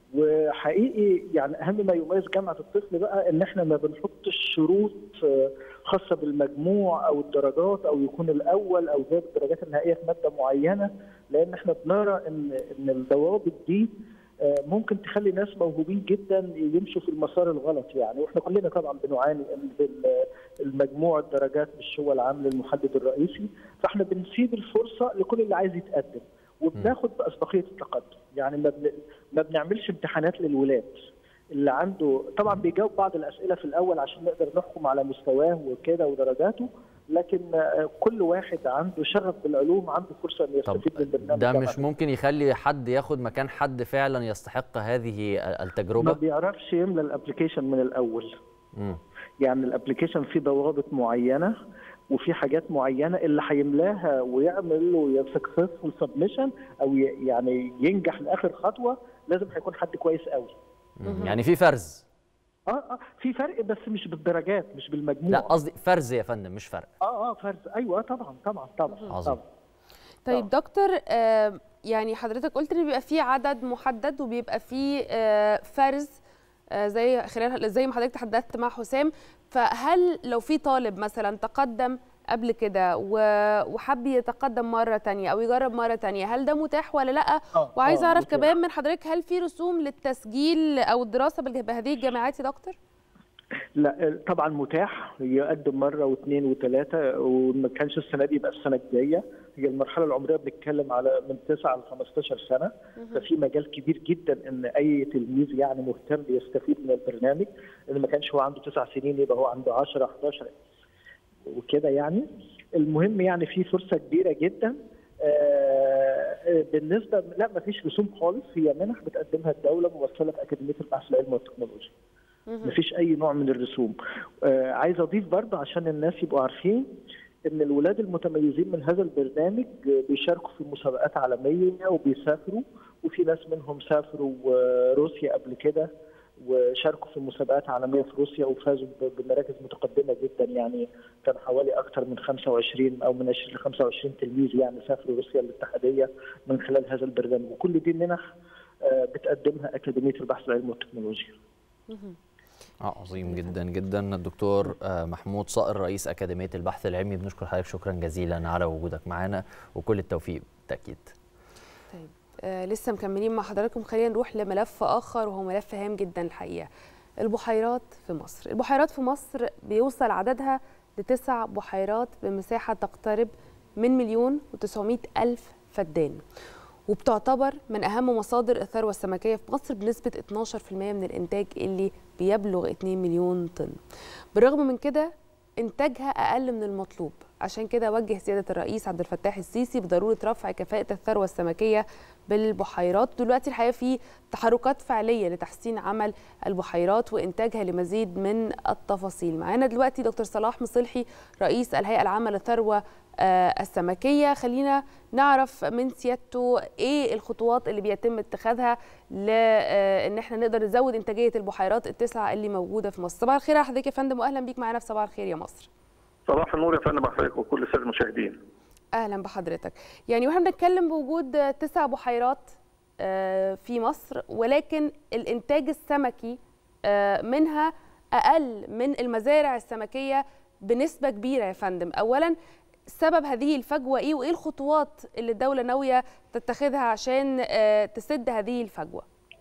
وحقيقي يعني اهم ما يميز جامعه الطفل بقى ان احنا ما بنحطش شروط آه، خاصه بالمجموع او الدرجات او يكون الاول او جايب الدرجات النهائيه في ماده معينه لان احنا بنرى ان ان الضوابط دي آه، ممكن تخلي ناس موهوبين جدا يمشوا في المسار الغلط يعني واحنا كلنا طبعا بنعاني ان بال- المجموع الدرجات مش هو العامل المحدد الرئيسي فاحنا بنسيب الفرصه لكل اللي عايز يتقدم وبناخد باسبقيه التقدم يعني ما بن... ما بنعملش امتحانات للولاد اللي عنده طبعا بيجاوب بعض الاسئله في الاول عشان نقدر نحكم على مستواه وكده ودرجاته لكن آه، كل واحد عنده شغف بالعلوم عنده فرصه انه يستفيد من برنامج ده جامعة مش ممكن يخلي حد ياخد مكان حد فعلا يستحق هذه ما التجربه بيعرفش يملى الابلكيشن من الاول مم. يعني الابلكيشن فيه ضوابط معينه وفي حاجات معينه اللي هيملاها ويعمل له سكسسفول سبمشن او ي- يعني ينجح لاخر خطوه لازم هيكون حد كويس قوي مم. يعني في فرز اه اه في فرق بس مش بالدرجات مش بالمجموع لا قصدي فرز يا فندم مش فرق اه اه فرق ايوه طبعا طبعا طبعا عظيم. طبعا طيب دكتور آه، يعني حضرتك قلت ان بيبقى في عدد محدد وبيبقى في آه، فرز آه، زي خلال زي ما حضرتك تحدثت مع حسام فهل لو في طالب مثلا تقدم قبل كده و- وحب يتقدم مرة تانية أو يجرب مرة تانية هل ده متاح ولا لأ؟ وعايز آه، أعرف متاح. كمان من حضرتك هل في رسوم للتسجيل أو الدراسة بالج- بهذه الجامعات يا دكتور؟ لا طبعا متاح يقدم مره واثنين وثلاثه وما كانش السنه دي يبقى السنه الجايه هي المرحله العمريه بنتكلم على من 9 ل 15 سنه ففي مجال كبير جدا ان اي تلميذ يعني مهتم يستفيد من البرنامج اللي ما كانش هو عنده تسع سنين يبقى هو عنده 10 11 وكده يعني المهم يعني في فرصه كبيره جدا آه، بالنسبه لا ما فيش رسوم خالص هي منح بتقدمها الدوله ممثله في اكاديميه البحث العلمي والتكنولوجيا مفيش اي نوع من الرسوم آه عايز اضيف برضه عشان الناس يبقوا عارفين ان الولاد المتميزين من هذا البرنامج آه، بيشاركوا في مسابقات عالميه وبيسافروا وفي ناس منهم سافروا آه، روسيا قبل كده وشاركوا في مسابقات عالميه في روسيا وفازوا ب- بمراكز متقدمه جدا يعني كان حوالي اكثر من 25 او من 20 ل 25 تلميذ يعني سافروا روسيا الاتحاديه من خلال هذا البرنامج وكل دي منح آه، بتقدمها اكاديميه البحث العلمي والتكنولوجيا اه عظيم جدا جدا الدكتور آه، محمود صقر رئيس اكاديميه البحث العلمي بنشكر حضرتك شكرا جزيلا على وجودك معنا وكل التوفيق بالتاكيد طيب آه لسه مكملين مع حضراتكم خلينا نروح لملف اخر وهو ملف هام جدا الحقيقه البحيرات في مصر البحيرات في مصر بيوصل عددها لتسع بحيرات بمساحه تقترب من مليون و900 الف فدان وبتعتبر من اهم مصادر الثروه السمكيه في مصر بنسبه 12% من الانتاج اللي بيبلغ 2 مليون طن بالرغم من كده إنتاجها أقل من المطلوب عشان كده وجه سيادة الرئيس عبد الفتاح السيسي بضرورة رفع كفاءة الثروة السمكية بالبحيرات دلوقتي الحقيقة في تحركات فعلية لتحسين عمل البحيرات وإنتاجها لمزيد من التفاصيل معانا دلوقتي دكتور صلاح مصلحي رئيس الهيئة العامة للثروة آه، السمكية خلينا نعرف من سيادته ايه الخطوات اللي بيتم اتخاذها لان احنا نقدر نزود انتاجيه البحيرات التسعه اللي موجوده في مصر صباح الخير على حضرتك يا فندم واهلا بيك معانا في صباح الخير يا مصر صباح النور يا فندم حضرتك وكل الساده المشاهدين اهلا بحضرتك يعني واحنا بنتكلم بوجود تسع بحيرات آه، في مصر ولكن الانتاج السمكي آه، منها اقل من المزارع السمكيه بنسبه كبيره يا فندم اولا سبب هذه الفجوه ايه وايه الخطوات اللي الدوله ناويه تتخذها عشان آه، تسد هذه الفجوه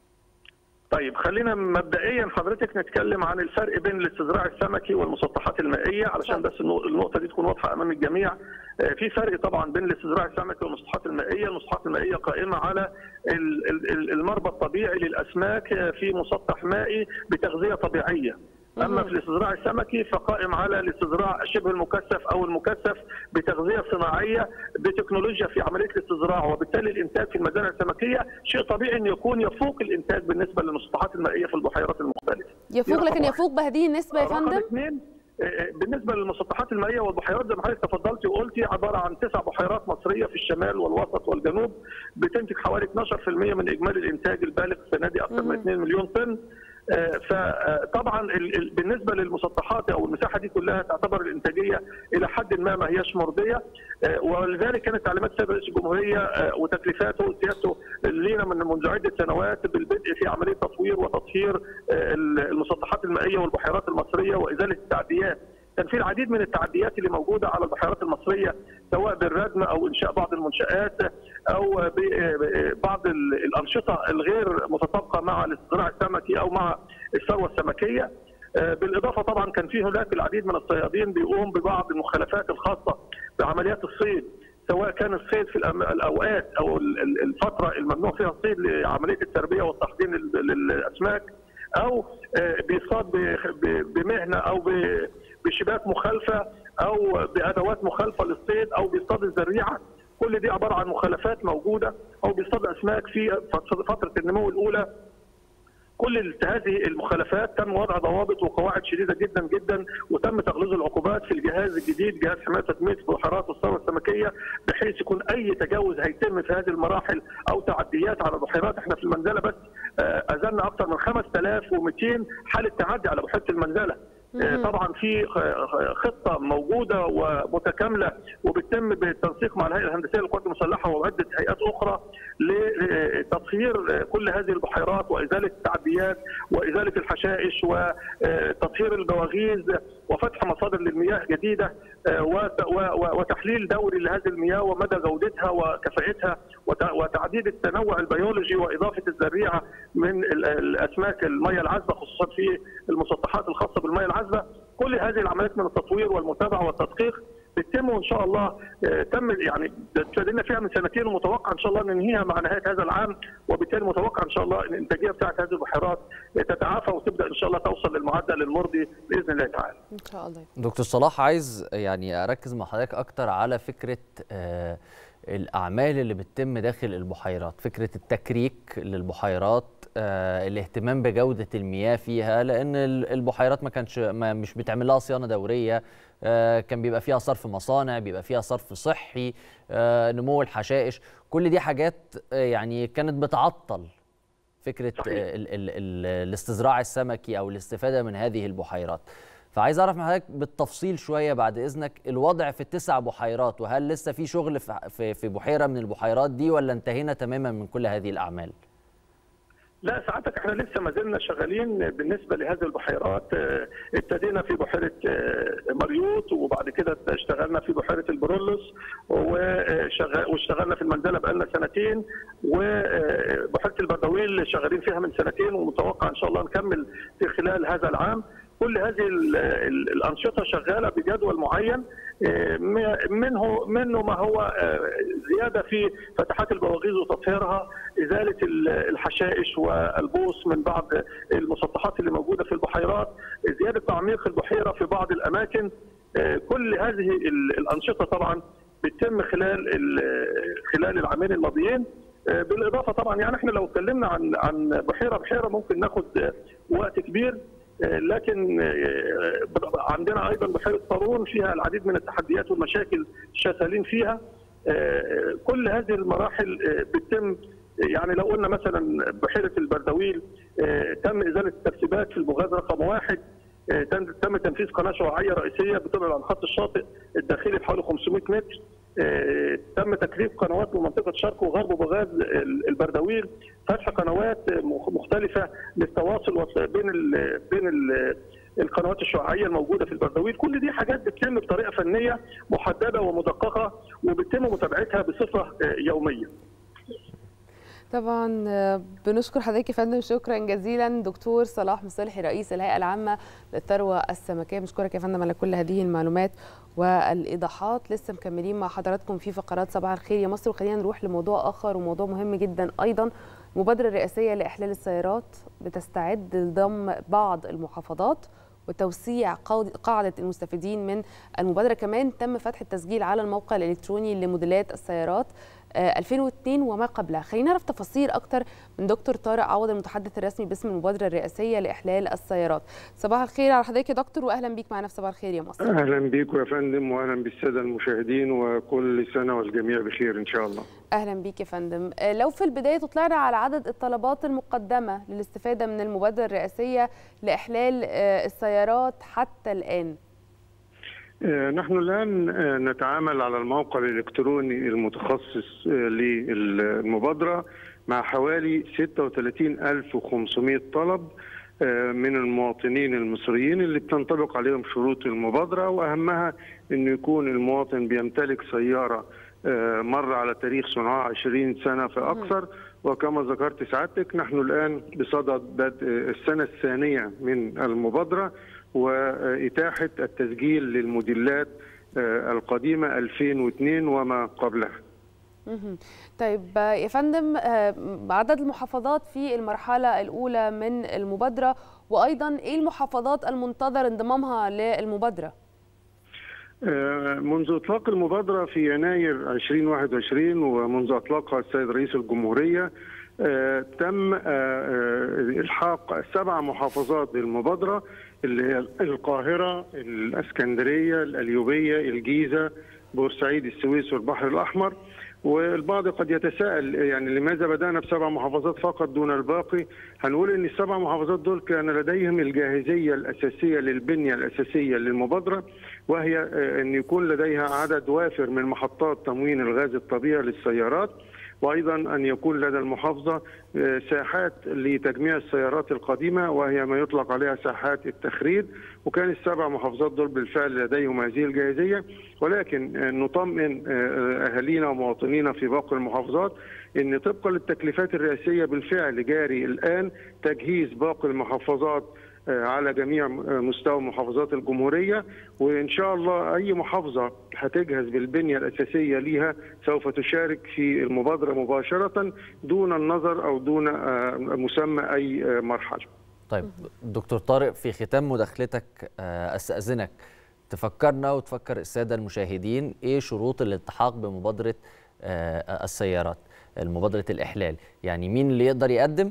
طيب خلينا مبدئيا حضرتك نتكلم عن الفرق بين الاستزراع السمكي والمسطحات المائيه علشان بس النو- النقطه دي تكون واضحه امام الجميع آه، في فرق طبعا بين الاستزراع السمكي والمسطحات المائيه، المسطحات المائيه قائمه على ال- ال- ال- المربى الطبيعي للاسماك آه، في مسطح مائي بتغذيه طبيعيه. اما في الاستزراع السمكي فقائم على الاستزراع شبه المكثف او المكثف بتغذيه صناعيه بتكنولوجيا في عمليه الاستزراع وبالتالي الانتاج في المزارع السمكيه شيء طبيعي انه يكون يفوق الانتاج بالنسبه للمسطحات المائيه في البحيرات المختلفه. دي يفوق رقم لكن واحد. يفوق بهذه النسبه يا رقم فندم اثنين آه، بالنسبه للمسطحات المائيه والبحيرات زي ما حضرتك تفضلتي وقلتي عباره عن تسع بحيرات مصريه في الشمال والوسط والجنوب بتنتج حوالي 12% من اجمالي الانتاج البالغ السنه دي اكثر من 2 مليون طن آه، فطبعا ال- ال- بالنسبه للمسطحات او المساحه دي كلها تعتبر الانتاجيه الى حد ما ما هياش مرضيه آه، ولذلك كانت تعليمات السيد رئيس الجمهوريه آه، وتكليفاته وسيادته لينا من منذ عده سنوات بالبدء في عمليه تطوير وتطهير آه، المسطحات المائيه والبحيرات المصريه وازاله التعديات كان في العديد من التعديات اللي موجوده على البحيرات المصريه سواء بالردم او انشاء بعض المنشات او ببعض ال- الانشطه الغير متطابقه مع الاستزراع السمكي او مع الثروه السمكيه آه، بالاضافه طبعا كان في هناك العديد من الصيادين بيقوم ببعض المخالفات الخاصه بعمليات الصيد سواء كان الصيد في الأم- الاوقات او ال- ال- الفتره الممنوع فيها الصيد لعمليه التربيه والتحضير لل- للاسماك او آه، بيصاد ب- ب- بمهنه او ب- بشباك مخالفه او بادوات مخالفه للصيد او بيصطاد الزريعه كل دي عباره عن مخالفات موجوده او بيصطاد اسماك في فت- فتره النمو الاولى كل ال- هذه المخالفات تم وضع ضوابط وقواعد شديده جدا جدا وتم تغليظ العقوبات في الجهاز الجديد جهاز حمايه تنميه البحيرات والثروه السمكيه بحيث يكون اي تجاوز هيتم في هذه المراحل او تعديات على البحيرات احنا في المنزله بس آه، ازلنا اكثر من 5200 حاله تعدي على بحيره المنزله آه، طبعا في خ- خطه موجوده ومتكامله وبتتم بالتنسيق مع الهيئه الهندسيه للقوات المسلحه وعده هيئات اخرى لتطهير كل هذه البحيرات وازاله التعديات وازاله الحشائش وتطهير البواغيز وفتح مصادر للمياه جديده آه، وت- و- و- وتحليل دوري لهذه المياه ومدى جودتها وكفاءتها وت- وتعديد التنوع البيولوجي واضافه الزريعه من ال- الاسماك المياه العذبه خصوصا في المسطحات الخاصه بالمياه العذبه كل هذه العمليات من التطوير والمتابعه والتدقيق بتتم وان شاء الله آه، تم يعني ابتدينا فيها من سنتين ومتوقع ان شاء الله ان ننهيها مع نهايه هذا العام وبالتالي متوقع ان شاء الله ان الانتاجيه بتاعت هذه البحيرات تتعافى وتبدا ان شاء الله توصل للمعدل المرضي باذن الله تعالى. ان شاء الله دكتور صلاح عايز يعني اركز مع حضرتك اكتر على فكره آه، الاعمال اللي بتتم داخل البحيرات فكره التكريك للبحيرات آه، الاهتمام بجوده المياه فيها لان ال- البحيرات ما كانش ما مش بتعمل لها صيانه دوريه آه، كان بيبقى فيها صرف مصانع بيبقى فيها صرف صحي آه، نمو الحشائش كل دي حاجات آه، يعني كانت بتعطل فكره آه، ال ال ال الاستزراع السمكي او الاستفاده من هذه البحيرات فعايز اعرف من حضرتك بالتفصيل شويه بعد اذنك الوضع في التسع بحيرات وهل لسه في شغل في في- في بحيره من البحيرات دي ولا انتهينا تماما من كل هذه الاعمال لا ساعتك احنا لسه ما زلنا شغالين بالنسبه لهذه البحيرات اه، ابتدينا في بحيره اه، مريوط وبعد كده اشتغلنا في بحيره البرولوس وشغ- واشتغلنا في المنزله بقالنا سنتين وبحيره البردويل شغالين فيها من سنتين ومتوقع ان شاء الله نكمل في خلال هذا العام كل هذه ال- ال- الانشطه شغاله بجدول معين آه، م- منه منه ما هو آه، زياده في فتحات البواغيز وتطهيرها ازاله ال- الحشائش والبوص من بعض المسطحات اللي موجوده في البحيرات زياده تعميق البحيره في بعض الاماكن آه، كل هذه ال- الانشطه طبعا بتتم خلال ال- خلال العامين الماضيين آه، بالاضافه طبعا يعني احنا لو اتكلمنا عن عن بحيره بحيره ممكن ناخد آه، وقت كبير آه، لكن آه، عندنا ايضا بحيره قارون فيها العديد من التحديات والمشاكل شغالين فيها آه، كل هذه المراحل آه، بتتم يعني لو قلنا مثلا بحيره البردويل آه، تم ازاله الترسيبات في البغاز رقم واحد آه، تم تم تنفيذ قناه شعاعيه رئيسيه بتبعد عن خط الشاطئ الداخلي بحوالي 500 متر آه، تم تكليف قنوات بمنطقه شرق وغرب بغاز ال- البردويل فتح قنوات مخ- مختلفه للتواصل وص- بين ال بين ال القنوات الشعاعيه الموجوده في البردويل كل دي حاجات بتتم بطريقه فنيه محدده ومدققه وبيتم متابعتها بصفه آه، يوميه طبعا آه، بنشكر حضرتك يا فندم شكرا جزيلا دكتور صلاح مصلحي رئيس الهيئه العامه للثروه السمكيه بنشكرك يا فندم على كل هذه المعلومات والايضاحات لسه مكملين مع حضراتكم في فقرات صباح الخير يا مصر وخلينا نروح لموضوع اخر وموضوع مهم جدا ايضا المبادره الرئاسيه لاحلال السيارات بتستعد لضم بعض المحافظات وتوسيع قاعد- قاعدة المستفيدين من المبادرة كمان تم فتح التسجيل على الموقع الإلكتروني لموديلات السيارات آه، 2002 وما قبلها خلينا نعرف تفاصيل أكتر من دكتور طارق عوض المتحدث الرسمي باسم المبادرة الرئاسية لإحلال السيارات صباح الخير على حضرتك يا دكتور وأهلا بيك معنا في صباح الخير يا مصر اهلا بيكم يا فندم واهلا بالساده المشاهدين وكل سنه والجميع بخير ان شاء الله أهلا بيك يا فندم آه، لو في البداية تطلعنا على عدد الطلبات المقدمة للاستفادة من المبادرة الرئاسية لإحلال آه، السيارات حتى الآن آه، نحن الان آه، نتعامل على الموقع الالكتروني المتخصص آه، للمبادره مع حوالي 36500 طلب آه، من المواطنين المصريين اللي بتنطبق عليهم شروط المبادره واهمها انه يكون المواطن بيمتلك سياره آه، مر على تاريخ صنعها 20 سنه فاكثر وكما ذكرت سعادتك نحن الان بصدد بدء السنه الثانيه من المبادره واتاحه التسجيل للموديلات آه، القديمه 2002 وما قبلها. مهم. طيب آه، يا فندم آه، عدد المحافظات في المرحلة الأولى من المبادرة وأيضا إيه المحافظات المنتظر انضمامها للمبادرة؟ آه، منذ اطلاق المبادره في يناير 2021 ومنذ اطلاقها السيد رئيس الجمهوريه آه، تم آه، آه، الحاق سبع محافظات للمبادره اللي هي القاهره، الاسكندريه، القليوبيه، الجيزه، بورسعيد، السويس والبحر الاحمر. والبعض قد يتساءل يعني لماذا بدأنا بسبع محافظات فقط دون الباقي؟ هنقول ان السبع محافظات دول كان لديهم الجاهزيه الاساسيه للبنيه الاساسيه للمبادره وهي آه، ان يكون لديها عدد وافر من محطات تموين الغاز الطبيعي للسيارات وايضا ان يكون لدى المحافظه آه، ساحات لتجميع السيارات القديمه وهي ما يطلق عليها ساحات التخريد وكان السبع محافظات دول بالفعل لديهم هذه الجاهزيه ولكن آه، نطمئن آه، اهالينا ومواطنينا في باقي المحافظات ان طبقا للتكليفات الرئاسيه بالفعل جاري الان تجهيز باقي المحافظات آه، على جميع آه، مستوى محافظات الجمهورية وإن شاء الله أي محافظة هتجهز بالبنية الأساسية ليها سوف تشارك في المبادرة مباشرة دون النظر أو دون آه، مسمى أي آه، مرحلة طيب دكتور طارق في ختام مداخلتك آه، استاذنك تفكرنا وتفكر الساده المشاهدين ايه شروط الالتحاق بمبادره آه، السيارات مبادره الاحلال يعني مين اللي يقدر يقدم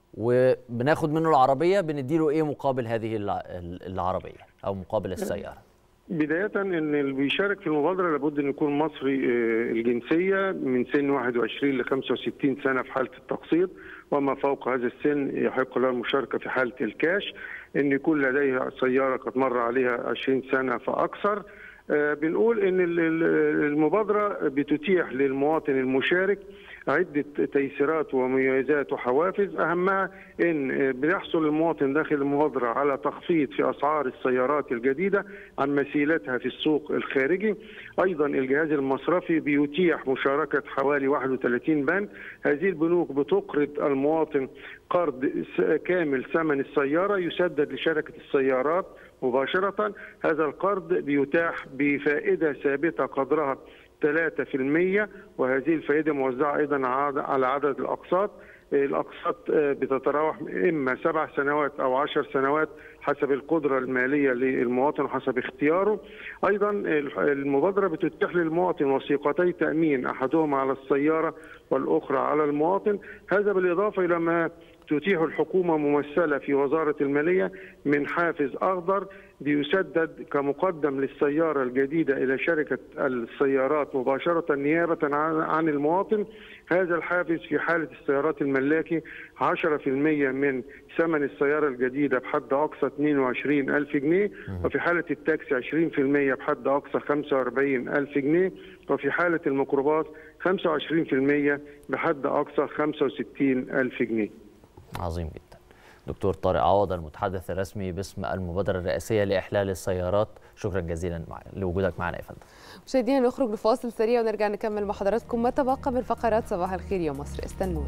وبناخد منه العربيه بنديله ايه مقابل هذه الع- العربيه او مقابل السياره بداية ان اللي بيشارك في المبادرة لابد ان يكون مصري آه، الجنسية من سن 21 ل 65 سنة في حالة التقسيط وما فوق هذا السن يحق له المشاركة في حالة الكاش ان يكون لديها سيارة قد مر عليها 20 سنة فأكثر آه، بنقول ان ال- ال- المبادرة بتتيح للمواطن المشارك عدة تيسيرات ومميزات وحوافز أهمها أن بيحصل المواطن داخل المبادرة على تخفيض في أسعار السيارات الجديدة عن مثيلتها في السوق الخارجي أيضا الجهاز المصرفي بيتيح مشاركة حوالي 31 بنك هذه البنوك بتقرض المواطن قرض س- كامل ثمن السيارة يسدد لشركة السيارات مباشرة هذا القرض بيتاح بفائدة ثابتة قدرها 3% وهذه الفائدة موزعة أيضا على عدد الأقساط الأقساط بتتراوح إما سبع سنوات أو عشر سنوات حسب القدرة المالية للمواطن وحسب اختياره أيضا المبادرة بتتيح للمواطن وثيقتي تأمين أحدهما على السيارة والأخرى على المواطن هذا بالإضافة إلى ما تتيح الحكومة ممثلة في وزارة المالية من حافز أخضر بيسدد كمقدم للسيارة الجديدة إلى شركة السيارات مباشرة نيابة عن المواطن هذا الحافز في حالة السيارات الملاكي 10% من ثمن السيارة الجديدة بحد أقصى 22 ألف جنيه وفي حالة التاكسي 20% بحد أقصى 45 ألف جنيه وفي حالة الميكروباص 25% بحد أقصى 65 ألف جنيه عظيم جدا دكتور طارق عوض المتحدث الرسمي باسم المبادرة الرئاسية لإحلال السيارات شكرا جزيلا مع... لوجودك معنا يا فندم مشاهدينا نخرج لفاصل سريع ونرجع نكمل مع حضراتكم ما تبقى من فقرات صباح الخير يا مصر استنونا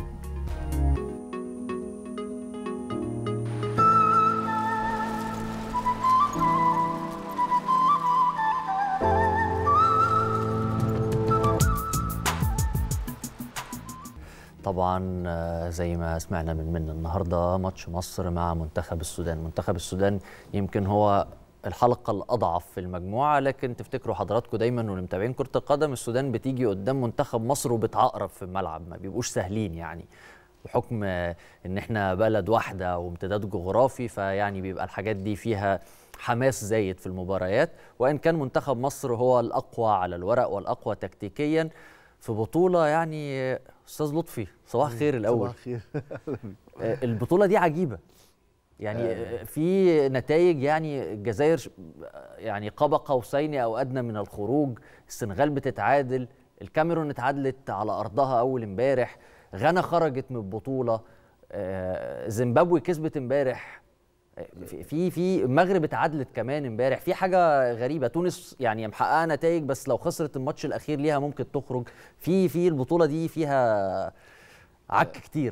طبعا زي ما سمعنا من من النهارده ماتش مصر مع منتخب السودان منتخب السودان يمكن هو الحلقه الاضعف في المجموعه لكن تفتكروا حضراتكم دايما والمتابعين كره القدم السودان بتيجي قدام منتخب مصر وبتعقرب في الملعب ما بيبقوش سهلين يعني بحكم ان احنا بلد واحده وامتداد جغرافي فيعني بيبقى الحاجات دي فيها حماس زايد في المباريات وان كان منتخب مصر هو الاقوى على الورق والاقوى تكتيكيا في بطوله يعني استاذ لطفي صباح الخير الاول صباح الخير البطوله دي عجيبه يعني في نتائج يعني الجزائر يعني قاب قوسين او ادنى من الخروج السنغال بتتعادل الكاميرون اتعادلت على ارضها اول امبارح غانا خرجت من البطوله زيمبابوي كسبت امبارح في في المغرب اتعادلت كمان امبارح في حاجه غريبه تونس يعني محققه نتائج بس لو خسرت الماتش الاخير ليها ممكن تخرج في في البطوله دي فيها عك كتير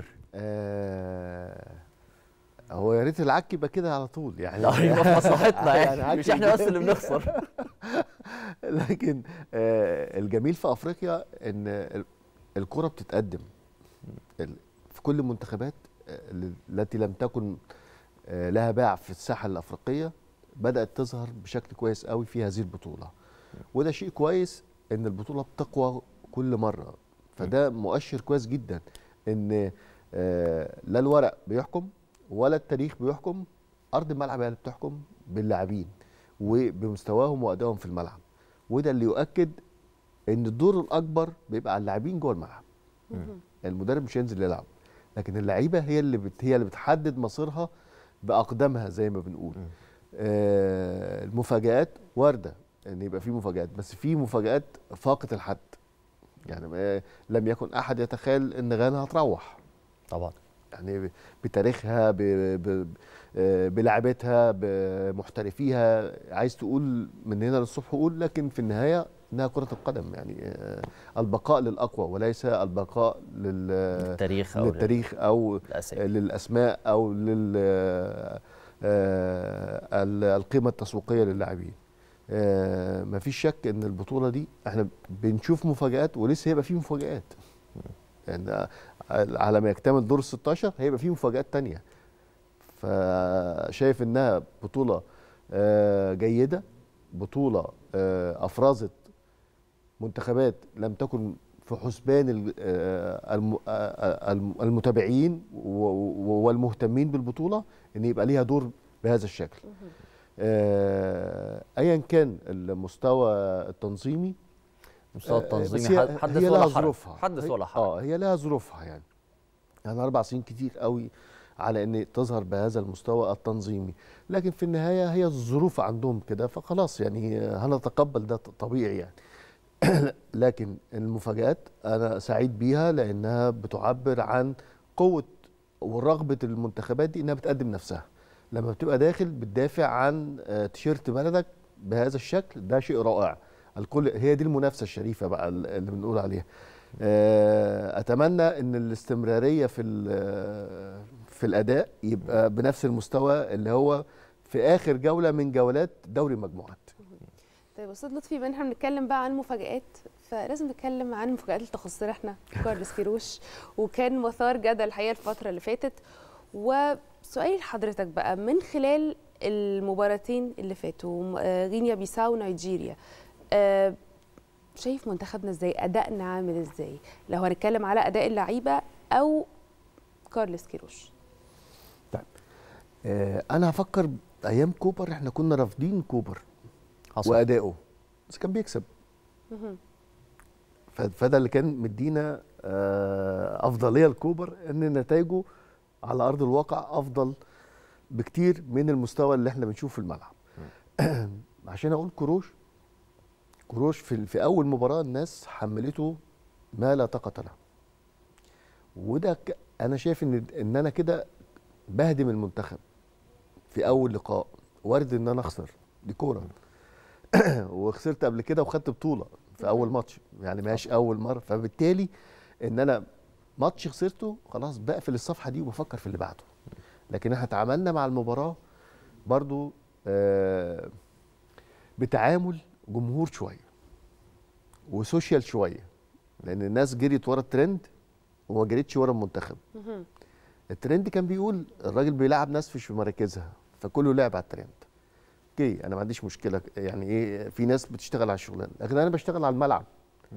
آه هو يا ريت العك يبقى كده على طول يعني لا يبقى في مصلحتنا يعني مش احنا بس اللي بنخسر لكن آه الجميل في افريقيا ان الكره بتتقدم في كل المنتخبات التي لم تكن لها باع في الساحه الافريقيه بدات تظهر بشكل كويس قوي في هذه البطوله وده شيء كويس ان البطوله بتقوى كل مره فده مؤشر كويس جدا ان لا الورق بيحكم ولا التاريخ بيحكم ارض الملعب هي اللي بتحكم باللاعبين وبمستواهم وادائهم في الملعب وده اللي يؤكد ان الدور الاكبر بيبقى على اللاعبين جوه الملعب المدرب مش هينزل يلعب لكن اللعيبه هي اللي بت... هي اللي بتحدد مصيرها باقدامها زي ما بنقول آه المفاجات وارده ان يبقى في مفاجات بس في مفاجات فاقت الحد يعني آه لم يكن احد يتخيل ان غانا هتروح طبعا يعني بتاريخها ب... ب... بلاعبتها بمحترفيها عايز تقول من هنا للصبح قول لكن في النهايه انها كره القدم يعني البقاء للاقوى وليس البقاء لل... للتاريخ او للتاريخ او الأسامي. للاسماء او لل القيمه التسويقيه للاعبين ما فيش شك ان البطوله دي احنا بنشوف مفاجات ولسه هيبقى في مفاجات يعني على ما يكتمل دور ال 16 هيبقى في مفاجات تانية فشايف انها بطوله جيده بطوله افرزت منتخبات لم تكن في حسبان المتابعين والمهتمين بالبطوله ان يبقى ليها دور بهذا الشكل ايا كان المستوى التنظيمي المستوى التنظيمي حدث هي ولا لها حرج ظروفها حدث ولا حرج اه هي لها ظروفها يعني يعني اربع سنين كتير قوي على ان تظهر بهذا المستوى التنظيمي لكن في النهايه هي الظروف عندهم كده فخلاص يعني هنتقبل ده طبيعي يعني لكن المفاجات انا سعيد بيها لانها بتعبر عن قوه ورغبه المنتخبات دي انها بتقدم نفسها لما بتبقى داخل بتدافع عن تيشيرت بلدك بهذا الشكل ده شيء رائع الكل هي دي المنافسه الشريفه بقى اللي بنقول عليها اتمنى ان الاستمراريه في في الاداء يبقى بنفس المستوى اللي هو في في اخر جوله من جولات دوري المجموعات طيب استاذ لطفي بما ان احنا بنتكلم بقى عن مفاجآت فلازم نتكلم عن المفاجآت اللي تخصنا احنا كارلوس كيروش وكان مثار جدل الحقيقه الفتره اللي فاتت وسؤالي لحضرتك بقى من خلال المباراتين اللي فاتوا آه، غينيا بيساو ونيجيريا آه، شايف منتخبنا ازاي ادائنا عامل ازاي لو هنتكلم على اداء اللعيبه او كارلوس كيروش آه، انا هفكر ايام كوبر احنا كنا رافضين كوبر حصل. وادائه بس كان بيكسب مهم. ف- فده اللي كان مدينا آه، افضليه لكوبر ان نتائجه على ارض الواقع افضل بكتير من المستوى اللي احنا بنشوفه في الملعب عشان اقول كروش كروش في في اول مباراه الناس حملته ما لا طاقه له وده ك- انا شايف ان ان انا كده بهدم المنتخب في اول لقاء وارد ان انا اخسر دي كوره وخسرت قبل كده وخدت بطوله في اول ماتش يعني ماهيش اول مره فبالتالي ان انا ماتش خسرته خلاص بقفل الصفحه دي وبفكر في اللي بعده لكن احنا اتعاملنا مع المباراه برضو آه بتعامل جمهور شويه وسوشيال شويه لان الناس جريت ورا الترند وما جريتش ورا المنتخب مهم. الترند كان بيقول الراجل بيلعب ناس مش في مراكزها فكله لعب على الترند اوكي انا ما عنديش مشكله يعني ايه في ناس بتشتغل على الشغلانه لكن انا بشتغل على الملعب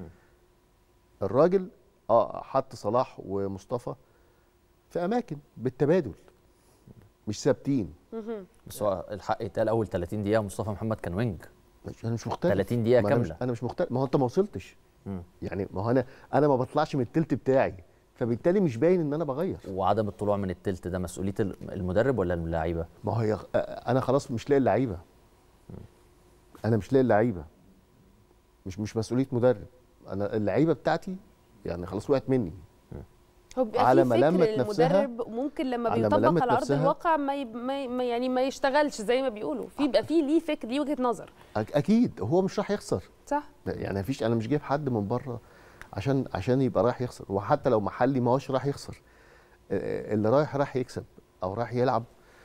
الراجل اه حط صلاح ومصطفى في اماكن بالتبادل مش ثابتين مهم. بس هو الحق يتقال اول 30 دقيقه مصطفى محمد كان وينج مش انا مش مختلف 30 دقيقه ما أنا مش- كامله انا مش مختلف ما هو انت ما وصلتش يعني ما هو انا انا ما بطلعش من التلت بتاعي فبالتالي مش باين ان انا بغير وعدم الطلوع من التلت ده مسؤوليه المدرب ولا اللعيبه ما هي انا خلاص مش لاقي اللعيبه انا مش لاقي اللعيبه مش مش مسؤوليه مدرب انا اللعيبه بتاعتي يعني خلاص وقعت مني هو بيبقى على في ملامة فكر نفسها- المدرب ممكن لما على بيطبق ملامة على ارض نفسها- الواقع ما, يب... ما, ي... ما يعني ما يشتغلش زي ما بيقولوا في بيبقى في ليه فكر ليه وجهه نظر أك- اكيد هو مش راح يخسر صح يعني مفيش انا مش جايب حد من بره عشان عشان يبقى رايح يخسر وحتى لو محلي ما هوش راح يخسر آه، اللي رايح راح يكسب او راح يلعب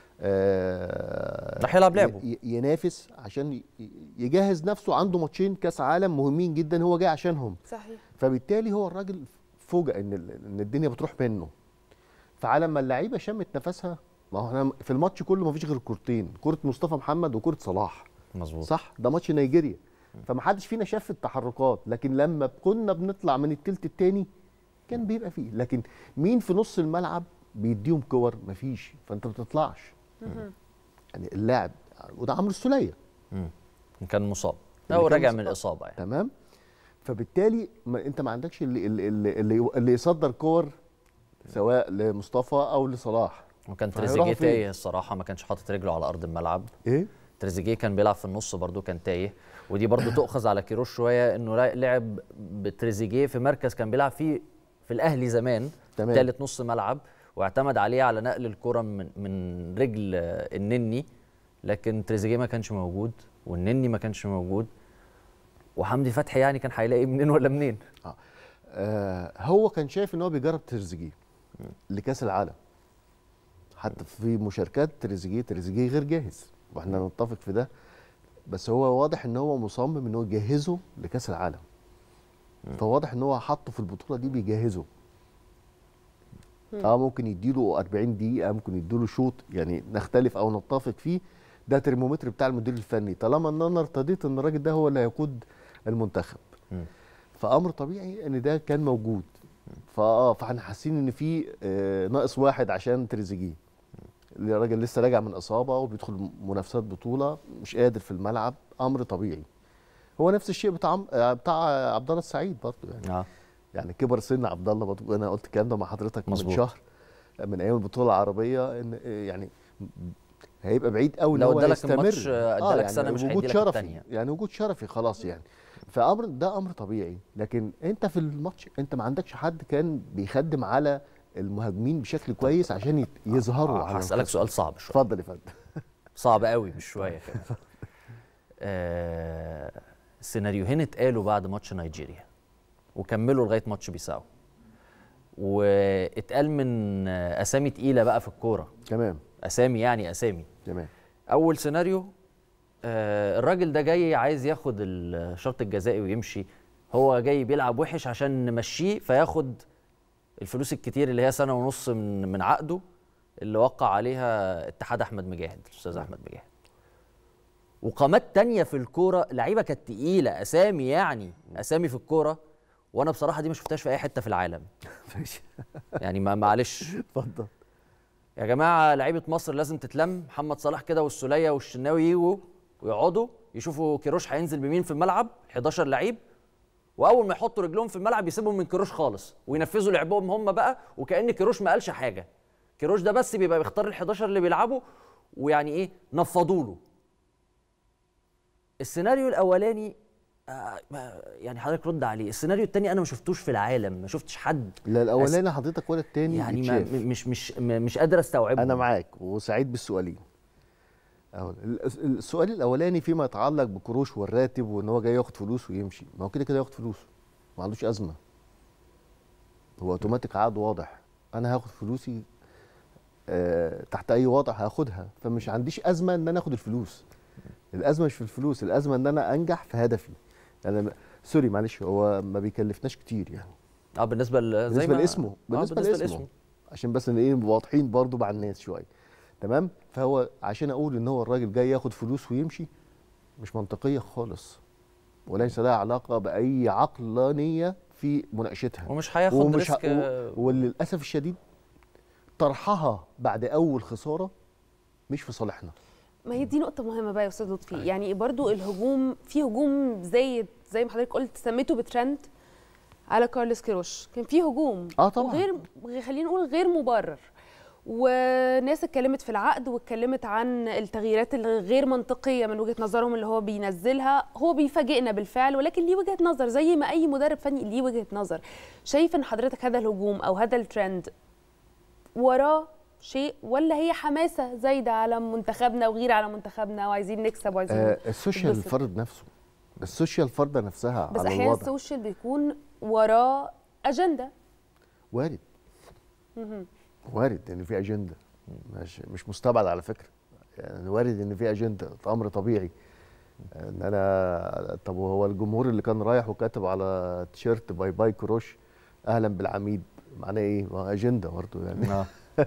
آه، راح يلعب ي- لعبه. ي- ينافس عشان ي- يجهز نفسه عنده ماتشين كاس عالم مهمين جدا هو جاي عشانهم صحيح فبالتالي هو الراجل فوجئ ان ال- ان الدنيا بتروح منه فعلى ما اللعيبه شمت نفسها ما هو احنا في الماتش كله ما فيش غير كورتين كره مصطفى محمد وكره صلاح مظبوط صح ده ماتش نيجيريا فما حدش فينا شاف التحركات لكن لما كنا بنطلع من التلت التاني كان بيبقى فيه لكن مين في نص الملعب بيديهم كور مفيش فانت ما بتطلعش يعني اللاعب وده عمرو السوليه كان مصاب اللي او كان راجع مصاب. من الاصابه يعني تمام فبالتالي ما انت ما عندكش اللي اللي اللي, اللي يصدر كور سواء لمصطفى او لصلاح وكان فهيروحوا تريزيجيه فين؟ تايه الصراحه ما كانش حاطط رجله على ارض الملعب ايه تريزيجيه كان بيلعب في النص برضو كان تايه ودي برضو تؤخذ على كيروش شويه انه لا- لعب بتريزيجيه في مركز كان بيلعب فيه في الاهلي زمان تمام. ثالث نص ملعب واعتمد عليه على نقل الكره من من رجل آه، النني لكن تريزيجيه ما كانش موجود والنني ما كانش موجود وحمدي فتحي يعني كان هيلاقي منين ولا منين آه هو كان شايف ان هو بيجرب تريزيجيه لكاس العالم حتى في مشاركات تريزيجيه تريزيجيه غير جاهز واحنا نتفق في ده بس هو واضح ان هو مصمم ان هو يجهزه لكاس العالم فواضح ان هو حطه في البطوله دي بيجهزه اه ممكن يديله 40 دقيقه ممكن يديله شوط يعني نختلف او نتفق فيه ده ترمومتر بتاع المدير الفني طالما ان انا ارتضيت ان الراجل ده هو اللي هيقود المنتخب فامر طبيعي ان ده كان موجود فاه فاحنا حاسين ان في آه، ناقص واحد عشان تريزيجيه اللي الراجل لسه راجع من اصابه وبيدخل منافسات بطوله مش قادر في الملعب امر طبيعي هو نفس الشيء بتاع عم- آه، بتاع عبد الله السعيد برضه يعني اه يعني كبر سن عبد الله برضه انا قلت الكلام ده مع حضرتك من مظبوط. شهر من ايام البطوله العربيه ان آه، يعني هيبقى بعيد قوي ان لو هو ادالك يستمر الماتش، آه، ادالك يعني سنة مش وجود هيديلك شرفي التانية. يعني وجود شرفي خلاص يعني فامر ده امر طبيعي لكن انت في الماتش انت ما عندكش حد كان بيخدم على المهاجمين بشكل كويس عشان يت- يظهروا على هسألك الخط. سؤال صعب شويه اتفضل يا فندم صعب قوي مش شويه كمان آه سيناريوهين اتقالوا بعد ماتش نيجيريا وكملوا لغايه ماتش بيساو واتقال من آه، اسامي تقيله بقى في الكوره تمام اسامي يعني اسامي تمام اول سيناريو آه، الراجل ده جاي عايز ياخد الشرط الجزائي ويمشي هو جاي بيلعب وحش عشان نمشيه فياخد الفلوس الكتير اللي هي سنه ونص من من عقده اللي وقع عليها اتحاد احمد مجاهد الاستاذ احمد مجاهد وقامات تانية في الكوره لعيبه كانت تقيله اسامي يعني اسامي في الكوره وانا بصراحه دي ما شفتهاش في اي حته في العالم يعني ما معلش اتفضل يا جماعه لعيبه مصر لازم تتلم محمد صلاح كده والسوليه والشناوي يجوا ويقعدوا يشوفوا كيروش هينزل بمين في الملعب 11 لعيب واول ما يحطوا رجلهم في الملعب يسيبهم من كيروش خالص وينفذوا لعبهم هم بقى وكأن كيروش ما قالش حاجه كيروش ده بس بيبقى بيختار ال 11 اللي بيلعبوا ويعني ايه نفضوا له السيناريو الاولاني آه ما- يعني حضرتك رد عليه السيناريو الثاني انا ما شفتوش في العالم ما شفتش حد لا الاولاني حضرتك ولا التاني يعني ما يتشاف. مش مش م- مش قادر استوعبه انا معاك وسعيد بالسؤالين أهو ال- السؤال الاولاني فيما يتعلق بكروش والراتب وان هو جاي ياخد فلوس ويمشي ما هو كده كده ياخد فلوس ما عندوش ازمه هو اوتوماتيك عقد واضح انا هاخد فلوسي آه تحت اي وضع هاخدها فمش عنديش ازمه ان انا اخد الفلوس الازمه مش في الفلوس الازمه ان انا انجح في هدفي انا م- سوري معلش هو ما بيكلفناش كتير يعني اه بالنسبه ل- زي بالنسبه ما- لاسمه آه، بالنسبه, بالنسبة لاسمه لاسمه. عشان بس ايه نبقى واضحين برضو مع الناس شويه تمام فهو عشان اقول ان هو الراجل جاي ياخد فلوس ويمشي مش منطقيه خالص وليس لها علاقه باي عقلانيه في مناقشتها ومش هياخد ومش ه- ريسك، آه، و- وللاسف الشديد طرحها بعد اول خساره مش في صالحنا ما هي دي نقطة مهمة بقى يا أستاذ لطفي يعني برضو الهجوم في هجوم زي زي ما حضرتك قلت سميته بترند على كارلوس كيروش كان في هجوم اه طبعا وغير خلينا نقول غير مبرر وناس اتكلمت في العقد واتكلمت عن التغييرات الغير منطقية من وجهة نظرهم اللي هو بينزلها هو بيفاجئنا بالفعل ولكن ليه وجهة نظر زي ما أي مدرب فني ليه وجهة نظر شايف ان حضرتك هذا الهجوم أو هذا الترند وراه شيء ولا هي حماسه زايده على منتخبنا وغيره على منتخبنا وعايزين نكسب وعايزين آه السوشيال نتبسط؟ فرض نفسه السوشيال فرض نفسها بس على احيانا الوضع السوشيال بيكون وراه اجنده وارد مهم. وارد ان في اجنده مش مش مستبعد على فكره يعني وارد ان في اجنده ده امر طبيعي ان انا طب وهو الجمهور اللي كان رايح وكاتب على تيشيرت باي باي كروش اهلا بالعميد معناه ايه؟ ما هو اجنده برضه يعني آه.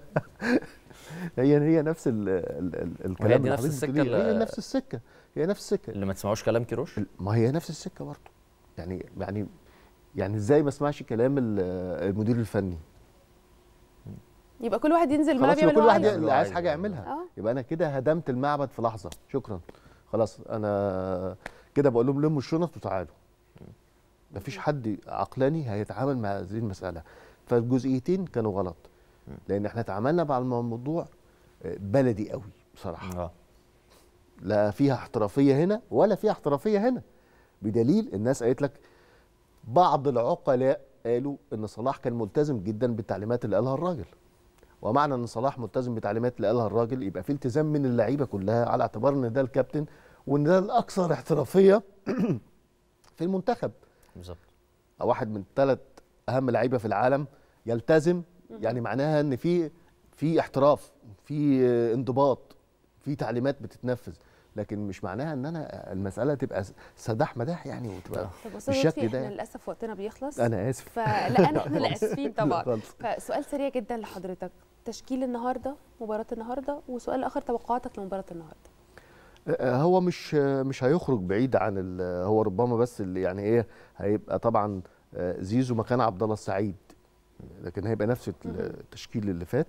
هي هي نفس ال ال ال الكلام دي اللي نفس حضرتك السكة بتقوليه. هي اللي- نفس السكه هي نفس السكه اللي ما تسمعوش كلام كيروش ما هي نفس السكه برضه يعني يعني يعني ازاي ما اسمعش كلام ال- المدير الفني يبقى كل واحد ينزل الملعب خلاص يبقى يعمل كل اللي هو واحد عايزه. اللي عايز حاجه يعملها اه يبقى انا كده هدمت المعبد في لحظه شكرا خلاص انا كده بقول لهم لموا الشنط وتعالوا مفيش حد عقلاني هيتعامل مع هذه المساله فالجزئيتين كانوا غلط لان احنا تعاملنا مع الموضوع بلدي قوي بصراحه لا فيها احترافيه هنا ولا فيها احترافيه هنا بدليل الناس قالت لك بعض العقلاء قالوا ان صلاح كان ملتزم جدا بالتعليمات اللي قالها الراجل ومعنى ان صلاح ملتزم بالتعليمات اللي قالها الراجل يبقى في التزام من اللعيبه كلها على اعتبار ان ده الكابتن وان ده الاكثر احترافيه في المنتخب بالظبط واحد من ثلاث اهم لعيبه في العالم يلتزم يعني معناها ان في في احتراف في انضباط في تعليمات بتتنفذ لكن مش معناها ان انا المساله تبقى سداح مداح يعني وتبقى طب أستاذ بالشكل لطفي ده احنا للاسف وقتنا بيخلص أنا آسف. فلا انا احنا اللي اسفين طبعا خالص. فسؤال سريع جدا لحضرتك تشكيل النهارده مباراه النهارده وسؤال اخر توقعاتك لمباراه النهارده آه، هو مش آه، مش هيخرج بعيد عن ال- هو ربما بس اللي يعني ايه هيبقى طبعا آه، زيزو مكان عبد الله السعيد لكن هيبقى نفس التشكيل اللي فات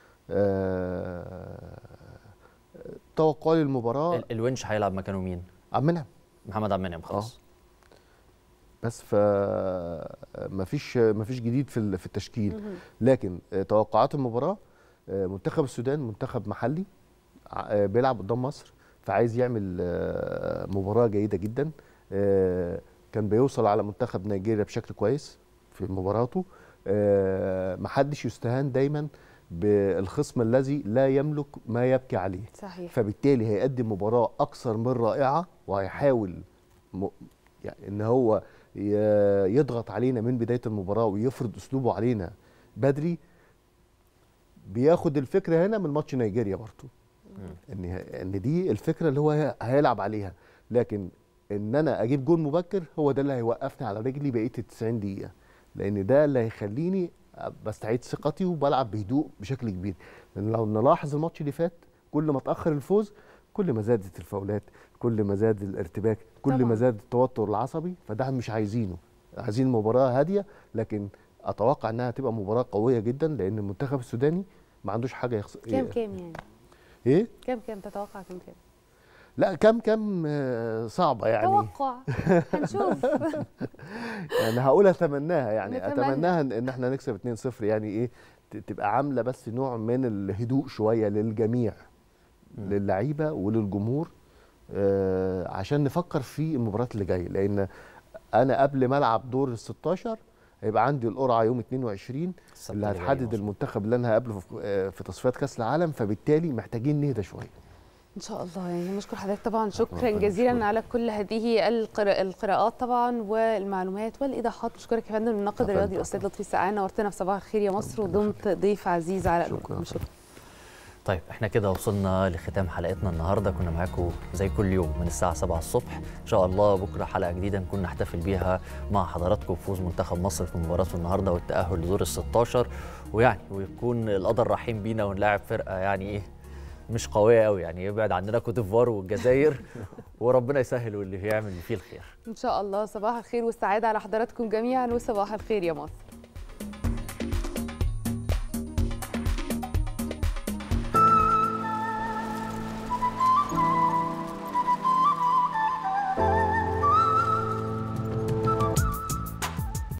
آه، توقعي للمباراه ال- الونش هيلعب مكانه مين؟ عبد المنعم محمد عبد المنعم خلاص بس ف مفيش مفيش جديد في ال- في التشكيل مهم. لكن آه، توقعات المباراه آه، منتخب السودان منتخب محلي ع- آه، بيلعب قدام مصر فعايز يعمل آه، مباراه جيده جدا آه، كان بيوصل على منتخب نيجيريا بشكل كويس في مباراته آه، محدش يستهان دايما بالخصم الذي لا يملك ما يبكي عليه صحيح فبالتالي هيقدم مباراه اكثر من رائعه وهيحاول م... يعني ان هو ي... يضغط علينا من بدايه المباراه ويفرض اسلوبه علينا بدري بياخد الفكره هنا من ماتش نيجيريا برضه ان ان دي الفكره اللي هو هي- هيلعب عليها لكن ان انا اجيب جول مبكر هو ده اللي هيوقفني على رجلي بقيه ال 90 دقيقه لان ده اللي هيخليني بستعيد ثقتي وبلعب بهدوء بشكل كبير لان لو نلاحظ الماتش اللي فات كل ما اتاخر الفوز كل ما زادت الفاولات كل ما زاد الارتباك كل طبعاً. ما زاد التوتر العصبي فده مش عايزينه عايزين مباراه هاديه لكن اتوقع انها هتبقى مباراه قويه جدا لان المنتخب السوداني ما عندوش حاجه يخسر كام كام يعني ايه كام كام تتوقع كام كام لا كم كم آه، صعبه يعني توقع هنشوف يعني هقول اتمناها يعني نتمنى. اتمناها ان إن احنا نكسب 2-0 يعني ايه ت- تبقى عامله بس نوع من الهدوء شويه للجميع للعيبه وللجمهور آه عشان نفكر في المباريات اللي جايه لان انا قبل ما العب دور ال 16 هيبقى عندي القرعه يوم 22 اللي اللي جاي هتحدد مظبوط. المنتخب اللي انا هقابله في- آه، في تصفيات كاس العالم فبالتالي محتاجين نهدى شويه ان شاء الله يعني نشكر حضرتك طبعا شكرا ربنا جزيلا على كل هذه القرا- القراءات طبعا والمعلومات والايضاحات بشكرك يا فندم الناقد شكراً. الرياضي الاستاذ لطفي السقعان نورتنا في صباح الخير يا مصر وضمت ضيف عزيز على قلوبكم شكرا طيب احنا كده وصلنا لختام حلقتنا النهارده كنا معاكم زي كل يوم من الساعه 7 الصبح ان شاء الله بكره حلقه جديده نكون نحتفل بيها مع حضراتكم بفوز منتخب مصر في مباراته النهارده والتاهل لدور ال 16 ويعني ويكون القدر رحيم بينا ونلاعب فرقه يعني ايه مش قويه قوي يعني يبعد عننا كوت ديفوار والجزائر وربنا يسهل واللي يعمل فيه الخير ان شاء الله صباح الخير والسعاده على حضراتكم جميعا وصباح الخير يا مصر